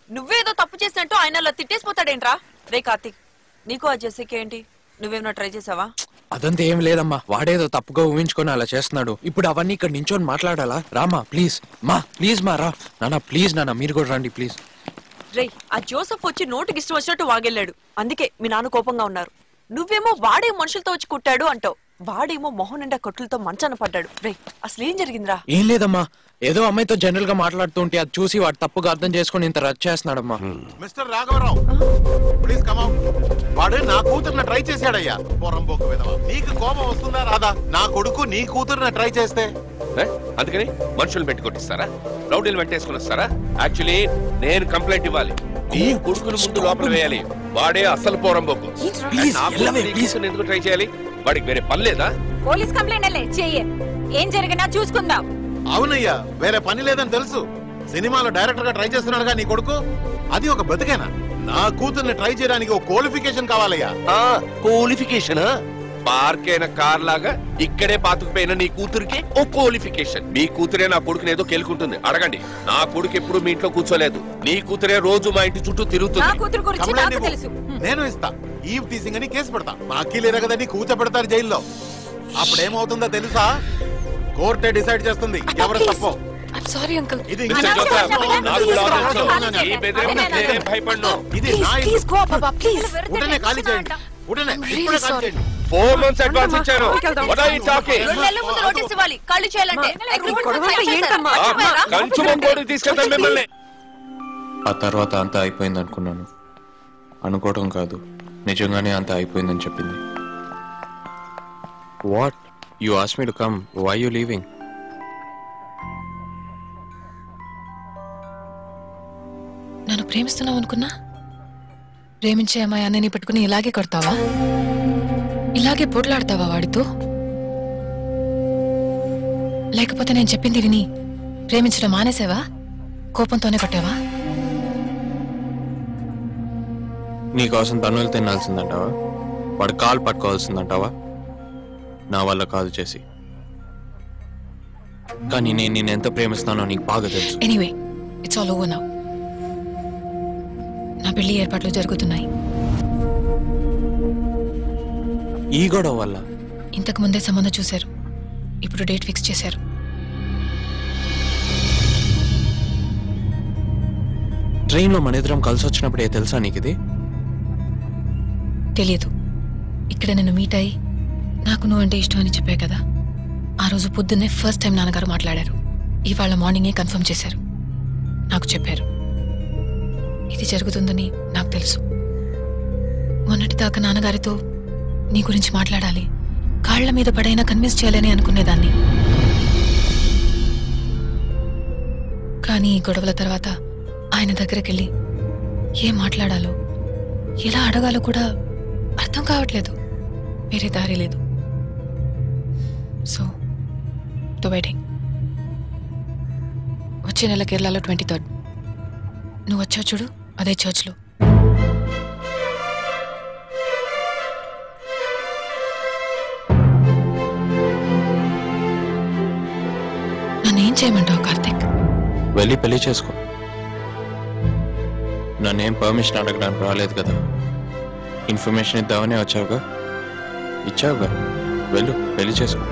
నువ్వేదో తప్పు చేసినట్టు ఆయన అలా తిట్టేసిపోతాడేంట్రా రే కార్తీక్ నీకు ఆ జెస్సీకి ఏంటి నువ్వేమన్నా ట్రై చేసావా అదంతా ఏం లేదమ్మా వాడేదో తప్పుగా ఊహించుకొని అలా చేస్తున్నాడు ఇప్పుడు అవన్నీ ఇక్కడ నించొని మాట్లాడాలా రామా ప్లీజ్ మా ప్లీజ్ మా రా నాన్న ప్లీజ్ నాన్న మీరు కూడా రండి ప్లీజ్ రే ఆ జోసఫ్ వచ్చి నోటికి ఇష్టం వచ్చినట్టు వాగెళ్ళాడు అందుకే మీ నాన్న కోపంగా ఉన్నారు నువ్వేమో వాడే మనుషులతో వచ్చి కుట్టాడు అంటావు వాడేమో మొహం నిండా కొట్టులతో మంచాన పడ్డాడు రే అసలు ఏం జరిగిందిరా ఏం లేదమ్మా ఏదో అమ్మాయితో జనరల్ గా మాట్లాడుతూ ఉంటే అది చూసి వాడు తప్పుగా అర్థం చేసుకొని ఇంత రద్దు చేస్తున్నాడమ్మా మిస్టర్ రాఘవరావు ప్లీజ్ కమ్ వాడు నా కూతురుని ట్రై చేశాడయ్యా పోరంబోకు విధవ నీకు కోపం వస్తుందా రాదా నా కొడుకు నీ కూతురుని ట్రై చేస్తే ఏ? అందుకని మనుషులు పెట్టి కొట్టిస్తారా రౌడీలు వెంటేసుకుని వస్తారా యాక్చువల్లీ నేను కంప్లైంట్ ఇవ్వాలి నీ కొడుకుని ముందు లోపల వేయాలి వాడే అసలు పోరంబోకు Please, నా కొడుకు నీ కూతుర్ని ఎందుకు ట్రై చేయాలి వాడికి వేరే పని లేదా పోలీస్ కంప్లైంట్ అలే చెయ్యి ఏం జరిగినా చూసుకుందాం అవునయ్యా వేరే పని లేదని తెలుసు సినిమాలో డైరెక్టర్ గా ట్రై చేస్తున్నాడుగా నీ కొడుకు అది ఒక బతికేనా నా కూతుర్ని ట్రై చేయడానికి ఒక క్వాలిఫికేషన్ కావాలయ్యా క్వాలిఫికేషన్ పార్క్ అయిన కార్ లాగా ఇక్కడే పాతుకుపోయిన నీ కూతురికి ఓ క్వాలిఫికేషన్ మీ కూతురే నా కొడుకుని ఏదో కెలుకుంటుంది అడగండి నా కొడుకు ఎప్పుడు మీ ఇంట్లో కూర్చోలేదు నీ కూతురే రోజు మా ఇంటి చుట్టూ నా తిరుగుతుంది కూతురు గురించి కంప్లైంట్ నాకు ఇవ్వు. తెలుసు నేను ఇస్తా ఈవ్ టీసింగ్ అని కేసు పెడతా మా అక్కీలేరు కదని కూర్చోబెడతారు జైల్లో అప్పుడేమవుతుందో తెలుసా కోర్టే డిసైడ్ చేస్తుంది ఎవరు తప్పో సారీ అంకుల్ ఇది మిస్టర్ ఇంకా జోసఫ్, చెప్పండి. నాకు కూడా Please, ఆలోచించు. please, ఈ బెదిరింపులకు నేనేం భయపడను. ఇది నా ఇల్లు. ప్లీజ్ గో బాబా ప్లీజ్ ఉడనే ఖాళీ చేయండి ఉడనే ఇప్పుడే ఖాళీ చేయండి ఫోర్ మంత్స్ అడ్వాన్స్ ఇచ్చారు What are you talking? రెండు నెలల ముందు నోటీస్ ఇవ్వాలి కళ్ళు చేయాలంటే Agreement గొడవ sign చేశారా? ఏంటమ్మా? మర్చిపోయారా? కంచు మొక్కోడికి తీసుకెళ్తాను మిమ్మల్ని ఆ తర్వాత అంతా అయిపోయింది అనుకున్నాను అనుకోవడం కాదు నిజంగానే అంతా అయిపోయిందని చెప్పింది what you ask me to come why you leaving నన్ను ప్రేమిస్తున్నావు అనుకున్నా ప్రేమించే అమ్మాయి అన్నని పెట్టుకుని ఇలాగే కొడతావా ఇలాగే పోట్లాడతావా వాడితో లేకపోతే నేను చెప్పింది విని ప్రేమించడం మానేసావా కోపంతోనే కొట్టావా నీకోసం తన్నులు తినాల్సిందంటావా వాడు కాలు పట్టుకోవాల్సిందంటావా నా వల్ల కాదు చేసి కానీ నేను నేను ఎంత ప్రేమిస్తానో నీకు బాగా తెలుసు anyway it's all over now నా పెళ్లి ఏర్పాట్లు జరుగుతున్నాయి ఈ గొడవ వల్ల ఇంతకు ముందే సంబంధం చూశారు ఇప్పుడు డేట్ ఫిక్స్ చేశారు ట్రైన్లో మన ఇద్దరం కలిసి వచ్చినప్పుడే తెలుసా నీకు ఇది తెలియదు ఇక్కడ నేను మీట్ అయ్యి నాకు నువ్వంటే ఇష్టం అని చెప్పా కదా ఆ రోజు పొద్దున్నే ఫస్ట్ టైం నాన్నగారు మాట్లాడారు ఇవాళ మార్నింగే కన్ఫర్మ్ చేశారు నాకు చెప్పారు ఇది జరుగుతుందని నాకు తెలుసు మొన్నటి దాకా నాన్నగారితో నీ గురించి మాట్లాడాలి కాళ్ల మీద పడైనా కన్విన్స్ చేయాలని అనుకునేదాన్ని కానీ ఈ గొడవల తర్వాత ఆయన దగ్గరికి వెళ్ళి ఏం మాట్లాడాలో ఎలా అడగాలో కూడా అర్థం కావట్లేదు వేరే దారి లేదు సో ద వెడ్డింగ్ వచ్చే నెల కేరళలో ట్వంటీ థర్డ్ నువ్వు వచ్చావు చూడు అదే చర్చ్లో నన్ను ఏం చేయమంటావు కార్తిక్ వెళ్ళి పెళ్లి చేసుకో నన్నేం పర్మిషన్ అడగడానికి రాలేదు కదా ఇన్ఫర్మేషన్ ఇద్దామని వచ్చావుగా ఇచ్చావుగా వెళ్ళు పెళ్లి చేసుకో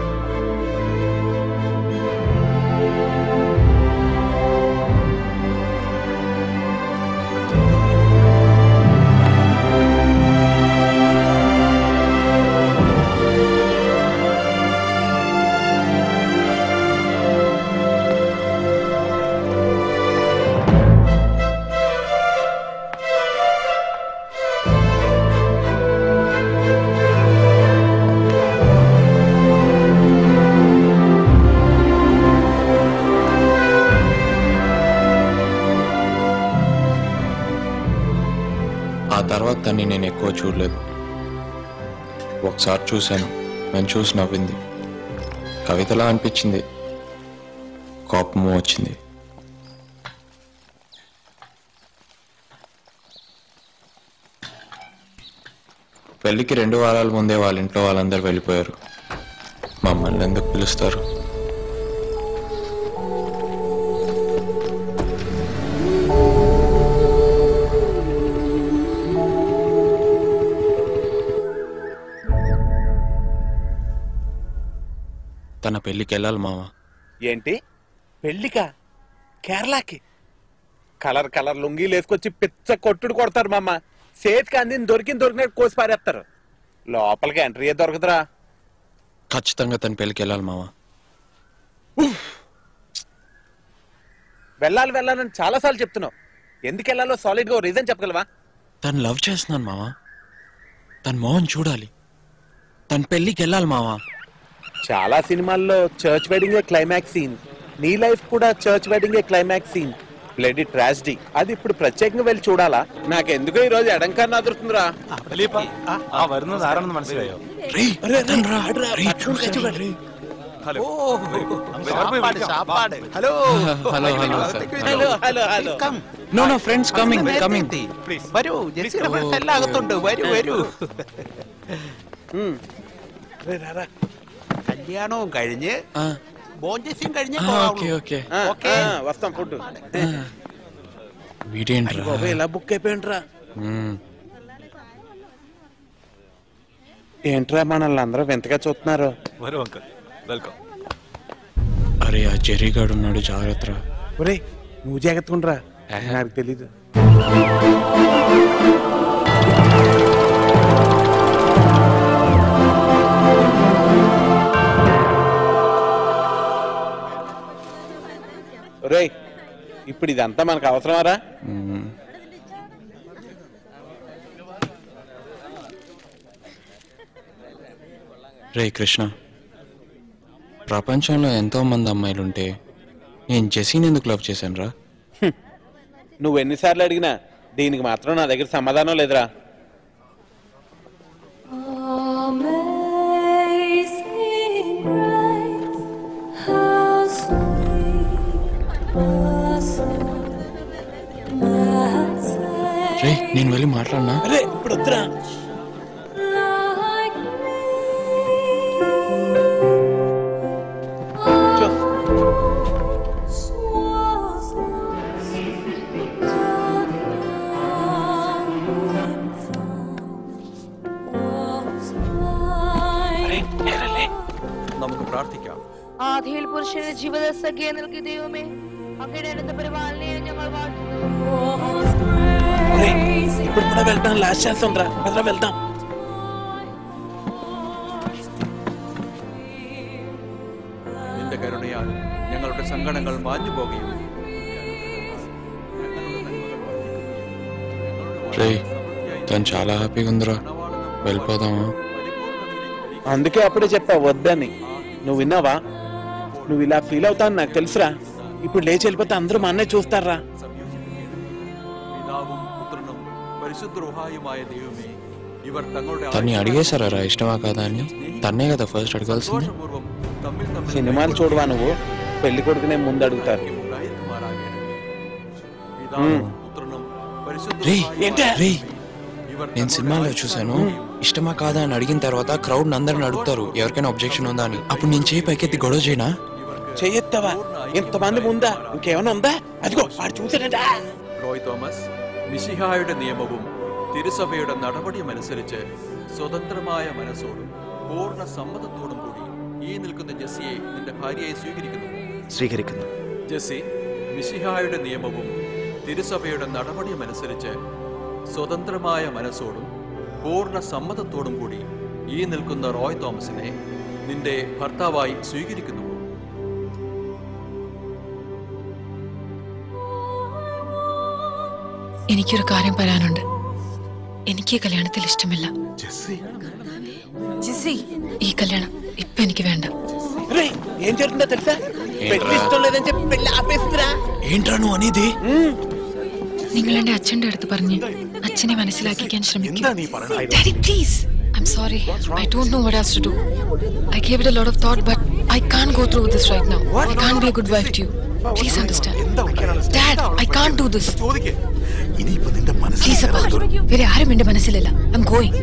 ఆ తర్వాత తన్ని నేను ఎక్కువ చూడలేదు ఒకసారి చూశాను నేను చూసి నవ్వింది కవితలా అనిపించింది కోపము వచ్చింది పెళ్లికి రెండు వారాల ముందే వాళ్ళ ఇంట్లో వాళ్ళందరూ వెళ్ళిపోయారు మమ్మల్ని ఎందుకు పిలుస్తారు తన పెళ్ళికి వెళ్ళాలి మావా ఏంటి పెళ్ళికా కేరళకి కలర్ కలర్ లుంగీలు వేసుకొచ్చి పిచ్చ కొట్టుడు కొడతారు మామ చేతికి అందింది దొరికింది దొరికినట్టు కోసి పారేస్తారు లోపలికి ఎంట్రీ దొరకదురా ఖచ్చితంగా తన పెళ్ళికి వెళ్ళాలి మావా వెళ్ళాలి వెళ్ళాలని చాలాసార్లు చెప్తున్నావు ఎందుకు వెళ్ళాలో సాలిడ్ గా రీజన్ చెప్పగలవా తను లవ్ చేస్తున్నాను మావా తన మోహన్ చూడాలి తన పెళ్ళికి వెళ్ళాలి మావా చాలా సినిమాల్లో చర్చ్ వెడ్డింగ్ క్లైమాక్స్ సీన్ నీ లైఫ్ కూడా church wedding climax scene bloody tragedy అది ఇప్పుడు ప్రత్యేకంగా వెళ్ళి చూడాలా నాకెందుకో ఈ రోజు ఎడంకన్నా అదురుతుందిరా ആ വരുന്നത് ആരാണെന്ന് മനസ്സിലായോ ഹലോ സാപ്പാട് സാപ്പാട് hello hello, hello, sir. Hello hello hello No, no, friends coming, coming. വരൂ ജെസ്സിയുടെ ഫ്രണ്ട്സ് എല്ലാം അകത്തുണ്ട് വരൂ വരൂ കല്യാണവും കഴിഞ്ഞ് ബോഞ്ചസ്യം കഴിഞ്ഞ് ఓకే ఓకే ఓకే వస్తాం ఫుడ్ వీడేంట్రా ఇలా బుక్ అయిపోయింట్రా మ్మ్. ఏంట్రా మనల్ని అందరూ వింతగా చూస్తున్నారు വരൂ അങ്കിൾ വെൽക്കം అరే ఆ జెరీగాడు ఉన్నాడు జాగ్రత్త ఒరే నువ్వు జాగ్రత్తగా ఉండరా నాకు తెలీదు ఒరేయ్ ఇప్పుడు ఇదంతా మనకు అవసరమారా రే కృష్ణ ప్రపంచంలో ఎంతో మంది అమ్మాయిలుంటే నేను జెసీని ఎందుకు లవ్ చేశాను రా నువ్వు ఎన్నిసార్లు అడిగినా దీనికి మాత్రం నా దగ్గర సమాధానం లేదురా రే నేను వెళ్ళి మాట్లాడినా అరే ఇప్పుడు వద్దురా നമുക്ക് പ്രാർത്ഥിക്കാം ആധിയിൽ പുരുഷന് ജീവദസഖ്യ നൽകി ദൈവമേ അങ്ങയുടെ അനന്ത പരിപാലനയെ ഞങ്ങൾ ఇప్పుడు కూడా వెళ్తాం లాస్ట్ చేస్తాం రా పదరా వెళ్తాం നിന്റെ കരുണയാൽ ഞങ്ങളുടെ സങ്കടങ്ങൾ മാഞ്ഞു പോകുകയും రే తను చాలా హ్యాపీగా ఉందిరా వెళ్ళిపోదామా అందుకే అప్పుడే చెప్పా వద్దని నువ్వు విన్నావా నువ్వు ఇలా ఫీల్ అవుతావు నాకు తెలుసురా ఇప్పుడు లేచి వెళ్ళిపోతే అందరూ మా అన్నయ్య చూస్తారా പിതാവും പുത്രനും പരിശുദ്ധ റുഹായുമായ ദൈവമേ ഇവർ തങ്ങളുടെ తన్ని అడిగేశారా రా ఇష్టమా కాదా అని తన్నే కదా ఫస్ట్ అడగాల్సింది തമ്മിൽ തമ്മിൽ సినిమాలు చూడవా నువ్వు పెళ్లి కొడుకునే ముందు అడుగుతారు ఉమ్. రే రే నేను సినిమాలో చూశాను ఇష్టమా కాదా అని అడిగిన తర్వాత క్రౌడ్ అందరిని అడుగుతారు ఎవరికైనా అబ్జెక్షన్ ఉందా అని అప్పుడు నేను చేయి పైకెత్తి గొడవ చేయనా చెయ్యొత్తావా ఇంతమంది ముందా ఇంకేమైనా ఉందా అదిగో వాడు చూసాడట റോയ് തോമസ് മിശിഹായുടെ നിയമവും തിരുസഭയുടെ നടപടിയും അനുസരിച്ച് സ്വതന്ത്രമായ മനസ്സോടും പൂർണ്ണ സമ്മതത്തോടും കൂടി ഈ നിൽക്കുന്ന ജെസ്സിയെ നിന്റെ ഭാര്യയായി സ്വീകരിക്കുന്നു സ്വീകരിക്കുന്നു ജെസ്സി മിശിഹായുടെ നിയമവും തിരുസഭയുടെ നടപടിയും അനുസരിച്ച് സ്വതന്ത്രമായ മനസ്സോടും പൂർണ്ണ സമ്മതത്തോടും കൂടി ഈ നിൽക്കുന്ന റോയ് തോമസിനെ നിന്റെ ഭർത്താവായി സ്വീകരിക്കുന്നു എനിക്കൊരു കാര്യം പറയാനുണ്ട് എനിക്ക് ഈ കല്യാണത്തിൽ ഇഷ്ടമില്ല ഈ കല്യാണം ഇപ്പൊ എനിക്ക് വേണ്ട రే ఏం జరుగుతుందో తెలుసా పెళ్లి ఇష్టం లేదని చెప్పి పెళ్లి ఆపేస్తుందిరా ఏంట్రా నువ్వు అనేది നിങ്ങൾ എന്റെ അച്ഛന്റെ അടുത്ത് പറഞ്ഞ് അച്ഛനെ മനസ്സിലാക്കിക്കാൻ ശ്രമിക്കും Daddy, please. I'm sorry. I don't know what else to do. I gave it a lot of thought, but I can't go through with this right now. I can't be a good wife to you. Please understand. Dad, I can't do this. Please, apart. വേറെ ആരും എന്റെ മനസ്സിലില്ല I'm going.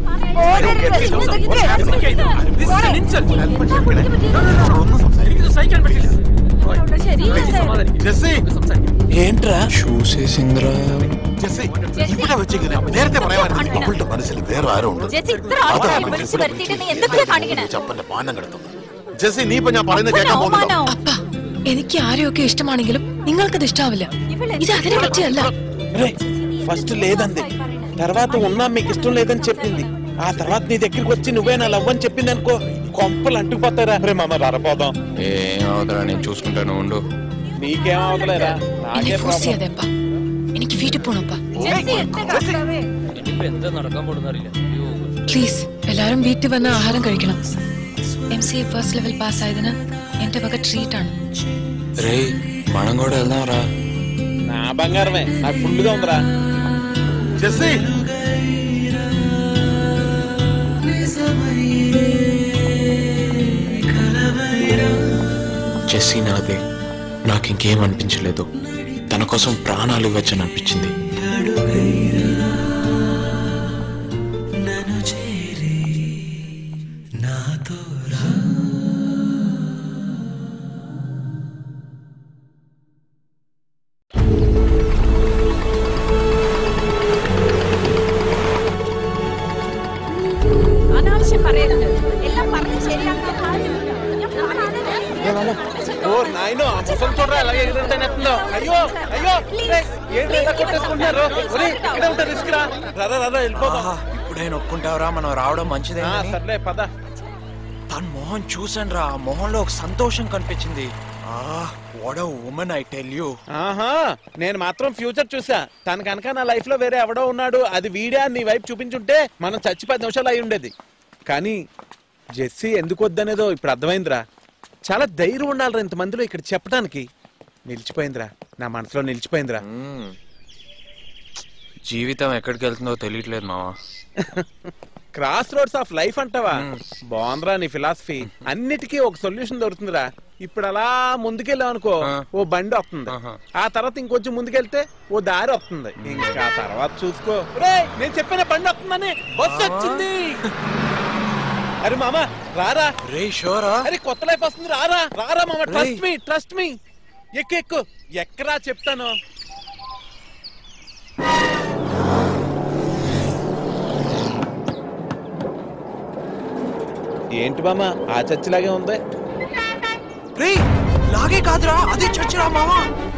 ఏంట్రా చూసేసిందిరా ഇവിടെ വെച്ചിങ്ങനെ നേരത്തെ പറയാമായിരുന്നു അവളുടെ മനസ്സിൽ വേറെ ആരോ ഉണ്ട് ജെസ്സി, ഇത്ര ആൾക്കാരെ വിളിച്ച് വരുത്തിയിട്ട് നീ എന്തൊക്കെയാ കാണിക്കണേ? ചപ്പന്റെ പാനം കിടത്തുന്നു ജെസ്സി നീ ഇപ്പൊ ഞാൻ പറയുന്നത് കേൾക്കാൻ പോകുന്നുണ്ടോ അപ്പ എനിക്ക് ആരെയൊക്കെ ഇഷ്ടമാണെങ്കിലും നിങ്ങൾക്കത് ഇഷ്ടാവില്ല ഇത് അതിനെ പറ്റിയല്ല ఫస్ట్ లేదంది తర్వాత ఉన్నా మీకు ఇష్టం లేదని చెప్పింది ఆ తర్వాత నీ దగ్గరికి వచ్చి నువ్వే నా లవ్ అని చెప్పింది అనుకో కొంపలు అంటుకుపోతారా రే మామ రారపోదాం ఏం అవుతారా నేను చూసుకుంటాను ఉండు నీకేం అవతలేరా എന്നെ నాకే ഫോഴ്സ് ప్రాబ్లం ചെയ്യാതെപ്പാ എനിക്ക് വീട്ടിൽ പോണപ്പാ പ്ലീസ് എല്ലാരും വീട്ടിൽ വന്ന് ആഹാരം കഴിക്കണം M C A first level pass ആയതിന് എന്റെ വക ട്രീറ്റ് ആണ് రే మనం కూడా వెళ్దాం రా నా బంగారమే నాకు ఫుల్గా ఉందిరా ജെസ്സി జెస్సీ నాదే నాకు ఇంకేం అనిపించలేదు తన కోసం ప్రాణాలు ఇవ్వచ్చని అనిపించింది അനാവശ്യം പറയരുത് എല്ലാം പറഞ്ഞ് ശരിയാക്കാൻ ఓ నాయనో ఆ ముసలి చూడరా అలాగే ఎగురుంటానెత్తుందో అయ్యో అయ్యో రేయ్, ఏంటి ఇలా కొట్టేసుకుంటున్నారు ఒరేయ్, ఇక్కడే ఉంటా రిస్క్ రా రదా రదా వెళ్ళిపోదాం ఇప్పుడే నొక్కుంటావురా మనం రావడం మంచిదే ఆ, సర్లే పద తన మొహం చూసాను రా మొహంలో ఒక సంతోషం కనిపించింది ఆ what woman I tell you ఆహా నేను మాత్రం ఫ్యూచర్ చూసా తన కనుక నా లైఫ్ లో వేరే ఎవడో ఉన్నాడు అది వీడే అని నీ వైపు చూపించుంటే మనం చచ్చి పది నిమిషాలు అయి ఉండేది కానీ జెస్సీ ఎందుకు వద్దనేదో ఇప్పుడు అర్థమైందిరా చాలా ధైర్యం ఉండాలిరా ఇంతమందిలో ఇక్కడ చెప్పడానికి నిలిచిపోయిందిరా నా మనసులో నిలిచిపోయిందిరా జీవితం ఎక్కడికి వెళ్తుందో తెలియట్లేదు మావా క్రాస్ రోడ్స్ ఆఫ్ లైఫ్ అంటావా బాగుందిరా నీ ఫిలాసఫీ అన్నిటికీ ఒక సొల్యూషన్ దొరుకుతుందిరా ఇప్పుడు అలా ముందుకెళ్ళాం అనుకో ఓ బండి వస్తుంది ఆ తర్వాత ఇంకొంచెం ముందుకెళ్తే ఓ దారి వస్తుంది ఇంకా తర్వాత చూసుకో రేయ్, నేను చెప్పిన బండి వస్తుందని బస్సు వచ్చింది అరే మామ రారా రే షోరా అరే కొత్త లైఫ్ వస్తుంది రారా రారా మామ ట్రస్ట్ మీ ట్రస్ట్ మీ ఎక్కు ఎక్కు ఎక్కరా చెప్తాను ఏంటి మామ ఆ చర్చిలాగే ఉంది రే లాగే కాదురా అదే చర్చిరా మావా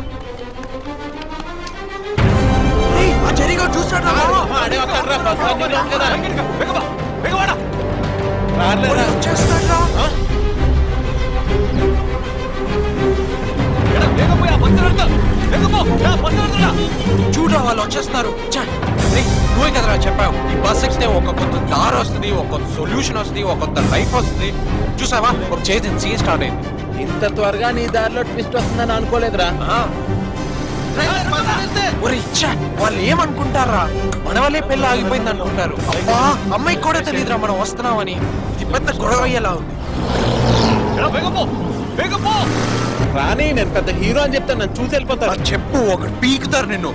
రేయ్, ఆ జరిగా చూసాడు ఆడే వస్తాడురా, బస్ అన్నీ ఉన్నాం కదా. రాలేరా? చూడరా వాళ్ళు వచ్చేస్తున్నారు ఛ, రేయ్, నువ్వే కదరా చెప్పావు ఈ బస్ ఎక్కితే ఒక కొత్త దారి వస్తుంది ఒక కొత్త సొల్యూషన్ వస్తుంది ఒక కొత్త లైఫ్ వస్తుంది చూసావా ఒక చేతి సీన్ స్టార్ట్ అయింది ఇంత త్వరగా నీ దారిలో ట్విస్ట్ వస్తుందని అనుకోలేదురా ఒరే ఛ, వాళ్ళు ఏమనుకుంటారా మన వల్లే పెళ్ళి ఆగిపోయింది అనుకుంటారు అబ్బా అమ్మాయికి కూడా తెలియదురా మనం వస్తున్నామని ఇది పెద్ద గొడవ అయ్యేలా ఉంది రాని నేను పెద్ద హీరో అని చెప్తాను నన్ను చూసి వెళ్ళిపోతాను చెప్పు ఒకటి పీకుతారు నిన్ను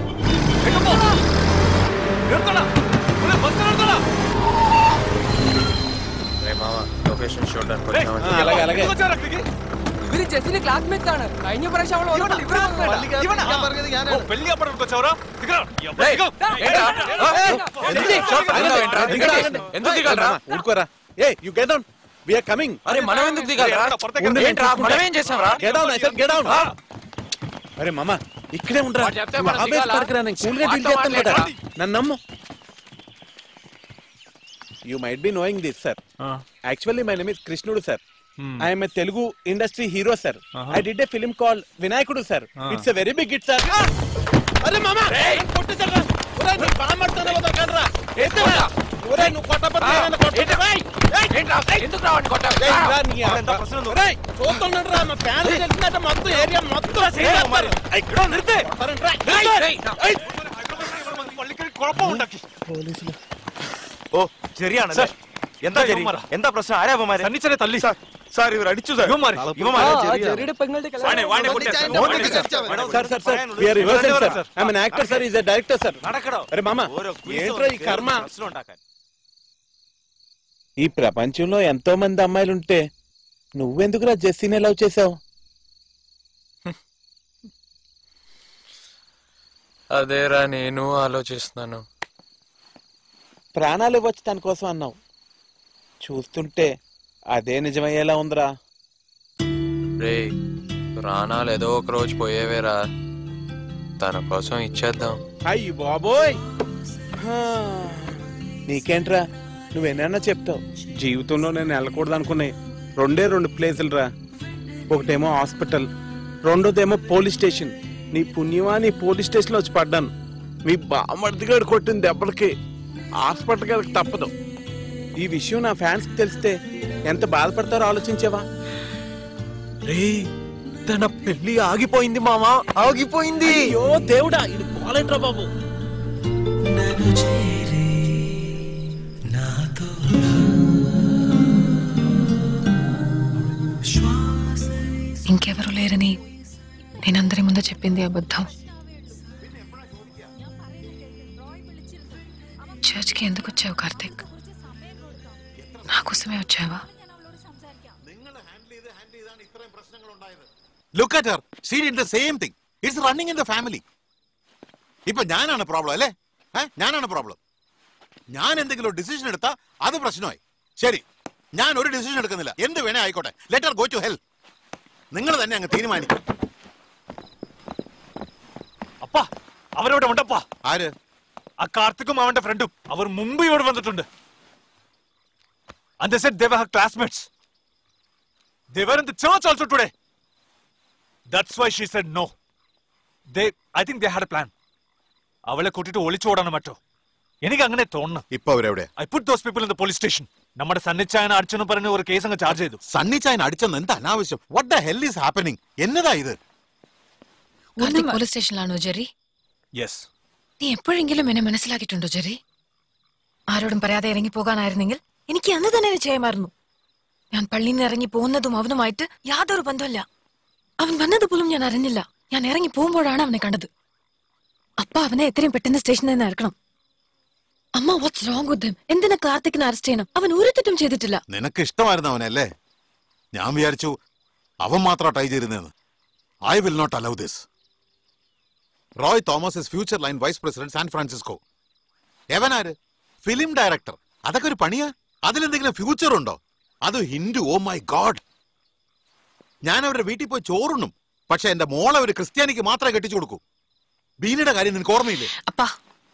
రే మామ లొకేషన్ చూడడానికి వచ్చామని ఆ, అలాగే అలాగే ഇവര് ജെസ്സിന്റെ ക്ലാസ്മേറ്റ്സ് ആണ് കഴിഞ്ഞ പ്രാവശ്യം അവൾ വന്നപ്പോൾ ഇവിടെ വന്നതാ. పెళ్లి అప్పటికి వచ్చావరా ఎందుకు దిగాలరా? ఊరుకోరా hey you get down we are coming అరే మనం ఎందుకు దిగాలరా? ఏంట్రా, మనం ఏం చేసాంరా? Get down I said get down అరే మామ ఇక్కడే ఉండరా వాడు చెప్తే నువ్వు మనం ఆవేశ దిగాలా? పడకురా నేను కూల్ గా డీల్ వాడితో చేస్తాను కదా మాట్లాడరా? నన్ను నమ్ము you might be knowing this sir actually my name is కృష్ణుడు sir I'm a Telugu industry hero sir I did a film call వినాయకుడు sir it's a very big hit sir అరే మామ కొట్టేసారా ఒరేయ్ నీ బామర్తోనే వదలకండ్రా ఎత్తరా ఒరేయ్ నువ్వు కొట్టకపోతే నేను కొట్టేది రేయ్ ఎందుకు రావండి కొట్టావు? ఏయ్, రా నీ అబ్బా. ఒరేయ్, చూస్తున్నాడు రా మా ఫ్యాన్ తెలిసినట్టు మొత్తం ఏరియా మొత్తం చేస్తారు. ఇక్కడ నిறுతే പോലീസില് ഓ ശരിയാണല്ലേ എന്താ ശരി എന്താ പ്രശ്നം ആരാ അവന്മാര് സന്നിച്ചനെ തല്ലി സാർ ഇവർ അടിച്ചു സാർ ഇവന്മാര്. ഇവന്മാര് ആ, ജെറിയുടെ പെങ്ങളുടെ വാണേ, വാണേ, കല്യാണം. കൊണ്ടേ, മോനെ മോനെ കൊണ്ടേ. Sir sir sir we're rehearsal sir I am actor sir is a director sir നടക്കടോ అరే మామ ఏంట్రా ఈ కర్మ പ്രശ്നം ഉണ്ടാക്കാൻ ఈ ప్రపంచంలో ఎంతో మంది అమ్మాయిలుంటే నువ్వెందుకురా జెస్సీని లవ్ చేసావు అదేరా నేను ఆలోచిస్తున్నాను ప్రాణాలు ఇవ్వచ్చు తన కోసం అన్నావు చూస్తుంటే అదే నిజమయ్యేలా ఉందిరా రే ప్రాణాలు ఏదో ఒక రోజు పోయేవేరా తన కోసం ఇచ్చేద్దాం అయ్యి బాబోయ్ హా. నీకేంట్రా నువ్వేనన్నా చెప్తావు జీవితంలో నేను వెళ్ళకూడదు అనుకున్నాయి రెండే రెండు ప్లేసులు రా ఒకటేమో హాస్పిటల్ రెండోదేమో పోలీస్ స్టేషన్ నీ పుణ్యమా నీ పోలీస్ స్టేషన్లో వచ్చి పడ్డాను మీ బామర్దిగాడు కొట్టిన దెబ్బలకి హాస్పిటల్ గారికి తప్పదు ఈ విషయం నా ఫ్యాన్స్కి తెలిస్తే ఎంత బాధపడతారో ఆలోచించేవా రే తన పెళ్లి ఆగిపోయింది మామా ఆగిపోయింది అయ్యో దేవుడా ఇది కాలేట్రా బాబు ఇంకెవరు లేరని నేనందరి ముందు చెప్పింది అబద్ధం చర్చ్కి ఎందుకు వచ్చావు కార్తిక్ నా కోసమే వచ్చావా look at her she did the same thing it's running in the family ഇപ്പൊ ഞാനാണ് പ്രോബ്ലം അല്ലേ ഏ? ഞാനാണ് പ്രോബ്ലം ഞാൻ എന്തെങ്കിലും ഡിസിഷൻ എടുത്താ അത് പ്രശ്നമായി ശരി ഞാൻ ഒരു ഡിസിഷൻ എടുക്കുന്നില്ല എന്ത് വേണേ ആയിക്കോട്ടെ ലെറ്റർ ഗോ ടു ഹെൽ നിങ്ങൾ തന്നെ അങ്ങ് തീരുമാനിക്കും അപ്പാ അവരവിടെ ഉണ്ടപ്പാ ആര് ആ കാർത്തിക്കും അവന്റെ ഫ്രണ്ടും അവർ മുമ്പ് ഇവിടെ വന്നിട്ടുണ്ട് And they said they were her classmates. They were in the church also today. That's why she said no. They, I think they had a plan. അവളെ കൂട്ടിട്ട് ഒളിച്ചോടാണ് മറ്റോ എനിക്ക് അങ്ങനെ തോന്നുന്നു ഇപ്പൊ അവരെവിടെ I put those people in the police station നമ്മുടെ സന്നിച്ചായന അടിച്ചെന്ന് പറഞ്ഞ ഒരു കേസ് അങ്ങ് ചാർജ് ചെയ്തു സണ്ണിച്ചായൻ അടിച്ചെന്ന് എന്താ അനാവശ്യം what the hell is happening എന്നതാ ഇത് കാർത്തിക് പോലീസ് സ്റ്റേഷനിലാണോ ജെറി യെസ് നീ എപ്പോഴെങ്കിലും എന്നെ മനസ്സിലാക്കിയിട്ടുണ്ടോ ജെറി ആരോടും പറയാതെ ഇറങ്ങി പോകാനായിരുന്നെങ്കിൽ എനിക്ക് അന്ന് തന്നെ ഇത് ചെയ്യാമായിരുന്നു ഞാൻ പള്ളിയിൽ നിന്ന് ഇറങ്ങി പോകുന്നതും അവനുമായിട്ട് യാതൊരു ബന്ധമില്ല അവൻ വന്നത് പോലും ഞാൻ അറിഞ്ഞില്ല ഞാൻ ഇറങ്ങി പോകുമ്പോഴാണ് അവനെ കണ്ടത് അപ്പ അവനെ എത്രയും പെട്ടെന്ന് സ്റ്റേഷനിൽ നിന്ന് ഇറക്കണം അമ്മ വാട്ട്സ് റോങ് വിത്ത് ഹിം എന്തിനാ കാർത്തിക്കിനെ അറസ്റ്റ് ചെയ്യണം അവൻ ഒരു തെറ്റും ചെയ്തിട്ടില്ല നിനക്ക് ഇഷ്ടമായിരുന്നു അവനല്ലേ ഞാൻ വിചാരിച്ചു അവൻ മാത്രം ട്രൈ ചെയ്തിരുന്നെന്ന് I will not allow this Roy Thomas is future line vice president San Francisco എവനാര് ഫിലിം ഡയറക്ടർ അതൊക്കെ ഒരു പണിയാ അതിലെന്തെങ്കിലും ഫ്യൂച്ചർ ഉണ്ടോ അത് ഹിന്ദു ഓ മൈ ഗോഡ് ഞാൻ അവരുടെ വീട്ടിൽ പോയി ചോറുണ്ണും പക്ഷെ എന്റെ മോളെ ഒരു ക്രിസ്ത്യാനിക്ക് മാത്രമേ കെട്ടിച്ചു കൊടുക്കൂ ബീനയുടെ കാര്യം നിനക്ക് ഓർമ്മയില്ലേ അപ്പാ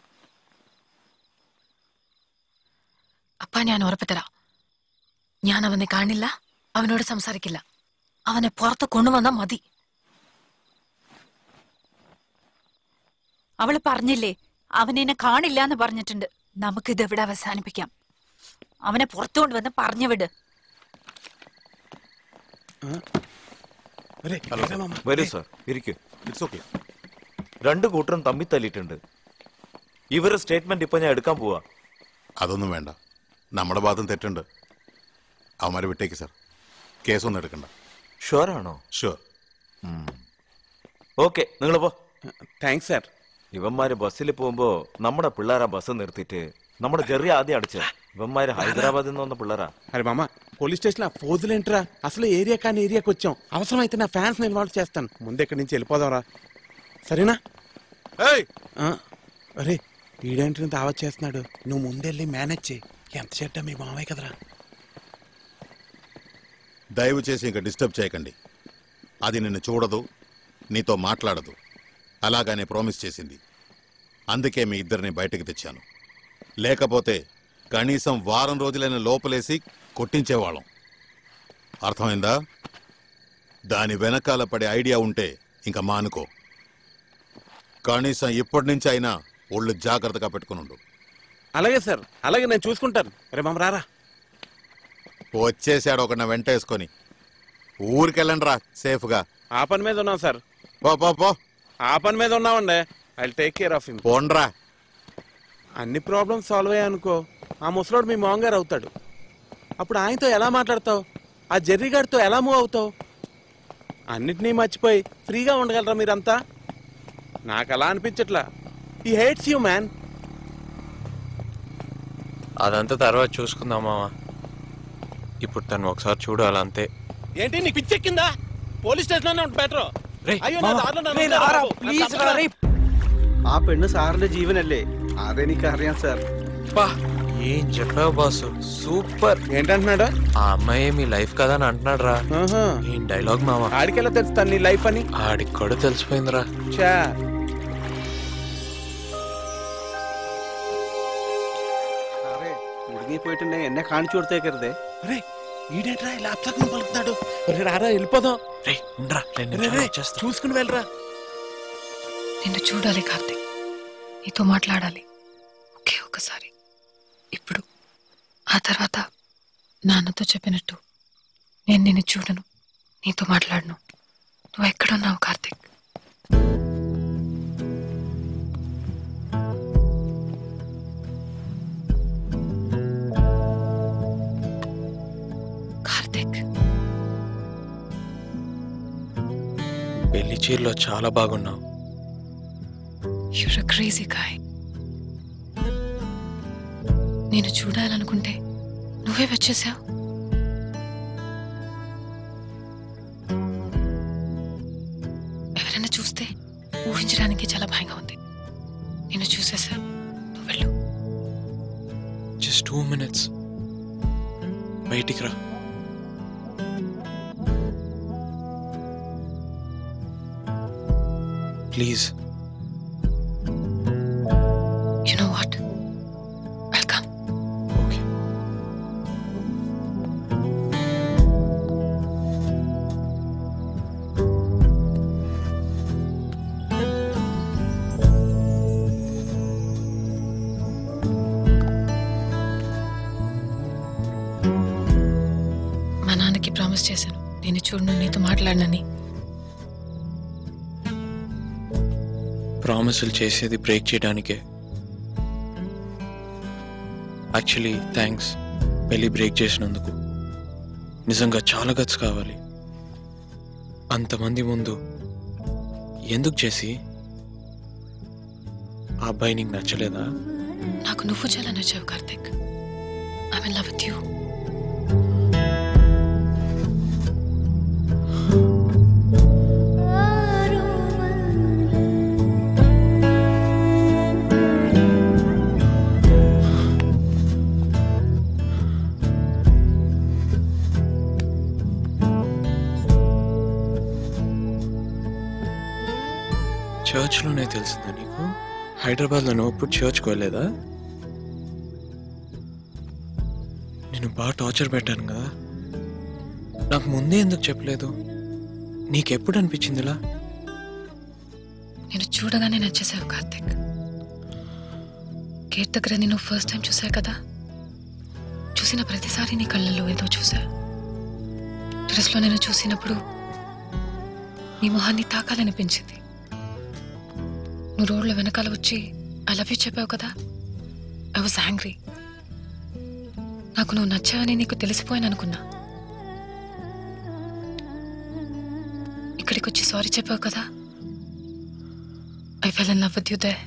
അപ്പാ ഞാൻ ഉറപ്പ് തരാം ഞാൻ അവനെ കാണില്ല അവനോട് സംസാരിക്കില്ല അവനെ പുറത്ത് കൊണ്ടുവന്നാ മതി അവള് പറഞ്ഞില്ലേ അവൻ എന്നെ കാണില്ല എന്ന് പറഞ്ഞിട്ടുണ്ട് നമുക്കിത് എവിടെ അവസാനിപ്പിക്കാം അവനെ പുറത്തു കൊണ്ടുവന്ന് പറഞ്ഞു വിട് വരൂ സാർ ഇരിക്കൂ ഇറ്റ്സ് ഓക്കെ രണ്ട് കൂട്ടരും തമ്മിൽ തല്ലിയിട്ടുണ്ട് ഇവരുടെ സ്റ്റേറ്റ്മെന്റ് ഇപ്പൊ ഞാൻ എടുക്കാൻ പോവാ അതൊന്നും വേണ്ട നമ്മുടെ ഭാഗത്തും തെറ്റുണ്ട് അവന്മാരെ വിട്ടേക്ക് സാർ കേസൊന്നും എടുക്കണ്ട ഷുവർ ആണോ ഷുവർ ഓക്കെ നിങ്ങൾ പോ താങ്ക്സ് സാർ ഇവന്മാര് ബസ്സിൽ പോകുമ്പോ നമ്മുടെ പിള്ളേരാ ബസ് നിർത്തിയിട്ട് നമ്മുടെ ചെറിയ ആദ്യം അടിച്ച ఇవమ్మాయి హైదరాబాద్ ఉన్న పిల్లరా అరే మామ పోలీస్ స్టేషన్ ఆ ఫోజులేంట్రా అసలు ఏరియా కాని ఏరియాకి వచ్చాం అవసరమైతే నా ఫ్యాన్స్ ఇన్వాల్వ్ చేస్తాను ముందు ఇక్కడి నుంచి వెళ్ళిపోదాంరా సరేనా ఆ, అరే వీడేంటి దావత్ చేస్తున్నాడు నువ్వు ముందెళ్ళి మేనేజ్ చేయి ఎంత చెడ్డ మీ మామయ్య కదరా దయచేసి ఇంకా డిస్టర్బ్ చేయకండి అది నిన్ను చూడదు నీతో మాట్లాడదు అలాగనే ప్రామిస్ చేసింది అందుకే మీ ఇద్దరిని బయటకు తెచ్చాను లేకపోతే కనీసం వారం రోజులైన లోపలేసి కొట్టించేవాళ్ళం అర్థమైందా దాని వెనకాల పడే ఐడియా ఉంటే ఇంకా మానుకో కనీసం ఇప్పటి నుంచి అయినా ఒళ్ళు జాగ్రత్తగా పెట్టుకునుండు అలాగే సార్ అలాగే నేను చూసుకుంటాను అరే మామ రారా వచ్చేసాడు ఒక వెంటేసుకొని ఊరికెళ్ళండి రా సేఫ్గా ఆ పని మీద ఉన్నాం సార్ పో పో పో ఆ పని మీద ఉన్నామండి I take care of him పోండ్రా అన్ని ప్రాబ్లమ్స్ సాల్వ్ అయ్యాయి అనుకో ఆ ముసలోడు మీ మామగారు అవుతాడు అప్పుడు ఆయనతో ఎలా మాట్లాడతావు ఆ జెర్రీ గారితో ఎలా మూవ్ అవుతావు అన్నిటినీ మర్చిపోయి ఫ్రీగా ఉండగలరా మీరంతా నాకు అలా అనిపించట్లా ఈ హేట్స్ యూ మ్యాన్ అదంతా తర్వాత చూసుకుందాం మామ ఇప్పుడు తను ఒకసారి చూడాలి అంతే ఏంటి నీకు పిచ్చెక్కిందా పోలీస్ స్టేషన్ ఉంటే బెటర్ അയ്യോ ഞാൻ മാമ, ആരുടെ റേയ്, ആരാ? Please, റാ, റേയ്. ആ പെണ്ണ് സാറിന്റെ ജീവനല്ലേ അതെനിക്ക് അറിയാം സാർ ఏం చెప్పావు బాసు సూపర్ ఏంటంటున్నాడు ఆ అమ్మాయి మీ లైఫ్ కదా అని అంటున్నాడు రా ఏం డైలాగ్ మావా ఆడికెలా తెలుస్తాను నీ లైఫ్ అని ఆడికి కూడా తెలిసిపోయిందిరా చా ఉడిగిపోయిట్టుండే ఎన్న కాణి చూడితే కదే అరే ఈడేట్రా ఇలా అప్సకం పలుకుతాడు ఒరే రారా వెళ్ళిపోదాం రే ఉండరా రెండు రే, నిమిషాలు రే, వచ్చేస్తా. చూసుకుని వెళ్ళరా నిన్ను చూడాలి కార్తీక్ నీతో మాట్లాడాలి ఒకే ఒకసారి ఇప్పుడు ఆ తర్వాత నాన్నతో చెప్పినట్టు నేను నిన్ను చూడను నీతో మాట్లాడను నువ్వు ఎక్కడున్నావు కార్తీక్ కార్తీక్ పెళ్లి చీరలో చాలా బాగున్నావు యూర్ క్రేజీ గాయ్ నేను చూడాలనుకుంటే నువ్వే వచ్చేసావు ఎవరైనా చూస్తే ఊహించడానికి చాలా భయంగా ఉంది నేను చూసేసా నువ్వు వెళ్ళు జస్ట్ టూ మినిట్స్ బయటికి రా please you know what welcome మా నాన్నకి ప్రామిస్ చేశాను నేను చూడను నీతో మాట్లాడనని ప్రామిసులు చేసేది బ్రేక్ చేయడానికే యాక్చువల్లీ థ్యాంక్స్ పెళ్లి బ్రేక్ చేసినందుకు నిజంగా చాలా గట్స్ కావాలి అంతమంది ముందు ఎందుకు చేసి ఆ అబ్బాయి నీకు నచ్చలేదా నాకు నువ్వు చాలా నచ్చావు Karthik I mean love with you చర్చ్లోనే తెలిసిందా నీకు హైదరాబాద్లో నువ్వు ఎప్పుడు చర్చ్కి వెళ్ళలేదా నేను బాగా టార్చర్ పెట్టాను కదా నాకు ముందే ఎందుకు చెప్పలేదు నీకెప్పుడు అనిపించింది ఇలా నేను చూడగానే నచ్చేసావు కార్తిక్ గేట్ దగ్గర నేను ఫస్ట్ టైం చూసా కదా చూసిన ప్రతిసారి నీ కళ్ళల్లో ఏదో చూసా టెరస్లో నేను చూసినప్పుడు నీ మొహాన్ని తాకాలనిపించింది నువ్వు రోడ్ల వెనకాల వచ్చి ఐ లవ్ యూ చెప్పావు కదా ఐ వాజ్ యాంగ్రీ నాకు నువ్వు నచ్చావని నీకు తెలిసిపోయాను అనుకున్నా ఇక్కడికి వచ్చి సారీ చెప్పావు కదా I fell in love with you the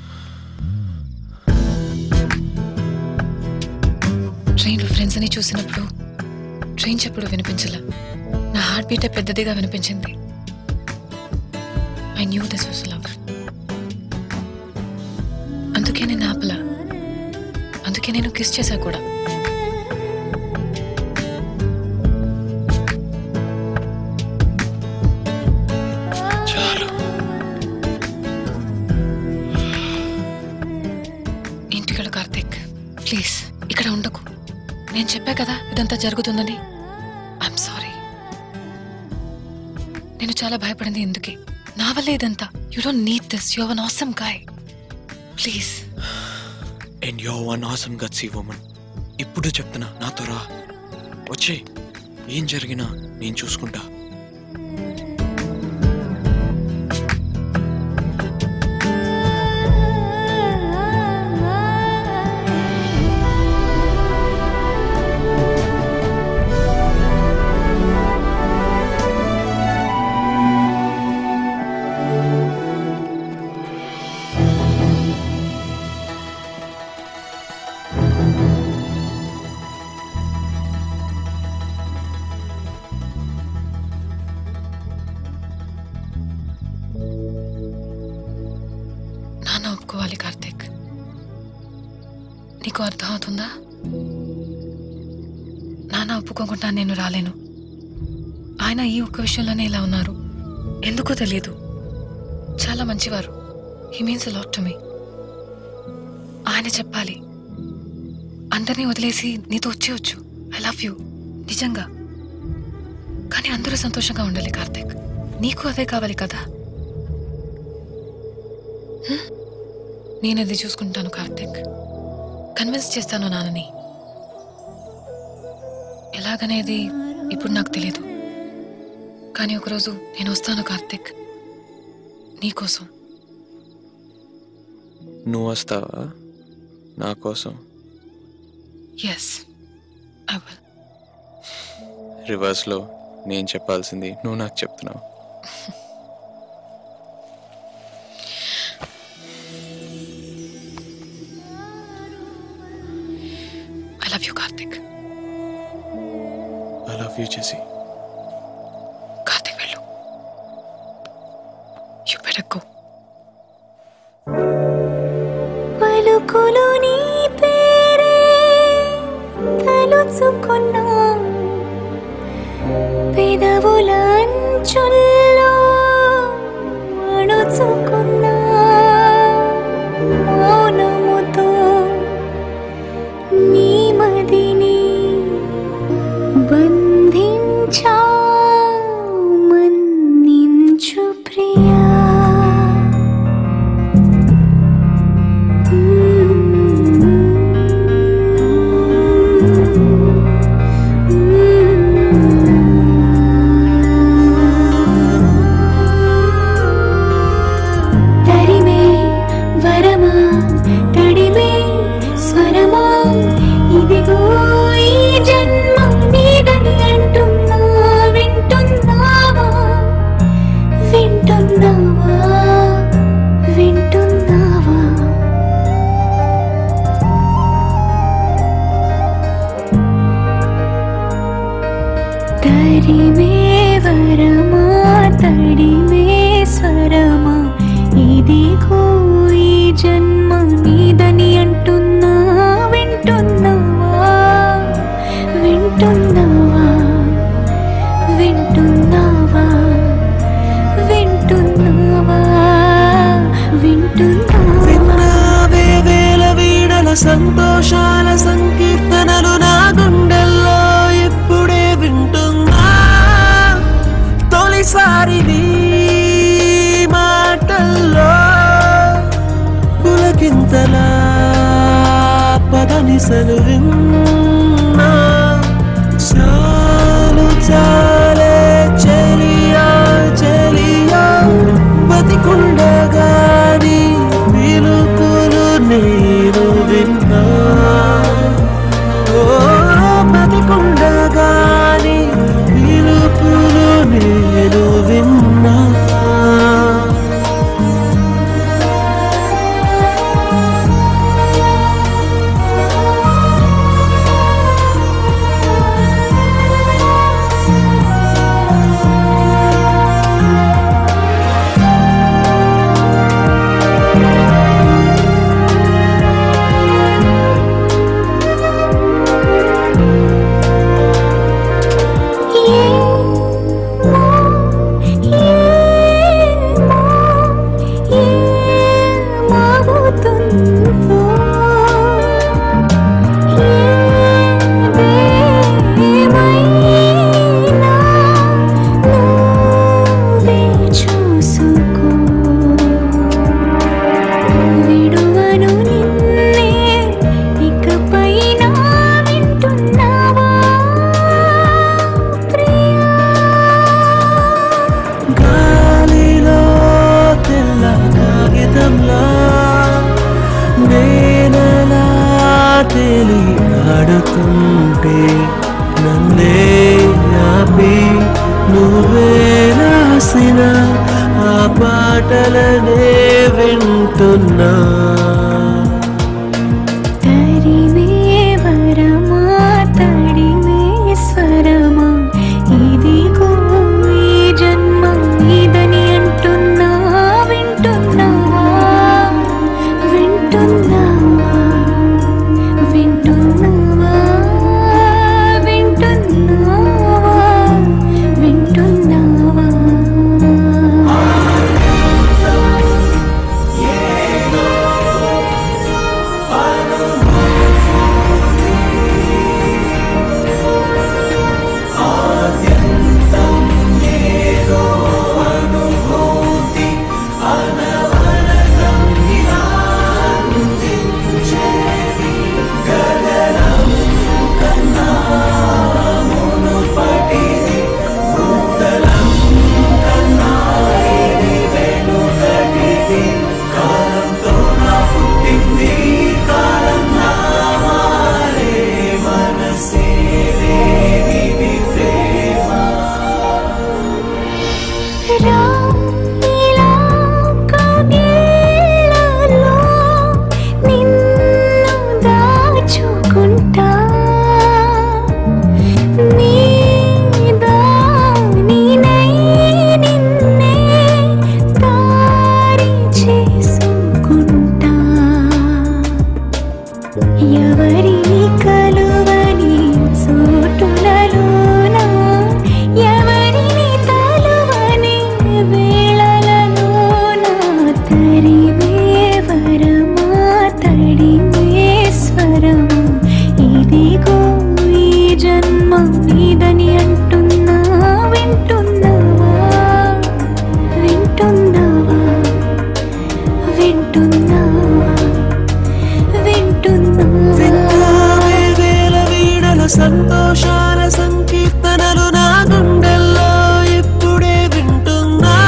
ట్రైన్లో ఫ్రెండ్స్ అని చూసినప్పుడు ట్రైన్ చెప్పుడు వినిపించలే నా హార్ట్ బీటే పెద్దదిగా వినిపించింది I knew this was love అందుకే నేను ఆపలా అందుకే నేను కిస్ చేశా కూడా చాలు ఇంటికెళ్ళు కార్తిక్ ప్లీజ్ ఇక్కడ ఉండకు నేను చెప్పా కదా ఇదంతా జరుగుతుందని ఐఎమ్ సారీ నేను చాలా భయపడింది ఎందుకే నా వల్లే ఇదంతా you don't need this you one awesome guy please and you're one awesome gutsy woman ఇప్పుడు చెప్తున్నా నాతో రా వచ్చే ఏం జరిగినా నేను చూసుకుంటా నాన్న ఒప్పుకోవాలి కార్తిక్ నీకు అర్థమవుతుందా నాన్న ఒప్పుకోకుండా నేను రాలేను ఆయన ఈ ఒక్క విషయంలోనే ఇలా ఉన్నారు ఎందుకో తెలియదు చాలా మంచివారు he means lot to me ఆయన చెప్పాలి అందరినీ వదిలేసి నీతో వచ్చేయచ్చు ఐ లవ్ యూ నిజంగా కానీ అందరూ సంతోషంగా ఉండాలి కార్తీక్ నీకు అదే కావాలి కదా హ్మ్? నేను అది చూసుకుంటాను కార్తీక్ కన్విన్స్ చేస్తాను నాన్నని ఎలాగనేది ఇప్పుడు నాకు తెలియదు కానీ ఒకరోజు నేను వస్తాను కార్తీక్ నీకోసం నువ్వు వస్తావా నా కోసం ఎస్ ఐ విల్ రివర్స్లో నేను చెప్పాల్సింది నువ్వు నాకు చెప్తున్నావు I love you Karthik I love you చేసి కార్తీక్ వెళ్ళు యూ బెటర్ గో పలుకులు నీ పేరే తలుచుకున్నా పెదవుల అంచుల్లో అణుచుకున్నా మౌనముతో నీ మదిని బంధించా మన్నించు ప్రియా తరిమే వరమా తడిమే స్వరమా ఇదిగో ఈ జన్మ నీదని అంటున్నా వింటున్నావా వింటున్నావా వింటున్నావా తరిమే వరమా తడిమే స్వరమా ఇదిగో ఈ జన్మ నీదని అంటున్నా వింటున్నావా వింటున్నావా వింటున్నావా వింటున్నావా వింటున్నావా వేల వీడల సంతోషాల సంకీర్తనలు నా గుండెల్లో ఇప్పుడే వింటున్నా తొలిసారి నీ మాటల్లో పులకింతలా పదనిసలు విన్నా చాలు చాలే చెలియా చెలియా బతికుండగాని పిలుపులు నేను విన్నా ఓ బతికుండగాని పిలుపులు నేను విన్నా ఏమవుతుందో ఏమైనా నువ్వే చూసుకో విడువను నిన్నే ఇకపైన వింటున్నావా గాలిలో తెల్ల కాగితంలా నేనలా తేలి ఆడుతుంటే నన్నే ఆపి నువ్వే రాసిన ఆ పాటలనే వింటున్నా తరిమే వరమా తడిమే స్వరమా ఇదిగో ఈ జన్మ నీదని అంటున్నా వింటున్నావా వింటున్నావా వాదనలు నా గుండెల్లో ఇప్పుడే వింటున్నా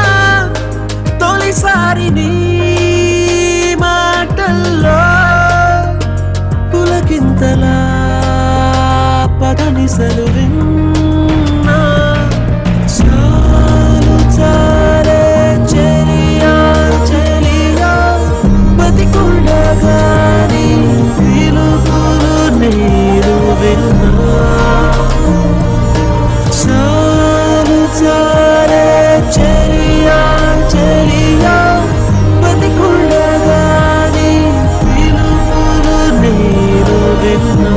తొలిసారి నీ మాటల్లో పులకింతలా పదనిసలు విన్నా చాలు చాలే చెలియా చెలియా బతికుండగాని పిలుపులు నేను విన్నా చాలు చాలే చెలియా చెలియా బతికుండగాని పిలుపులు నేను విన్నా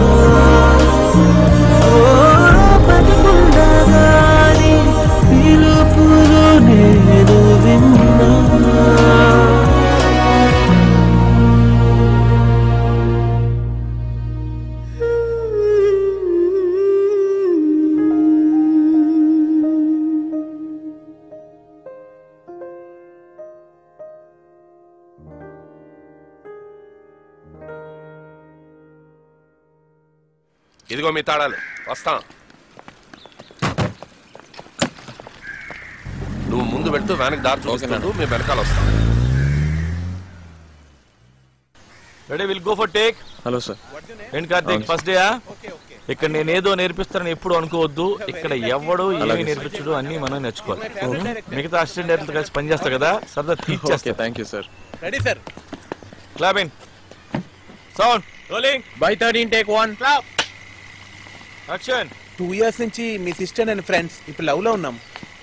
ఓ బతికుండగాని పిలుపులు నేను విన్నా ఇదిగో మీ తాళాలు వస్తాం నువ్వు ముందు వెళ్తూ వ్యాన్కి దారి చూపిస్తున్నాడు మేము వెనకాల వస్తాం ready will go for take hello sir ఏంటి కార్తీక్ అవును. ఫస్ట్ డే ఇక్కడ నేను ఏదో నేర్పిస్తానని ఎప్పుడు అనుకోవద్దు ఇక్కడ ఎవడు ఏమి అలాగే సార్. నేర్పించడు అన్ని మనం నేర్చుకోవాలి మిగతా అసిస్టెంట్ డైరెక్టర్ కలిసి పనిచేస్తా కదా సరదా తీర్చేస్తా thank you sir ready sir clapping sound rolling by thirteen take one clap action two years నుంచి మీ సిస్టర్ అండ్ ఫ్రెండ్స్ ఇప్పుడు లవ్ లో ఉన్నాం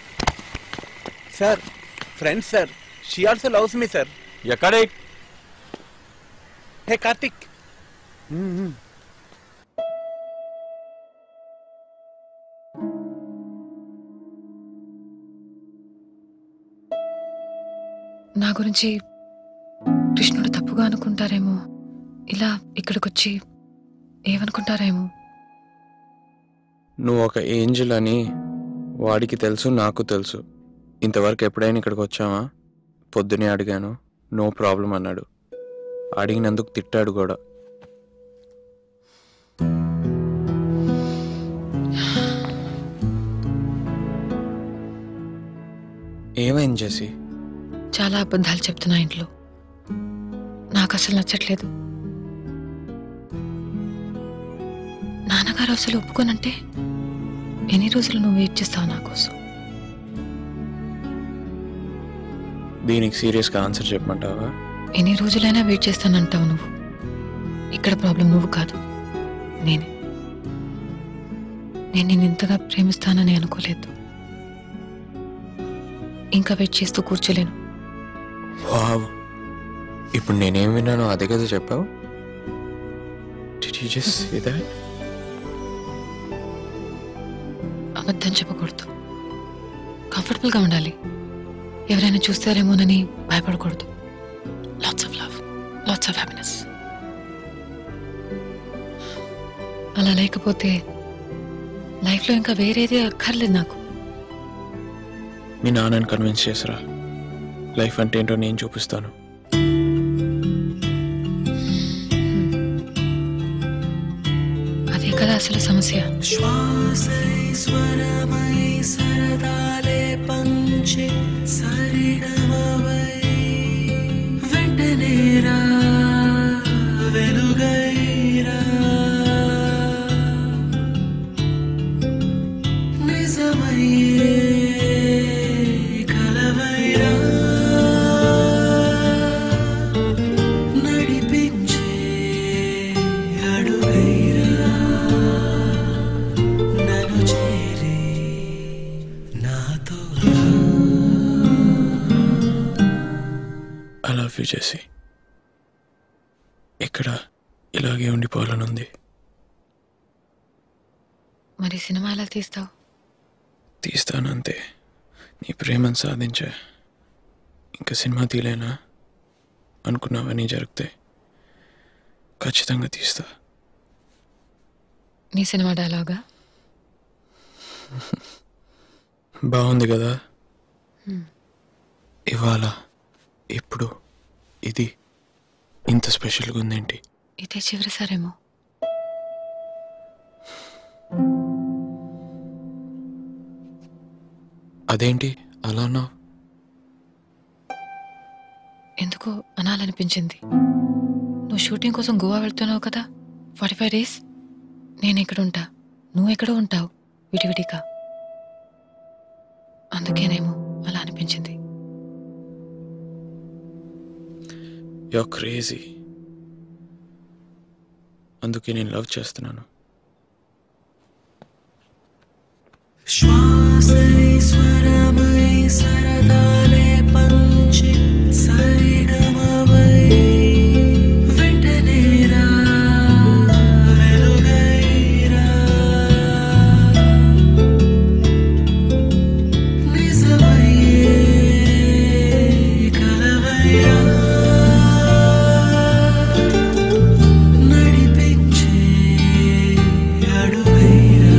sir friends sir she also loves me sir ఎక్కడే హే కార్తిక్ నా గురించి కృష్ణుడు తప్పుగా అనుకుంటారేమో ఇలా ఇక్కడికొచ్చి ఏమనుకుంటారేమో నువ్వు ఒక ఏంజల్ అని వాడికి తెలుసు నాకు తెలుసు ఇంతవరకు ఎప్పుడైనా ఇక్కడికి వచ్చావా పొద్దునే అడిగాను నో ప్రాబ్లం అన్నాడు అడిగినందుకు తిట్టాడు కూడా ఏమైంది జెసి చాలా అబద్ధాలు చెప్తున్నా ఇంట్లో నాకు అసలు నచ్చట్లేదు నాన్నగారు అసలు ఒప్పుకోనంటే ఎన్ని రోజులు నువ్వు వెయిట్ చేస్తావు నా కోసం దీనికి సీరియస్గా ఆన్సర్ చెప్పమంటావా ఎన్ని రోజులైనా వెయిట్ చేస్తానంటావు నువ్వు ఇక్కడ ప్రాబ్లం నువ్వు కాదు నేనే నేను నిన్ను ఇంతగా ప్రేమిస్తానని అనుకోలేదు ఇంకా వెయిట్ చేస్తూ కూర్చోలేను వావ్ ఇప్పుడు నేనేం విన్నానో అదే కదా చెప్పావు Did you just say that? అబద్ధం చెప్పకూడదు కంఫర్టబుల్గా ఉండాలి ఎవరైనా చూస్తారేమోనని భయపడకూడదు lots of love lots of happiness అలా లేకపోతే లైఫ్లో ఇంకా వేరేది అక్కర్లేదు నాకు మీ నాన్నని కన్విన్స్ చేసిరా లైఫ్ అంటే ఏంటో నేను చూపిస్తాను అదే కదా అసలు సమస్య శ్వాసైశ్వరమై సరదాలే పంచే సరిగమవై వెంటనే రా వెలుగైరా నిజమయ్యే కలవైరా నడిపించే అడుగైరా నన్ను చేరి నాతో ఐ లవ్ యూ చేసి ఇక్కడ ఇలాగే ఉండిపోవాలనుంది మరి సినిమా ఎలా తీస్తావు తీస్తానంతే నీ ప్రేమను సాధించా ఇంకా సినిమా తీలేనా అనుకున్నావని జరిగితే ఖచ్చితంగా తీస్తా నీ సినిమా డైలాగా బాగుంది కదా Hmm. ఇవాళ ఇప్పుడు ఇది ఇంత స్పెషల్గా ఉందేంటి ఇదే చివరిసారేమో అదేంటి అలా అన్నావు ఎందుకో అనాలనిపించింది నువ్వు షూటింగ్ కోసం గోవా వెళ్తున్నావు కదా ఫార్టీ ఫైవ్ డేస్ నేను ఎక్కడ ఉంటా నువ్వు ఎక్కడో ఉంటావు విడివిడిగా అందుకేనేమో అలా అనిపించింది యో క్రేజీ అందుకే నేను లవ్ చేస్తున్నాను శ్వాసైశ్వరమై సరదాలే పంచి సరిగమవై వెంటనేరా వెలుగైరా నిజమయ్యే కలవైరా నడిపించే అడుగైరా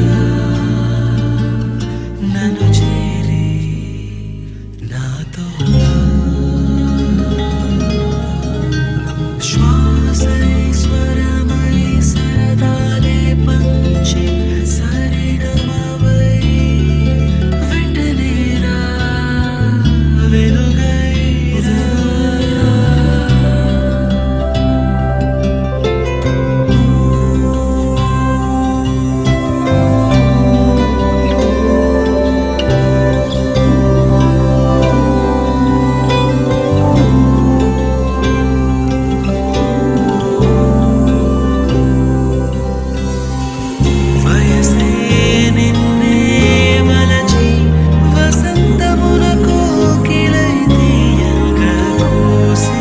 నన్ను చేరి నాతో శ్వాసైశ్వరమై సరదాలే పంచి సరిగమవై వెంటనేరా వెలుగైరా వయసే నిన్నే మలచి వసంతములకు కిలైతీయంగా కూసి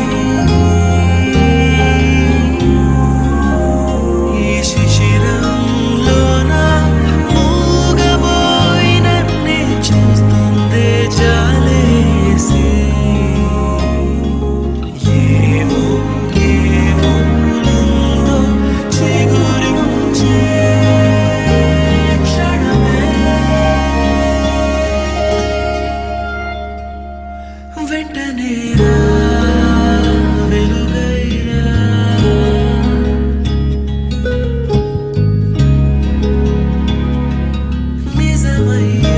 ఈ శిశిరంలోన మూగబోయి నన్నే చూస్తుందే జాలేసి ఏమో ఏమో నుందో చిగురించే వెంటనే వెలుగైరా నిజమయ్యే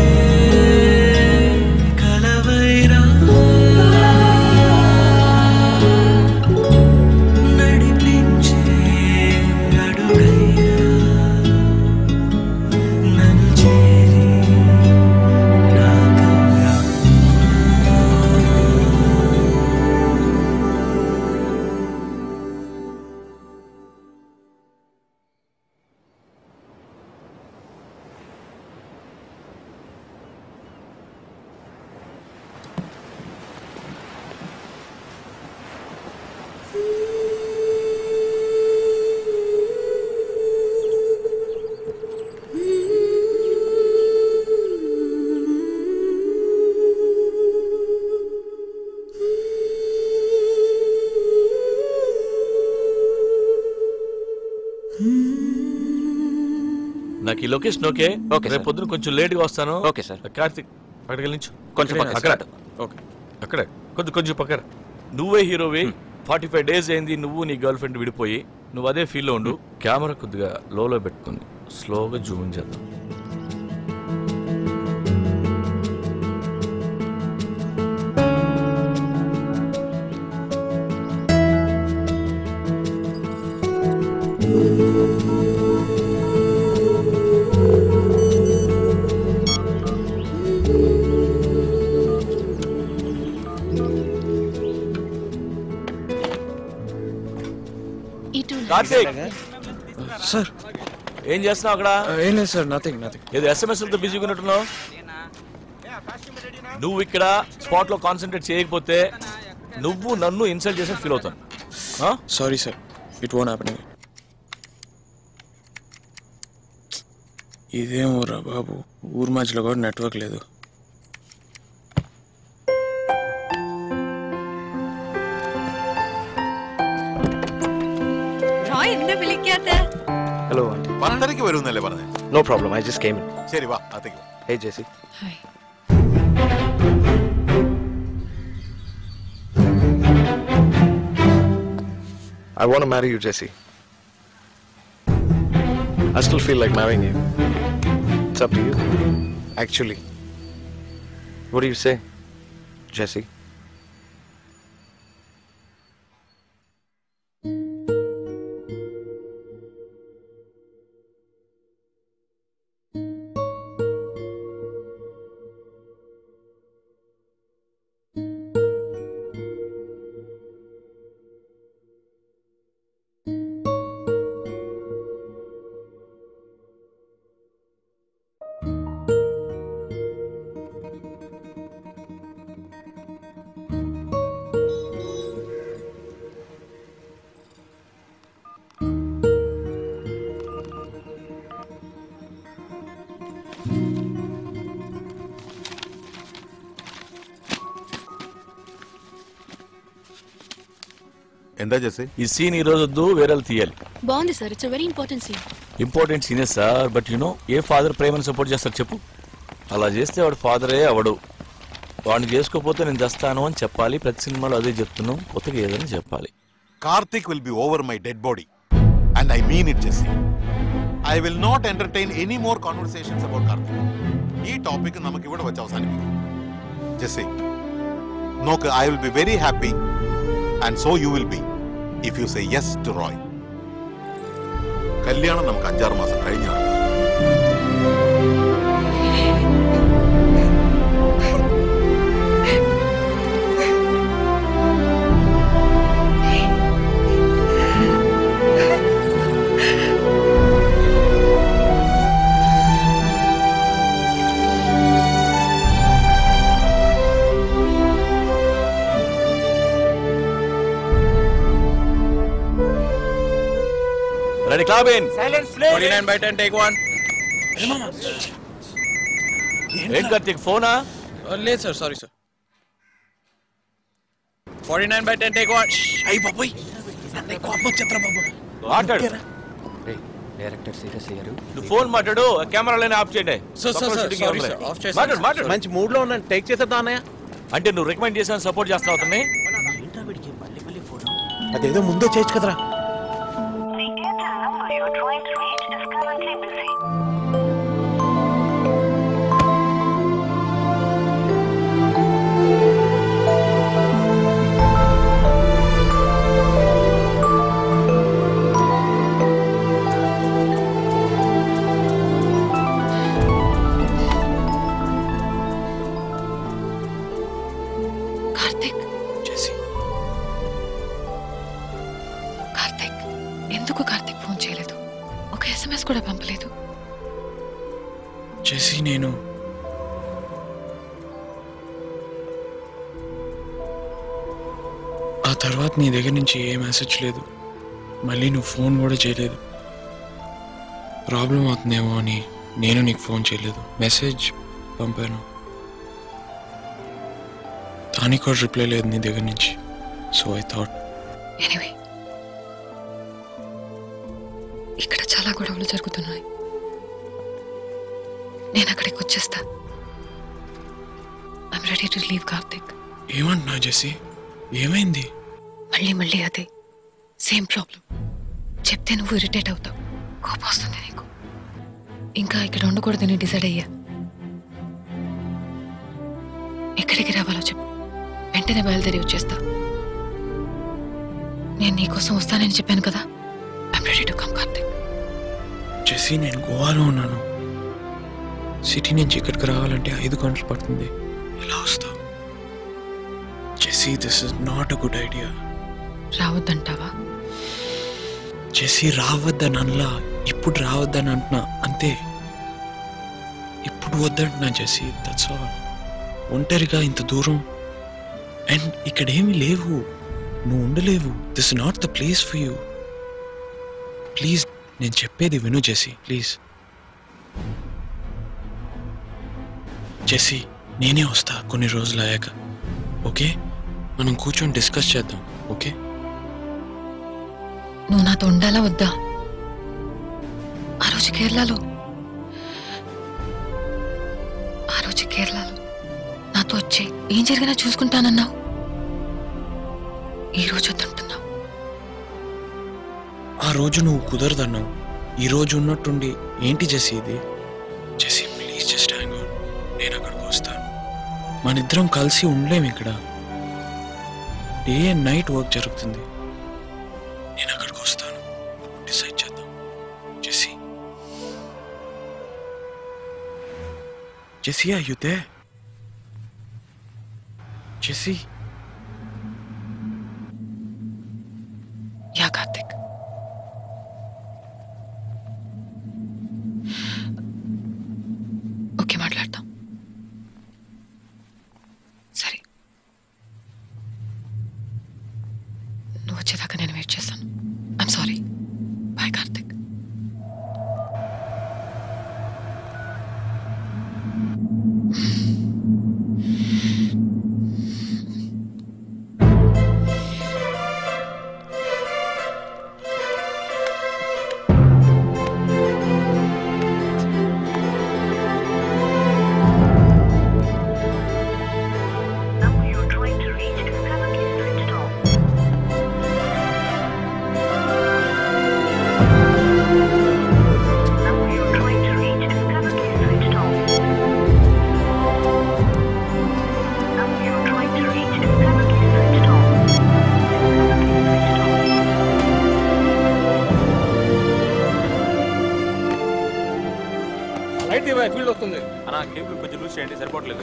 కలవైరా నడిపించే అడుగైరా నన్ను చేరి నాతో రా నాకు ఈ లొకేషన్ ఓకే ఓకే రేపు పొద్దున కొంచెం లేట్గా వస్తాను ఓకే సార్ కార్తిక్ అక్కడికి వెళ్ళించు కొంచెం పక్కకి అక్కడ సార్. ఓకే అక్కడ కొంచెం కొంచెం పక్కన నువ్వే హీరోవి ఫార్టీ ఫైవ్ డేస్ అయింది నువ్వు నీ గర్ల్ ఫ్రెండ్ విడిపోయి నువ్వు అదే ఫీల్లో ఉండు కెమెరా కొద్దిగా లోలో పెట్టుకుని స్లోగా జూమ్ చేద్దాం కార్తీక్ సార్ ఏం చేస్తున్నావు అక్కడ ఏం లేదు సార్ నథింగ్ నథింగ్ ఏదో ఎస్ఎంఎస్ తో బిజీగా ఉన్నట్టున్నావు నువ్వు ఇక్కడ స్పాట్ లో కాన్సన్ట్రేట్ చేయకపోతే నువ్వు నన్ను ఇన్సల్ట్ చేసి ఫీల్ అవుతాను sorry sir it won't happening ఇదేమో రా బాబు ఊరు మధ్యలో కూడా నెట్వర్క్ లేదు റോയ് എന്താ വിളിക്കാത്ത ഹലോ ആന്റി പത്തരയ്ക്ക് വരുമെന്നല്ലേ പറഞ്ഞേ no problem I just came ശരി വാ അകത്തേക്ക് വാ. Hey Jesse I want to marry you, Jesse. I still feel like marrying you. It's up to you. Actually, What do you say, Jesse? എന്താ Jesse ఈ scene ఈ రోజు వద్దు వేరే తీయాలి బాగుంది sir it's very important scene important సీనే sir but you know a father ప్రేమను సపోర్ట్ చేస్తారు చెప్పు అలా చేస్తే వాడు ఫాదరే అవడు వాడిని చేసుకోకపోతే నేను చేస్తాను అని చెప్పాలి ప్రతి సినిమాలో అదే చెప్తున్నాం కొత్తగా ఏదని చెప్పాలి Karthik will be over my dead body and I mean it Jesse I will not entertain any more conversations about Karthik ഈ ടോപ്പിക് നമുക്ക് ഇവിടെ വെച്ച് അവസാനിപ്പിക്കാം ജെസ്സി നോക്ക് I will be very happy and so you will be if you say yes to Roy കല്യാണം നമുക്ക് അഞ്ചാറ് മാസം കഴിഞ്ഞാണ് ready clap in Silence, please. 49 by 10, take one. ఏం కార్తీక్ ఫోనా లేదు sir sorry sir forty nine by ten take one అయ్యి బాబోయ్ నన్ను కోపం వచ్చేత్రా బాబు మాట్లాడు డైరెక్టర్ సీరియస్ అయ్యారు నువ్వు ఫోన్ మాట్లాడు కెమెరాలైనా ఆఫ్ చేయండి sir, sir, sir, sorry, sir. Off చేశాను, మాట్లాడు sir. మాట్లాడు మంచి మూడ్ లో ఉన్నాను టేక్ చేసేద్దాం అన్నయ్య అంటే నువ్వు రికమెండ్ చేసాను సపోర్ట్ చేస్తున్నావు అతన్ని అదేదో ముందే చేయొచ్చు కదరా కార్తిక్ కార్తిక్ ఎందుకు కార్తిక్ ఫోన్ చేయలేదు ఒక ఎస్ఎంఎస్ కూడా పంపలేదు చేసి నేను ఆ తర్వాత నీ దగ్గర నుంచి ఏ మెసేజ్ లేదు మళ్ళీ నువ్వు ఫోన్ కూడా చేయలేదు ప్రాబ్లం అవుతుందేమో అని నేను నీకు ఫోన్ చేయలేదు మెసేజ్ పంపాను దానికి కూడా రిప్లై లేదు నీ దగ్గర నుంచి సో ఐ థాట్ ఎనీవే ఇక్కడ చాలా గొడవలు జరుగుతున్నాయి నేను అక్కడికి వచ్చేస్తా I'm ready to leave Karthik ఏమంటున్నావు జెస్సీ ఏమైంది మళ్ళీ మళ్ళీ అదే సేమ్ ప్రాబ్లం చెప్తే నువ్వు ఇరిటేట్ అవుతావు కోపం వస్తుంది నీకు ఇంకా ఇక్కడ ఉండకూడదని డిసైడ్ అయ్యా ఎక్కడికి రావాలో చెప్పు వెంటనే బయలుదేరి వచ్చేస్తా నేను నీకోసం వస్తానని చెప్పాను కదా I'm ready to come Karthik Jesse నేను గోవాలో ఉన్నాను సిటీ నుంచి ఇక్కడికి రావాలంటే ఐదు గంటలు పడుతుంది ఎలా వస్తావు Jesse this is not a good idea రావద్దంటావా జెస్సీ రావద్దని అనలా ఇప్పుడు రావద్దని అంటున్నా అంతే ఇప్పుడు వద్దంటున్నా జెస్సీ దట్స్ ఆల్ ఒంటరిగా ఇంత దూరం అండ్ ఇక్కడ ఏమీ లేవు నువ్వు ఉండలేవు this not the place for you please నేను చెప్పేది విను జెస్సీ ప్లీజ్ జెస్సీ నేనే వస్తా కొన్ని రోజులు అయ్యాక ఓకే మనం కూర్చొని డిస్కస్ చేద్దాం ఓకే నువ్వు నాతో ఉండాలా వద్దా ఆ రోజు కేరళలో ఆ రోజు కేరళలో నాతో వచ్చే ఏం జరిగినా చూసుకుంటానన్నావు ఈ రోజు వద్దంటున్నావు ఆ రోజు నువ్వు కుదరదన్నావు ఈ రోజు ఉన్నట్టుండి ఏంటి జెస్సీ ఇది Jesse please just hang on నేను అక్కడికి వస్తాను మనిద్దరం కలిసి ఉండలేం ఇక్కడ డే అండ్ నైట్ వర్క్ జరుగుతుంది నేను అక్కడికి వస్తాను డిసైడ్ చేద్దాం Jesse Jesse are you there? Jesse yeah Karthik okay మాట్లాడతాం సరే నువ్వు వచ్చేదాకా నేను వెయిట్ చేస్తాను I'm sorry bye Karthik light field వస్తుంది అన్నా కేబుల్ కొంచెం లూజ్ చేయండి సరిపోవట్లేదు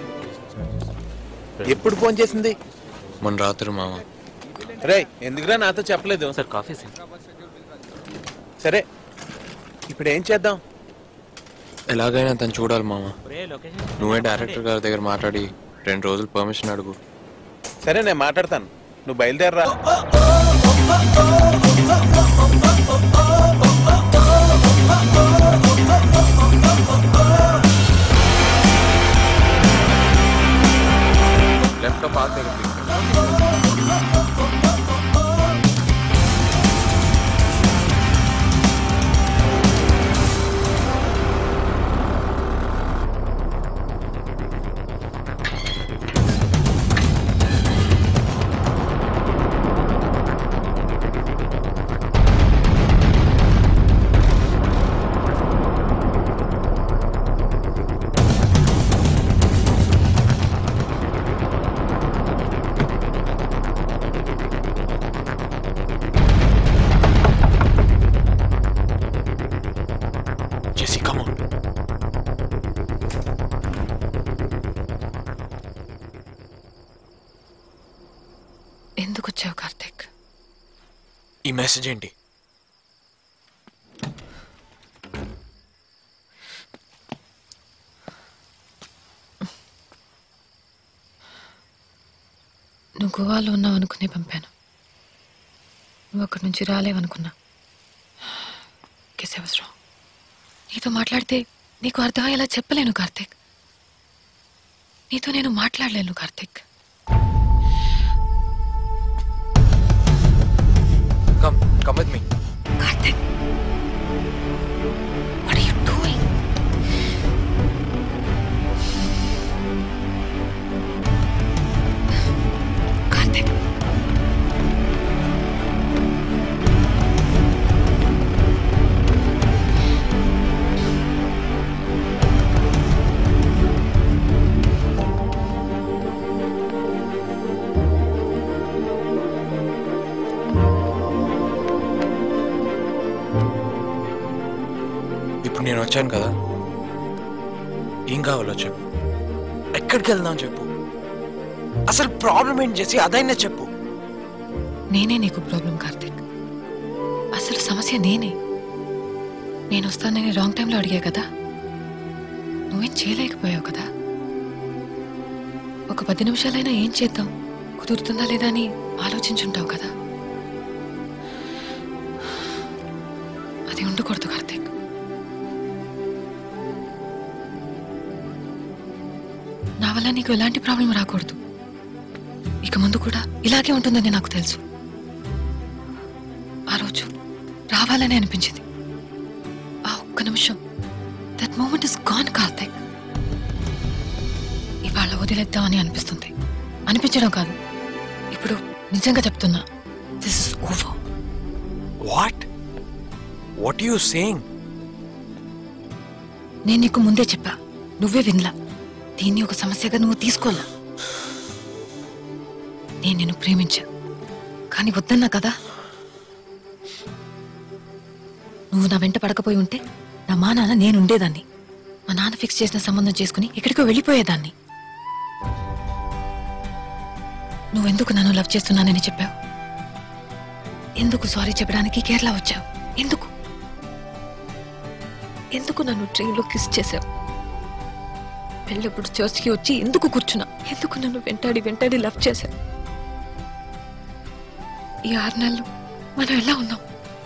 ఎప్పుడు ఫోన్ చేసింది మొన్న రాత్రి మామ రే ఎందుకురా నాతో చెప్పలేదు సార్ కాఫీ సార్ సరే ఇప్పుడు ఏం చేద్దాం ఎలాగైనా తను చూడాలి మామ నువ్వే డైరెక్టర్ గారి దగ్గర మాట్లాడి రెండు రోజులు పర్మిషన్ అడుగు సరే నేను మాట్లాడతాను నువ్వు బయలుదేరరా లెఫ్ట్ పార్క్ దగ్గర తీసుకెళ్ళు. Jesse, come on. ఎందుకు వచ్చావు కార్తిక్ ఈ మెసేజ్ ఏంటి నువ్వు గోవాలో ఉన్నావు అనుకునే పంపాను నువ్వు అక్కడి నుంచి రాలేవనుకున్నా కెస్ అవసరం నీతో మాట్లాడితే నీకు అర్థమయ్యేలా చెప్పలేను కార్తిక్ నీతో నేను మాట్లాడలేను Karthik come come with me Karthik what are you doing? Karthik ఇప్పుడు నేను వచ్చాను కదా ఏం కావాలో చెప్పు ఎక్కడికి వెళ్దాం చెప్పు అసలు ప్రాబ్లం ఏంటి చేసి అదైనా చెప్పు నేనే నీకు ప్రాబ్లం కార్తిక్ అసలు సమస్య నేనే నేను వస్తానని రాంగ్ టైంలో అడిగా కదా నువ్వేం చేయలేకపోయావు కదా ఒక పది నిమిషాలైనా ఏం చేద్దాం కుదురుతుందా లేదా అని ఆలోచించుంటావు కదా అది ఉండకూడదు కార్తిక్ నా వల్ల నీకు ఎలాంటి ప్రాబ్లం రాకూడదు ఇక ముందు కూడా ఇలాగే ఉంటుందని నాకు తెలుసు ఆ రోజు రావాలని అనిపించింది ఆ ఒక్క నిమిషం that moment is gone Karthik ఇవాళ వదిలేద్దామని అనిపిస్తుంది అనిపించడం కాదు ఇప్పుడు నిజంగా చెప్తున్నా this is over what what you saying నేను నీకు ముందే చెప్పా నువ్వే వినలా దీన్ని ఒక సమస్యగా నువ్వు తీసుకోవాలా నేను నిన్ను ప్రేమించా కానీ వద్దన్నా కదా నువ్వు నా వెంట పడకపోయి ఉంటే నా మా నాన్న నేను ఉండేదాన్ని మా నాన్న ఫిక్స్ చేసిన సంబంధం చేసుకుని ఎక్కడికో వెళ్ళిపోయేదాన్ని నువ్వెందుకు నన్ను లవ్ చేస్తున్నానని చెప్పావు ఎందుకు సారీ చెప్పడానికి కేరళ వచ్చావు ఎందుకు ఎందుకు నన్ను ట్రైన్లో కిస్ చేశావు పెళ్ళప్పుడు చర్చ్కి వచ్చి ఎందుకు కూర్చున్నా ఎందుకు నన్ను వెంటాడి వెంటాడి లవ్ చేశావు ఈ ఆరు నెలలు మనం ఎలా ఉన్నాం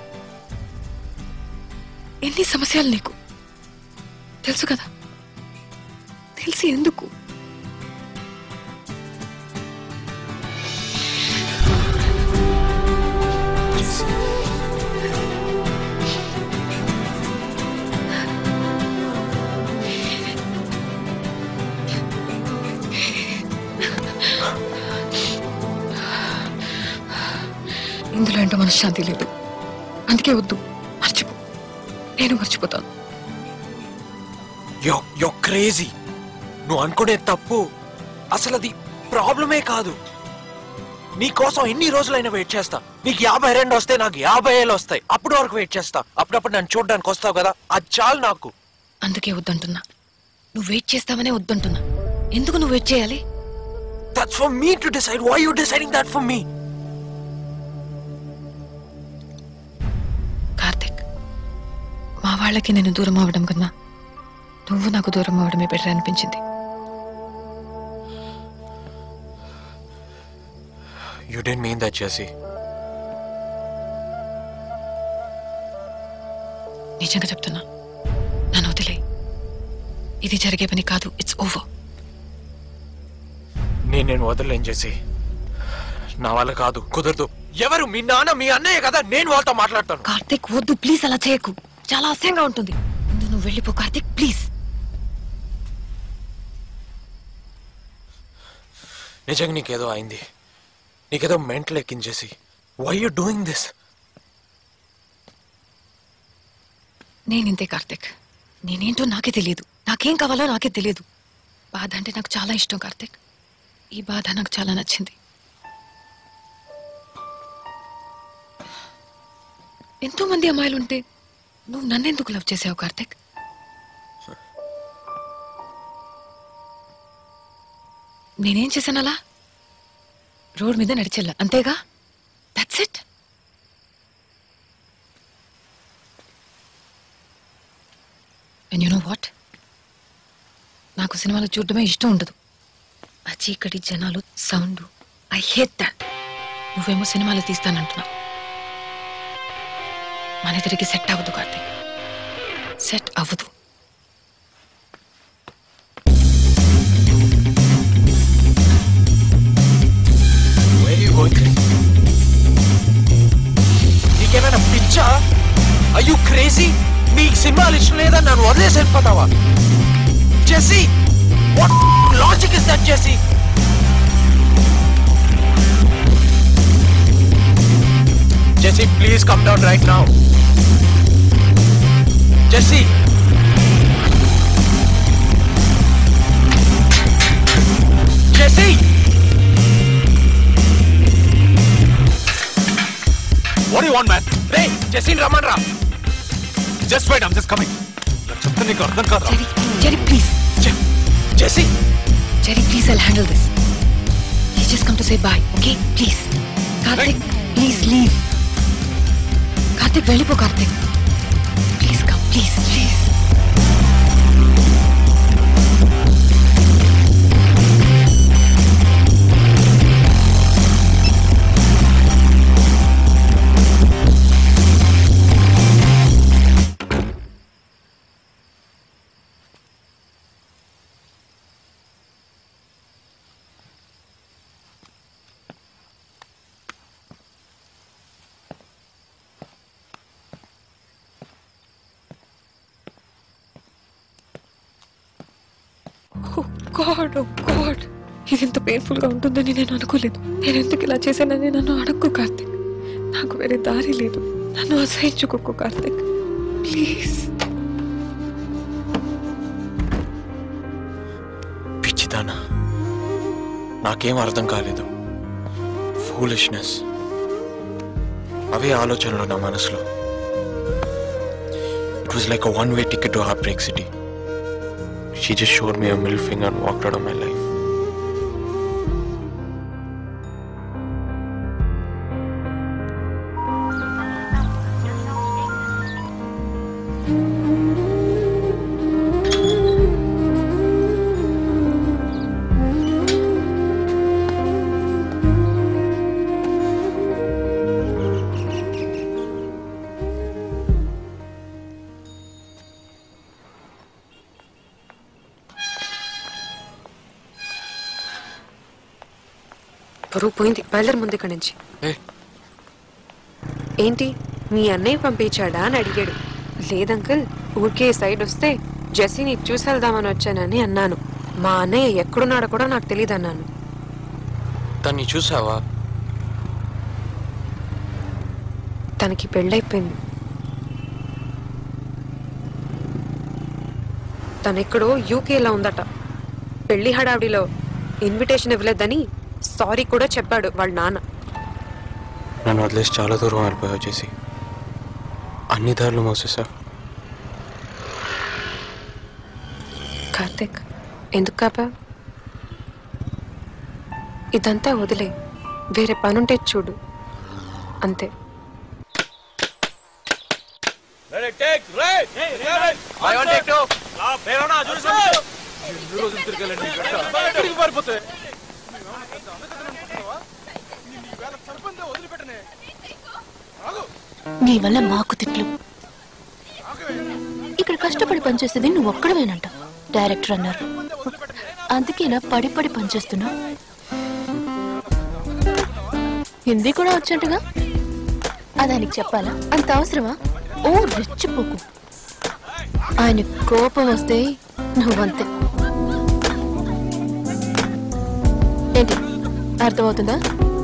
ఎన్ని సమస్యలు నీకు తెలుసు కదా తెలిసి ఎందుకు ఇందులో ఏంటో మనశ్శాంతి లేదు అందుకే వద్దు మర్చిపో నేను మర్చిపోతాను యో యో క్రేజీ నువ్వు అనుకునే తప్పు అసలు అది ప్రాబ్లమే కాదు నీకోసం ఎన్ని రోజులైనా వెయిట్ చేస్తా నీకు యాభై రెండు వస్తే నాకు యాభై ఏళ్ళు వస్తాయి అప్పుడు వరకు వెయిట్ చేస్తా అప్పుడప్పుడు నన్ను చూడడానికి వస్తావు కదా అది చాలు నాకు అందుకే వద్దంటున్నా నువ్వు వెయిట్ చేస్తావనే వద్దంటున్నా ఎందుకు నువ్వు వెయిట్ చేయాలి that's for me to decide why you deciding that for me Karthik మా వాళ్ళకి నేను దూరం అవడం కన్నా నువ్వు నాకు దూరం అవడమే బెటర్ అనిపించింది యు డెంట్ మీన్ దట్ చేసి నిజంగా చెప్తున్నా నన్ను వదిలే ఇది జరిగే పని కాదు ఇట్స్ ఓవర్ నేను నేను వదలలేం చేసి నా వల్ల కాదు కుదరదు ఎవరు మీ నాన్న మీ అన్నయ్య కదా నేను వాళ్ళతో మాట్లాడతాను కార్తిక్ వద్దు ప్లీజ్ అలా చేయకు చాలా అసహ్యంగా ఉంటుంది ముందు నువ్వు వెళ్ళిపో కార్తిక్ ప్లీజ్ నిజంగా నీకేదో అయింది నీకేదో మెంటల్ ఎక్కించేసి వై యు డూయింగ్ దిస్ నేనింతే కార్తిక్ నేనేంటో నాకే తెలియదు నాకేం కావాలో నాకే తెలియదు బాధ అంటే నాకు చాలా ఇష్టం కార్తిక్ ఈ బాధ నాకు చాలా నచ్చింది ఎంతో మంది అమ్మాయిలు ఉంటే నువ్వు నన్నెందుకు లవ్ చేసావు కార్తిక్ నేనేం చేశాను అలా రోడ్ మీద నడిచెల్లా అంతేగా that's it and you know what నాకు సినిమాలు చూడడమే ఇష్టం ఉండదు ఆ చీకటి జనాలు సౌండ్ ఐ హేట్ దట్ నువ్వేమో సినిమాలు తీస్తానంటున్నావు మన ఇద్దరికి సెట్ అవ్వదు కార్తీక్ సెట్ అవ్వదు నీకేమైనా పిచ్చా అయ్యూ క్రేజీ నీకు సినిమాలు ఇష్టం లేదా నన్ను వదిలేసి వెళ్ళిపోతావా Jesse what logic is that Jesse Jesse please come down right now Jesse Jesse What do you want, man? రే జెస్సీని రమ్మన్రా Just wait, I'm just coming. చెప్తే నీకు అర్థం కాదు Jerry please Jesse Jerry please I'll handle this he just come to say bye okay please Karthik please leave Karthik వెళ్ళిపో Karthik please come please please god oh god ఇది ఇంత పెయిన్ఫుల్ గా ఉంటుందని నేను అనుకోలేదు నేను ఎందుకు ఇలా చేశానని నన్ను అడక్కు కార్తిక్ నాకు వేరే దారి లేదు నన్ను అసహించుకోకు కార్తిక్ ప్లీజ్ పిచ్చిదానా నాకేం అర్థం కాలేదు ఫూలిష్నెస్ అవే ఆలోచనలు నా మనసులో it was like a one way ticket to heart break city she just showed me middle finger and walked out of my life పరువు పోయింది బయలుదేరి ముందు ఇక్కడి నుంచి ఏ. ఏంటి మీ అన్నయ్య పంపించాడా అని అడిగాడు లేదంకుల్ ఊరికే సైడ్ వస్తే జెస్సీని చూసి వెళ్దామని వచ్చానని అన్నాను మా అన్నయ్య ఎక్కడున్నాడో కూడా నాకు తెలియదు అన్నాను దాన్ని చూసావా తనకి పెళ్ళైపోయింది తనెక్కడో యూకేలో ఉందట పెళ్లి హడావిడిలో ఇన్విటేషన్ ఇవ్వలేదని సారీ కూడా చెప్పాడు వాళ్ళ నాన్న నన్ను వదిలేసి చాలా దూరం వెళ్ళిపోయావు చేసి అన్ని దారులు మోసేసా కార్తిక్ ఎందుకు కాపా ఇదంతా వదిలే వేరే పనుంటే చూడు అంతే నీ వల్ల మాకు తిట్లు ఇక్కడ కష్టపడి పనిచేసేది నువ్వు ఒక్కడవేనంట డైరెక్టర్ అన్నారు అందుకేనా పడి పడి పనిచేస్తున్నా హిందీ కూడా వచ్చంటగా అదానికి చెప్పాలా అంత అవసరమా ఓ రెచ్చిపోకు ఆయన కోపం వస్తే నువ్వంతే ఏంటి అర్థమవుతుందా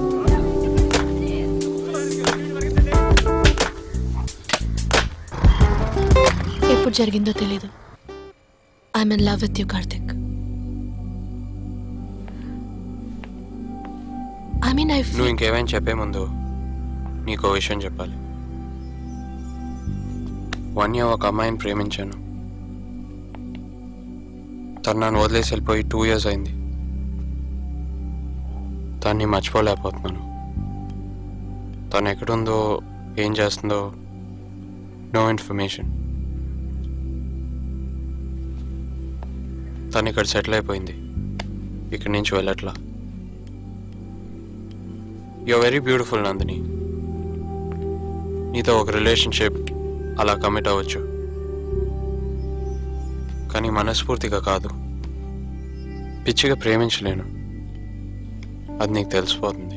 ఎప్పుడు జరిగిందో తెలీదు I'm in love with you Karthik I mean I నువ్వు ఇంకేమైనా చెప్పే ముందు నీకో విషయం చెప్పాలి వన్య ఒక అమ్మాయిని ప్రేమించాను తను నన్ను వదిలేసి వెళ్ళిపోయి టూ ఇయర్స్ అయింది దాన్ని మర్చిపోలేకపోతున్నాను తను ఎక్కడుందో ఏం చేస్తుందో నో ఇన్ఫర్మేషన్ తను ఇక్కడ సెటిల్ అయిపోయింది ఇక్కడి నుంచి వెళ్ళట్లా యు వెరీ బ్యూటిఫుల్ నందిని నీతో ఒక రిలేషన్షిప్ అలా కమిట్ అవ్వచ్చు కానీ మనస్ఫూర్తిగా కాదు పిచ్చిగా ప్రేమించలేను అది నీకు తెలిసిపోతుంది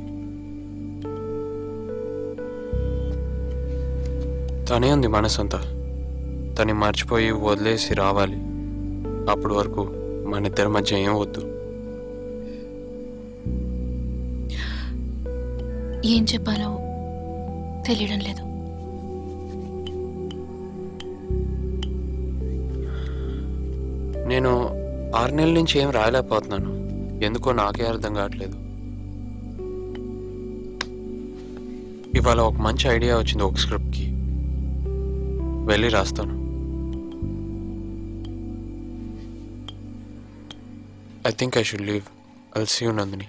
తనే ఉంది మనసంతా తని మర్చిపోయి వదిలేసి రావాలి అప్పటి వరకు మన ఇద్దరి మధ్య ఏం వద్దు ఏం చెప్పాలో తెలియడం లేదు నేను ఆరు నెలల నుంచి ఏం రాయలేకపోతున్నాను ఎందుకో నాకే అర్థం కావట్లేదు ఇవాళ ఒక మంచి ఐడియా వచ్చింది ఒక స్క్రిప్ట్కి వెళ్ళి రాస్తాను I think I should leave I'll see you Nandini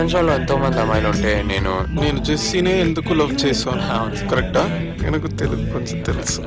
ప్రపంచంలో ఎంతో మంది అమ్మాయిలు ఉంటే నేను నేను జెస్సీనే ఎందుకు లవ్ చేశాను కరెక్టా నాకు తెలుగు కొంచెం తెలుసు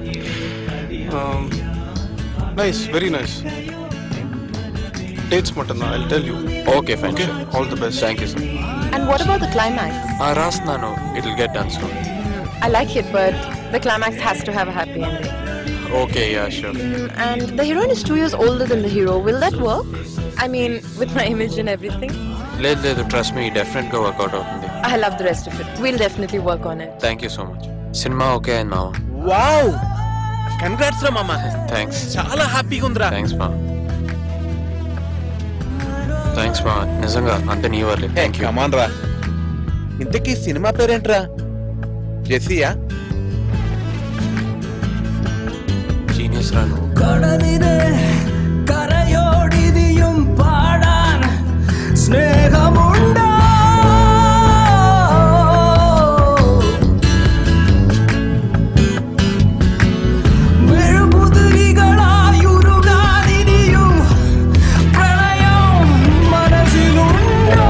nice very nice dates mutton I tell you okay fine okay all the best thank you sir And what about the climax? రాస్తున్నాను it will get done soon I like it, but the climax has to have a happy ending. Okay yeah sure And the heroine is two years older than the hero. Will that work? I mean, with my image and everything. లేదు లేదు trust me definite గా work out అవుతుంది I love the rest of it. We'll definitely work on it. Thank you so much సినిమా okay అయింది మామ wow congrats రా మామ thanks చాలా హ్యాపీగా ఉందిరా థ్యాంక్స్ మా థ్యాంక్స్ మా నిజంగా అంత నీ వాళ్ళే థ్యాంక్ యూ కమాన్ రా ఇంతకీ సినిమా పేరేంట్రా జెస్సియా జీనియస్ రా నువ్వు കടലിലെ കരയോടിതിയും പാടാൻ സ്നേഹമുണ്ടോ മെഴുകുതിരികളായുരുകാതിരിയും പ്രണയം മനസ്സിലുണ്ടോ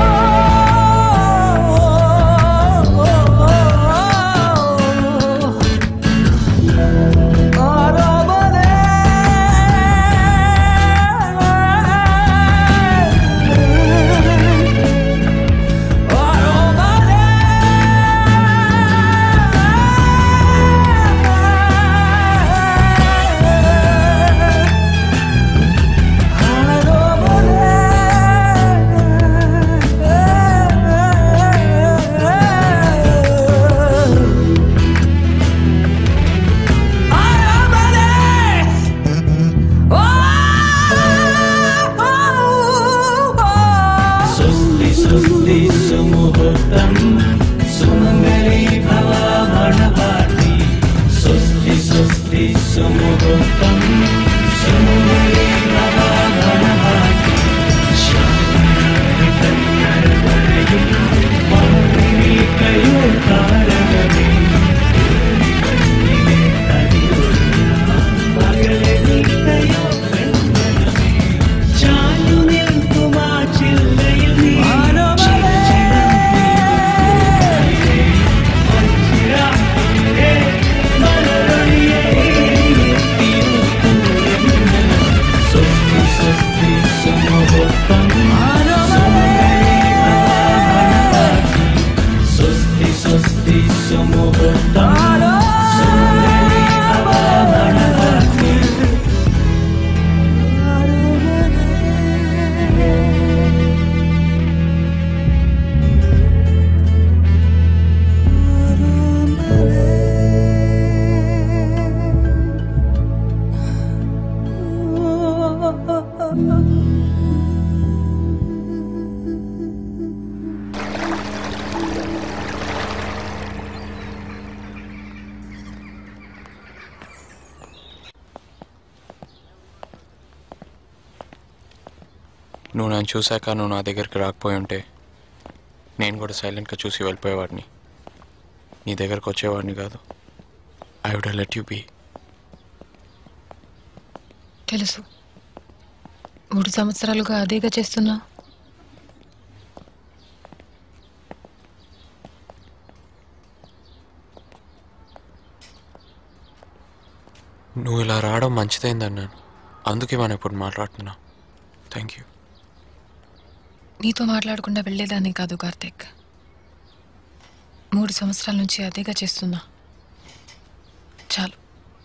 ആരോപണേ సుస్తి సుస్తి సుముహూర్తం సుమంగళి భవాభణవాటి సుస్తి సుస్తి సుముహూర్తం సుమంగళి భవాభణవాటి చాలు నిల్పుమా చిల్లയിൽ നീ സ്വസ്തി സ്വസ്തി സുമുഹൂർത്തം സുന്ദരി ഭവാഭണവാട്ടി నువ్వు నన్ను చూశాక నువ్వు నా దగ్గరికి రాకపోయి ఉంటే నేను కూడా సైలెంట్గా చూసి వెళ్ళిపోయేవాడిని నీ దగ్గరకు వచ్చేవాడిని కాదు I would let you be తెలుసు మూడు సంవత్సరాలుగా అదేగా చేస్తున్నా నువ్వు ఇలా రావడం మంచిదైందన్నాను అందుకే మనం ఇప్పుడు మాట్లాడుతున్నా థ్యాంక్ యూ నీతో మాట్లాడకుండా వెళ్ళేదాన్ని కాదు కార్తీక్ మూడు సంవత్సరాల నుంచి అదేగా చేస్తున్నా చాలు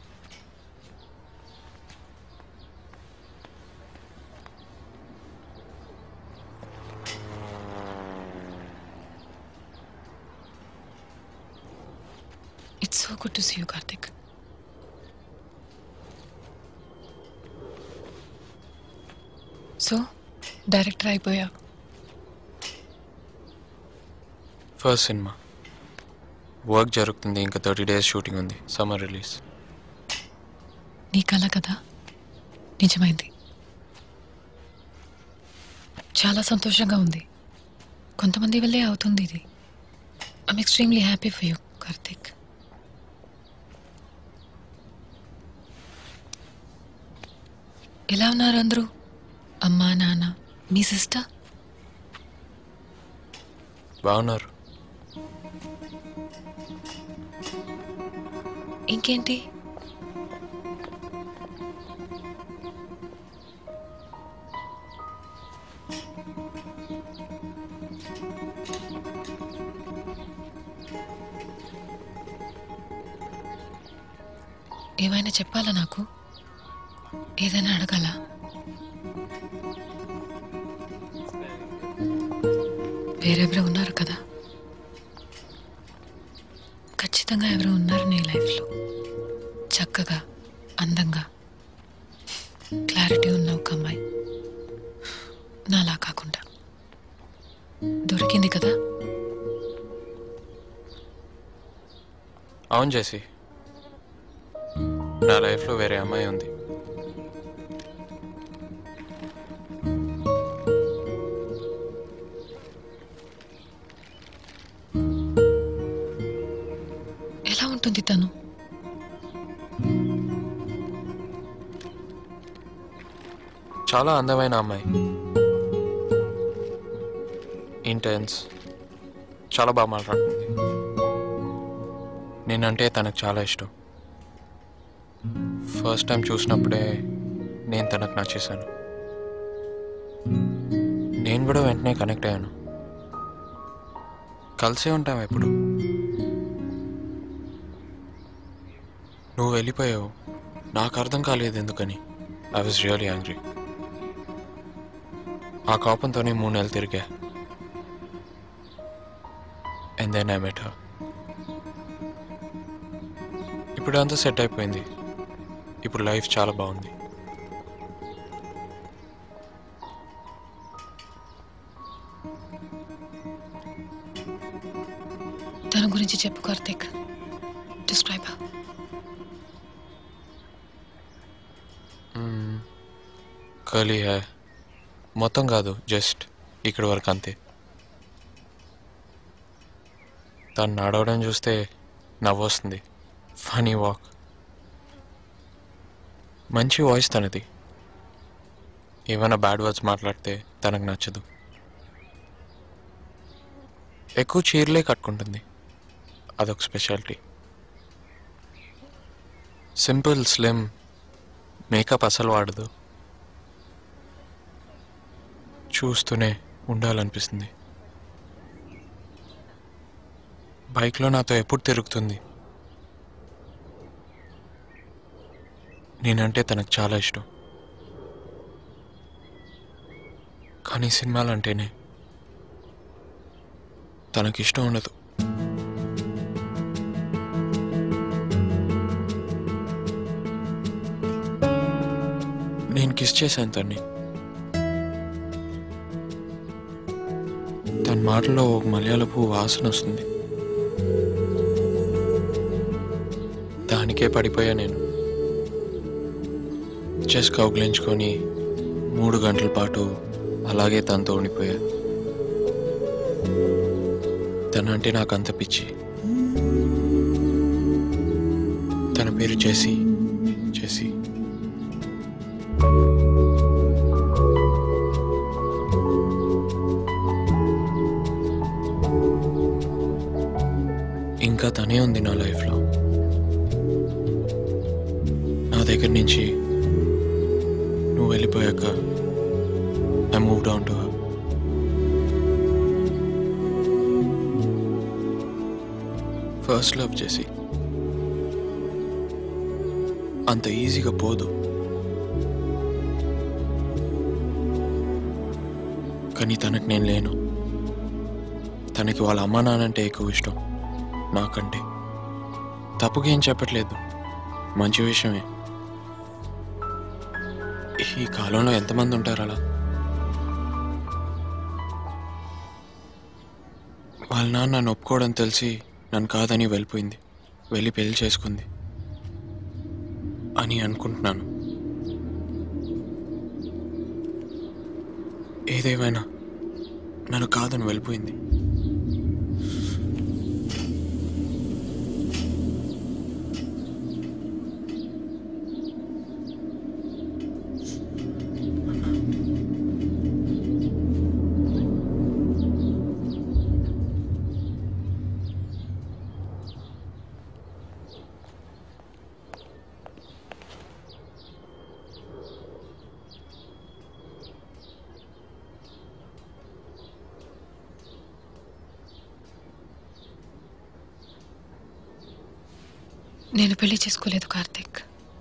it's so good to see you Karthik so director అయిపోయా ఫస్ట్ సినిమా వర్క్ జరుగుతుంది ఇంకా థర్టీ డేస్ షూటింగ్ ఉంది సమ్మర్ రిలీజ్ నీ కల కదా నిజమైంది చాలా సంతోషంగా ఉంది కొంతమంది వల్లే అవుతుంది ఇది I'm extremely happy for you Karthik ఎలా ఉన్నారు అందరూ అమ్మా నాన్న మీ సిస్టర్ బాగున్నారు ఇంకేంటి ఏమైనా చెప్పాలా నాకు ఏదైనా అడగాల వేరెవరో ఉన్నారు కదా ఖచ్చితంగా ఎవరో ఉన్నారు నీ లైఫ్లో చక్కగా అందంగా క్లారిటీ ఉన్న ఒక అమ్మాయి నాలా కాకుండా దొరికింది కదా అవును జేసి నా లైఫ్లో వేరే అమ్మాయి ఉంది ఎలా ఉంటుంది తను చాలా అందమైన అమ్మాయి ఇంటెన్స్ చాలా బాగా మాట్లాడుతుంది నేనంటే తనకు చాలా ఇష్టం ఫస్ట్ టైం చూసినప్పుడే నేను తనకు నచ్చేసాను నేను కూడా వెంటనే కనెక్ట్ అయ్యాను కలిసే ఉంటాం ఎప్పుడు నువ్వు వెళ్ళిపోయావు నాకు అర్థం కాలేదు ఎందుకని ఐ వాజ్ రియలీ యాంగ్రీ ఆ కోపంతోనే మూడు నెలలు తిరిగా and then I met her ఇప్పుడు అంతా సెట్ అయిపోయింది ఇప్పుడు లైఫ్ చాలా బాగుంది తన గురించి చెప్పు కార్తిక్ డిస్క్రైబ్ కర్లీ హే మొత్తం కాదు జస్ట్ ఇక్కడ వరకు అంతే తను నడవడం చూస్తే నవ్వు వస్తుంది ఫనీ వాక్ మంచి వాయిస్ తనది ఏమైనా బ్యాడ్ వర్డ్స్ మాట్లాడితే తనకు నచ్చదు ఎక్కువ చీరలే కట్టుకుంటుంది అదొక స్పెషాలిటీ సింపుల్ స్లిమ్ మేకప్ అసలు వాడదు చూస్తూనే ఉండాలనిపిస్తుంది బైక్లో నాతో ఎప్పుడు తిరుగుతుంది నేనంటే తనకు చాలా ఇష్టం కానీ సినిమాలంటేనే తనకిష్టం ఉండదు నేను కిస్ చేశాను తన్ని తన మాటలో ఒక మలయాళపు వాసన వస్తుంది దానికే పడిపోయా నేను చెస్ కౌగిలించుకొని మూడు గంటల పాటు అలాగే తనతో ఉండిపోయా తనంటే నాకు అంత పిచ్చి తన పేరు జెసి జెసి ఇంకా తనే ఉంది నా లైఫ్లో నా దగ్గర నుంచి నువ్వు వెళ్ళిపోయాక I move down to first love చేసి అంత ఈజీగా పోదు కానీ తనకు నేను లేను తనకి వాళ్ళ అమ్మా నాన్నంటే ఎక్కువ ఇష్టం నాకంటే తప్పుగా ఏం చెప్పట్లేదు మంచి విషయమే ఈ కాలంలో ఎంతమంది ఉంటారు అలా వాళ్ళ నాన్న నన్ను ఒప్పుకోవడం తెలిసి నన్ను కాదని వెళ్ళిపోయింది వెళ్ళి పెళ్లి చేసుకుంది అని అనుకుంటున్నాను ఏదేమైనా నన్ను కాదని వెళ్ళిపోయింది నేను పెళ్లి చేసుకోలేదు కార్తీక్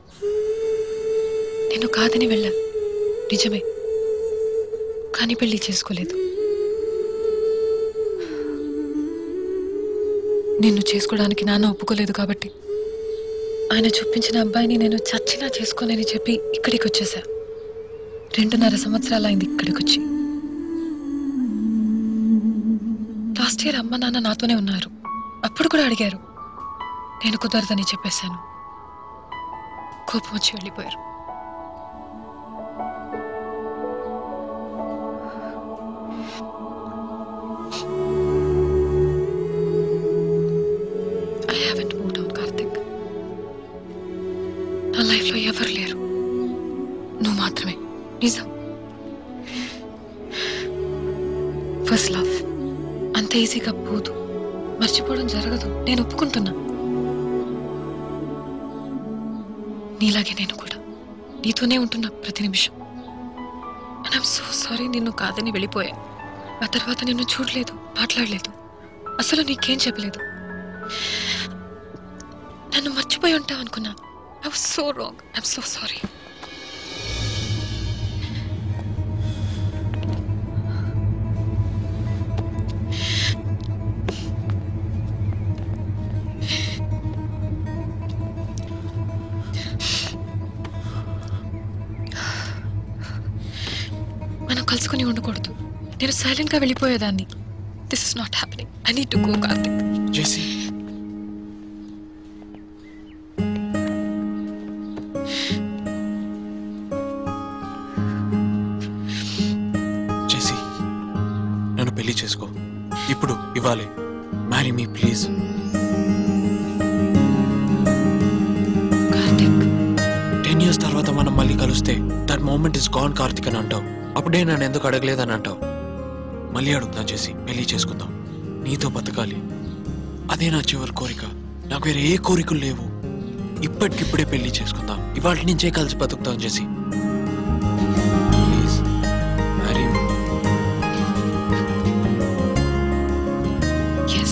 నేను కాదని వెళ్ళా నిజమే కానీ పెళ్లి చేసుకోలేదు నిన్ను చేసుకోవడానికి నాన్న ఒప్పుకోలేదు కాబట్టి ఆయన చూపించిన అబ్బాయిని నేను చచ్చినా చేసుకోనని చెప్పి ఇక్కడికి వచ్చేసా రెండున్నర సంవత్సరాలు అయింది ఇక్కడికి వచ్చి లాస్ట్ ఇయర్ అమ్మ నాన్న నాతోనే ఉన్నారు అప్పుడు కూడా అడిగారు నేను కుదరదని చెప్పేశాను కోపం వచ్చి వెళ్ళిపోయారు I haven't move down Karthik నా లైఫ్లో ఎవరు లేరు నువ్వు మాత్రమే నిజం ఫస్ట్ లవ్ అంత ఈజీగా పోదు మర్చిపోవడం జరగదు నేను ఒప్పుకుంటున్నా నీలాగే నేను కూడా నీతోనే ఉంటున్నా ప్రతి నిమిషం ఐమ్ సో సారీ నిన్ను కాదని వెళ్ళిపోయా ఆ తర్వాత నిన్ను చూడలేదు మాట్లాడలేదు అసలు నీకేం చెప్పలేదు నన్ను మర్చిపోయి ఉంటావు అనుకున్నా I was so wrong I'm so sorry మనం కలుసుకుని ఉండకూడదు నేను సైలెంట్ గా వెళ్ళిపోయేదాన్ని this is not happening I need to go Karthik Jesse Jesse నన్ను పెళ్లి చేసుకో ఇప్పుడు ఇవ్వాలి marry me please ten years తర్వాత మనం మళ్ళీ కలిస్తే that moment is gone Karthik అని అంటావు అప్పుడే నన్ను ఎందుకు అడగలేదని అంటావు మళ్ళీ అడుగుతా చేసి పెళ్లి చేసుకుందాం నీతో బతకాలి అదే నా చివరి కోరిక నాకు వేరే ఏ కోరికలు లేవు ఇప్పటికిప్పుడే పెళ్లి చేసుకుందాం ఇవాటి నుంచే కలిసి బతుకుతాం చేసి ప్లీజ్ మ్యారీ ఎస్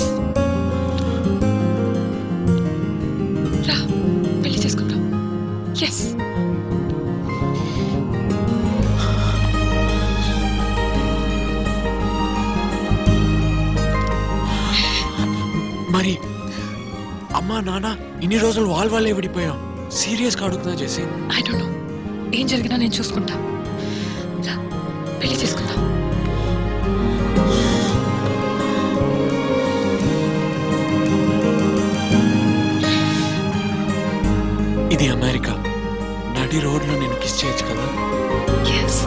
రా పెళ్లి చేసుకుందాం ఎస్ మరి అమ్మా నాన్న ఇన్ని రోజులు వాళ్ళ వాళ్ళే విడిపోయాం సీరియస్గా అడుగుతున్నా చేసి ఐ డోంట్ నో ఏం జరిగినా నేను చూసుకుంటా రా పెళ్లి చేసుకుందాం ఇది అమెరికా నడి రోడ్లో నేను కిస్ చేయొచ్చు కదా ఎస్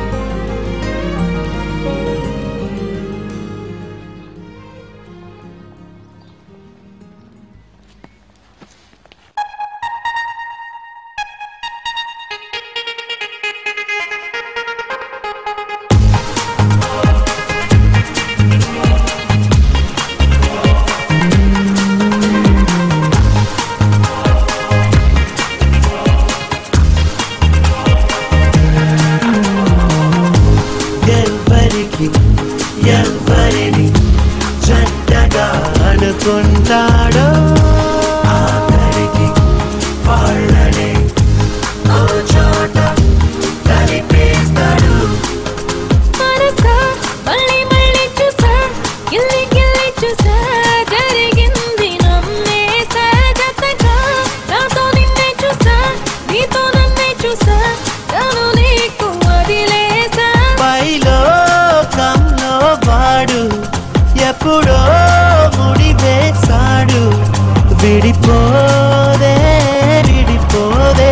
ఎవరికి ఎవరిని జంటగా అనుకుంటాడో ఆఖరికి వాళ్ళనే ఓ చోట కలిపేస్తాడు మనసా మళ్ళీ మళ్ళీ చూసా గిల్లి గిల్లి చూసా జరిగింది నమ్మేసా జతగా నాతో నిన్నే చూసా నీతో నన్నే చూసా తాను నీకు వదిలేసా పైలోకంలో వాడు ఎప్పుడో ముడి వేశాడు విడిపోదే విడిపోదే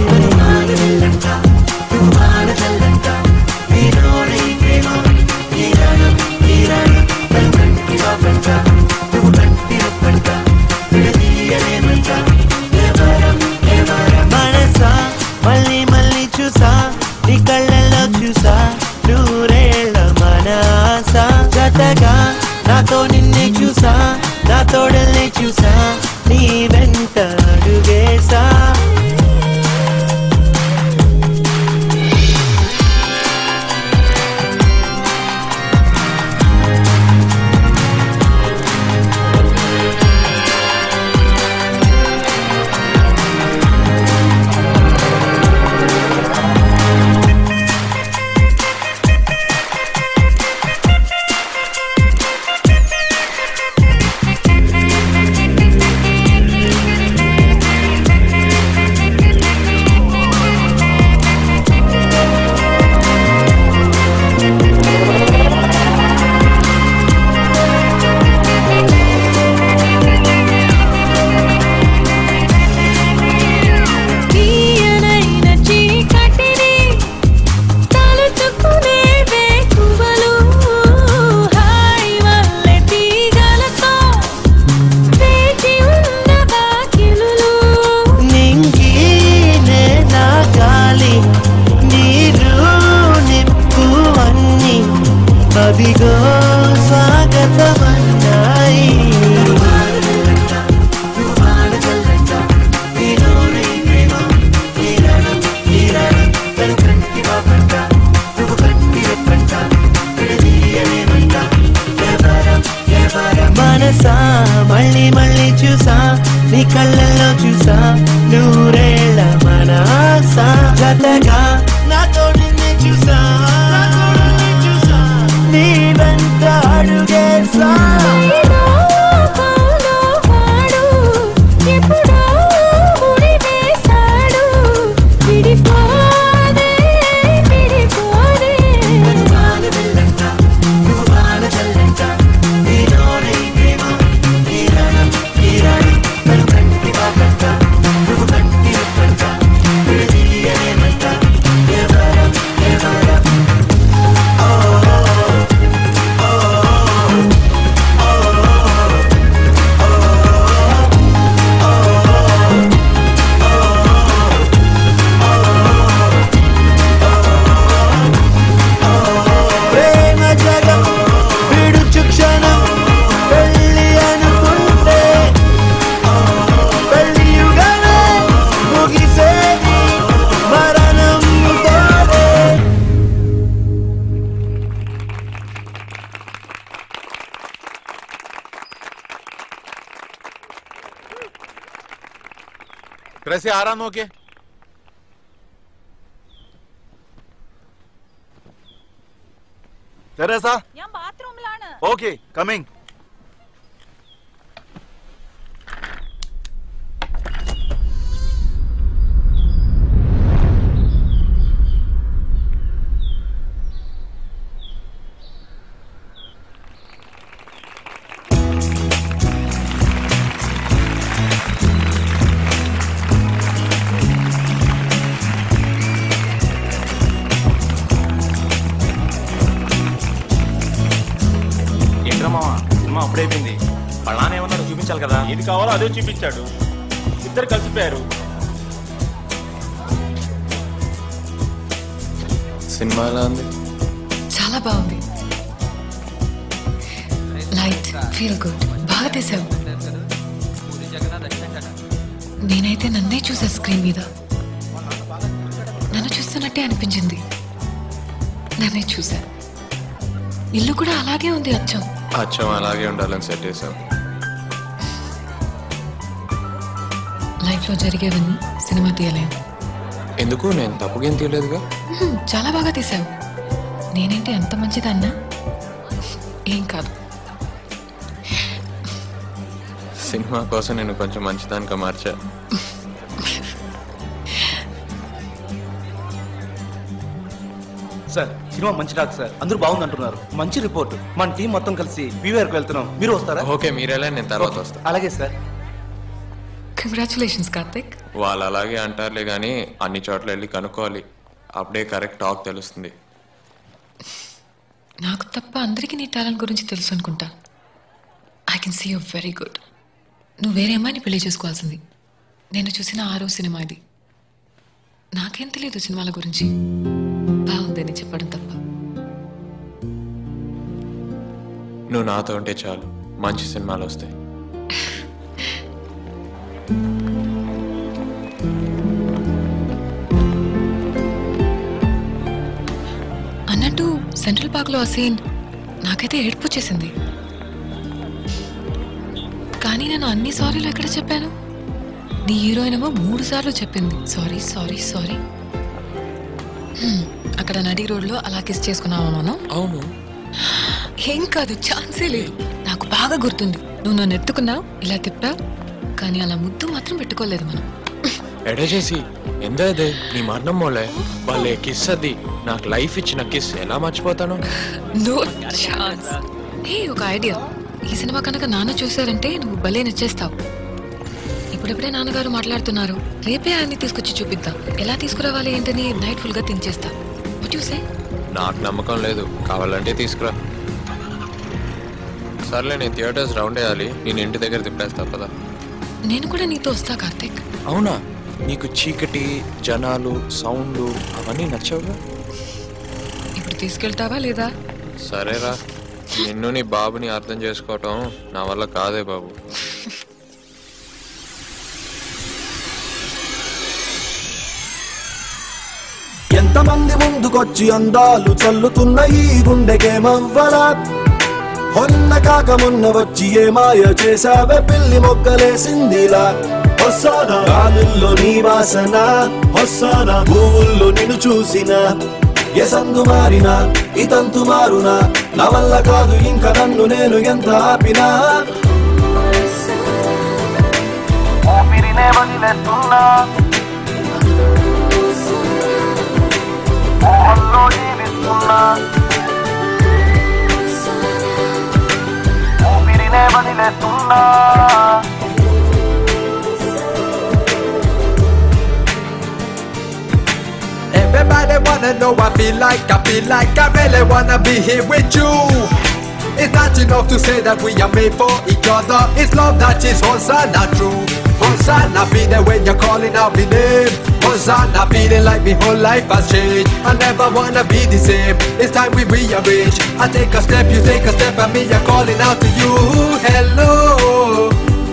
మనసా మళ్ళీ మళ్ళీ చూసా నీ కళ్ళల్లో చూసా నూరేళ్ళ మనస జతగా నాతో నిన్నే చూసా నా తోడల్ని చూసా నీ వెంట అడుగేసా జతగా నాతో నిన్నే చూసా నీ వెంట అడుగేసా ప్రేమ జగం విడుచు క్షణం పెళ్ళి అనుకుంటే పెళ్ళి యుగమే ముగిసేది మరణంతోనే ട്രേസി ആരാ നോക്കിയേ തെരേസ ഓക്കെ കമ്മിങ് ఏంట్రా మావా సినిమా అప్పుడైపోయింది పళ్ళానే ఏమన్నాడు చూపించాలి కదా ఏది కావాలో అదే చూపించాడు ఇద్దరు కలిసిపోయారు సినిమా ఎలా ఉంది చాలా బాగుంది లైట్ ఫీల్ గుడ్ బాగా తీసావు నేనైతే నన్నే చూసా స్క్రీన్ మీద నన్ను చూస్తున్నట్టే అనిపించింది నన్నే చూసా ఇల్లు కూడా అలాగే ఉంది అచ్చం అచ్చం అలాగే ఉండాలని సెట్ చేసాం లైఫ్ లో జరిగేవన్నీ సినిమా తీయలేం ఎందుకు నేను తప్పుగేం తీయలేదుగా హ్మ్, చాలా బాగా తీసావు నేనేంటి అంత మంచిదన్నా ఏం కాదు సినిమా కోసం నేను కొంచెం మంచిదానిగా మార్చా సార్ సినిమా మంచి టాక్ సార్ అందరూ బాగుంది అంటున్నారు మంచి రిపోర్ట్ మన టీం మొత్తం కలిసి బీవేర్కి వెళ్తున్నాం మీరు వస్తారా ఓకే మీరెలా నేను తర్వాత వస్తా అలాగే సార్ కంగ్రాచులేషన్స్ కార్తిక్ వాళ్ళు అలాగే అంటారులే కానీ అన్ని చోట్ల వెళ్ళి కనుక్కోవాలి అప్పుడే కరెక్ట్ టాక్ తెలుస్తుంది నాకు తప్ప అందరికీ నీ టాలెంట్ గురించి తెలుసు అనుకుంటా I can see you very good నువ్వు వేరే అమ్మాయిని పెళ్లి చేసుకోవాల్సింది నేను చూసిన ఆరో సినిమా ఇది నాకేం తెలియదు సినిమాల గురించి బాగుందని చెప్పడం తప్ప నువ్వు నాతో ఉంటే చాలు మంచి సినిమాలు వస్తాయి అన్నట్టు సెంట్రల్ పార్క్లో ఆ సీన్ నాకైతే ఏడుపు వచ్చేసింది కానీ నేను అన్ని సారీలు ఎక్కడ చెప్పాను నీ హీరోయిన్ ఏమో మూడు సార్లు చెప్పింది సారీ సారీ సారీ అక్కడ నడి రోడ్లో అలా కిస్ చేసుకున్నావా మనం అవును ఏం కాదు ఛాన్సే లేదు నాకు బాగా గుర్తుంది నువ్వు నన్ను ఎత్తుకున్నావు ఇలా తిప్పావు కానీ అలా ముద్దు మాత్రం పెట్టుకోలేదు మనం ఎడే చేసి ఎందే నీ మరణం మోలే వాళ్ళే కిస్ అది నాకు లైఫ్ ఇచ్చిన కిస్ ఎలా మర్చిపోతాను నో ఛాన్స్ హే ఒక ఐడియా ఈ సినిమా కనుక నాన్న చూసారంటే నువ్వు భలే నచ్చేస్తావు ఇప్పుడెప్పుడే నాన్నగారు మాట్లాడుతున్నారు రేపే ఆయన్ని తీసుకొచ్చి చూపిద్దాం ఎలా తీసుకురావాలి ఏంటని నైట్ ఫుల్ గా థింక్ చేస్తా వాట్ యు సే నాకు నమ్మకం లేదు కావాలంటే తీసుకురా సర్లే నేను థియేటర్స్ రౌండ్ వేయాలి నేను ఇంటి దగ్గర తిప్పేస్తా పదా నేను కూడా నీతో వస్తా కార్తిక్ అవునా నీకు చీకటి జనాలు సౌండ్ అవన్నీ నచ్చవుగా ఇప్పుడు తీసుకెళ్తావా లేదా సరేరా నిన్ను నీ బాబుని అర్థం చేసుకోవటం నా వల్ల కాదే బాబు ఎంతమంది ముందుకొచ్చి అందాలు చల్లుతున్న ఈ గుండెకేమవ్వలా మొన్న కాక మొన్న వచ్చి ఏ మాయ చేసావే పిల్లి మొక్కలేసిందిలా హొస్సాన గాలుల్లో నీ వాసన హొస్సాన పువ్వుల్లో నిన్ను చూసిన ఎసందు మారిన ఇతంతు మారునా నా వల్ల కాదు ఇంకా నన్ను నేను ఎంత ఆపినా ఊపిరినే వదిలేస్తున్నా ఊహల్లో జీవిస్తున్నా ఊపిరినే వదిలేస్తున్నా Everybody wanna know I feel like, I feel like I really wanna be here with you. It's not enough to say that we are made for each other. It's love that is Hosanna true. Hosanna be there when you're calling out my name. Hosanna feeling like my whole life has changed. I never wanna be the same. It's time we rearrange. I take a step, you take a step, and me I'm calling out to you. Hello.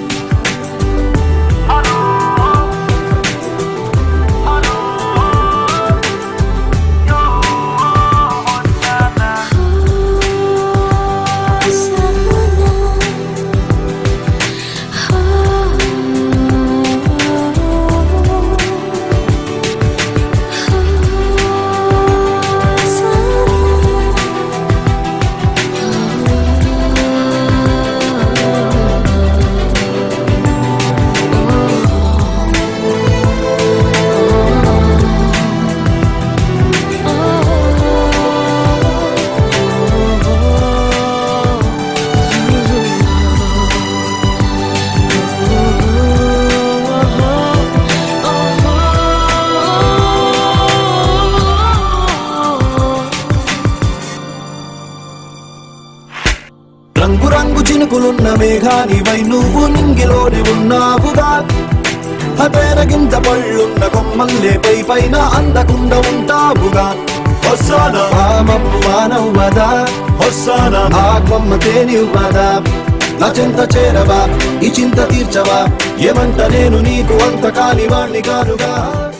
రంగు రంగు చినుకులున్న మేఘానివై నువ్వు నింగిలోనే ఉన్నావుగా హతేరగింత పళ్ళున్న కొమ్మల్లే పై పైన అందకుండా ఉంటావుగా హొస్సాన ఆమప్పు మానవ్వదా హొస్సాన ఆ కొమ్మ తేనివ్వదా నా చింత చేరవా ఈ చింత తీర్చవా ఏమంట నేను నీకు అంత కాని వాణ్ణి కానుగా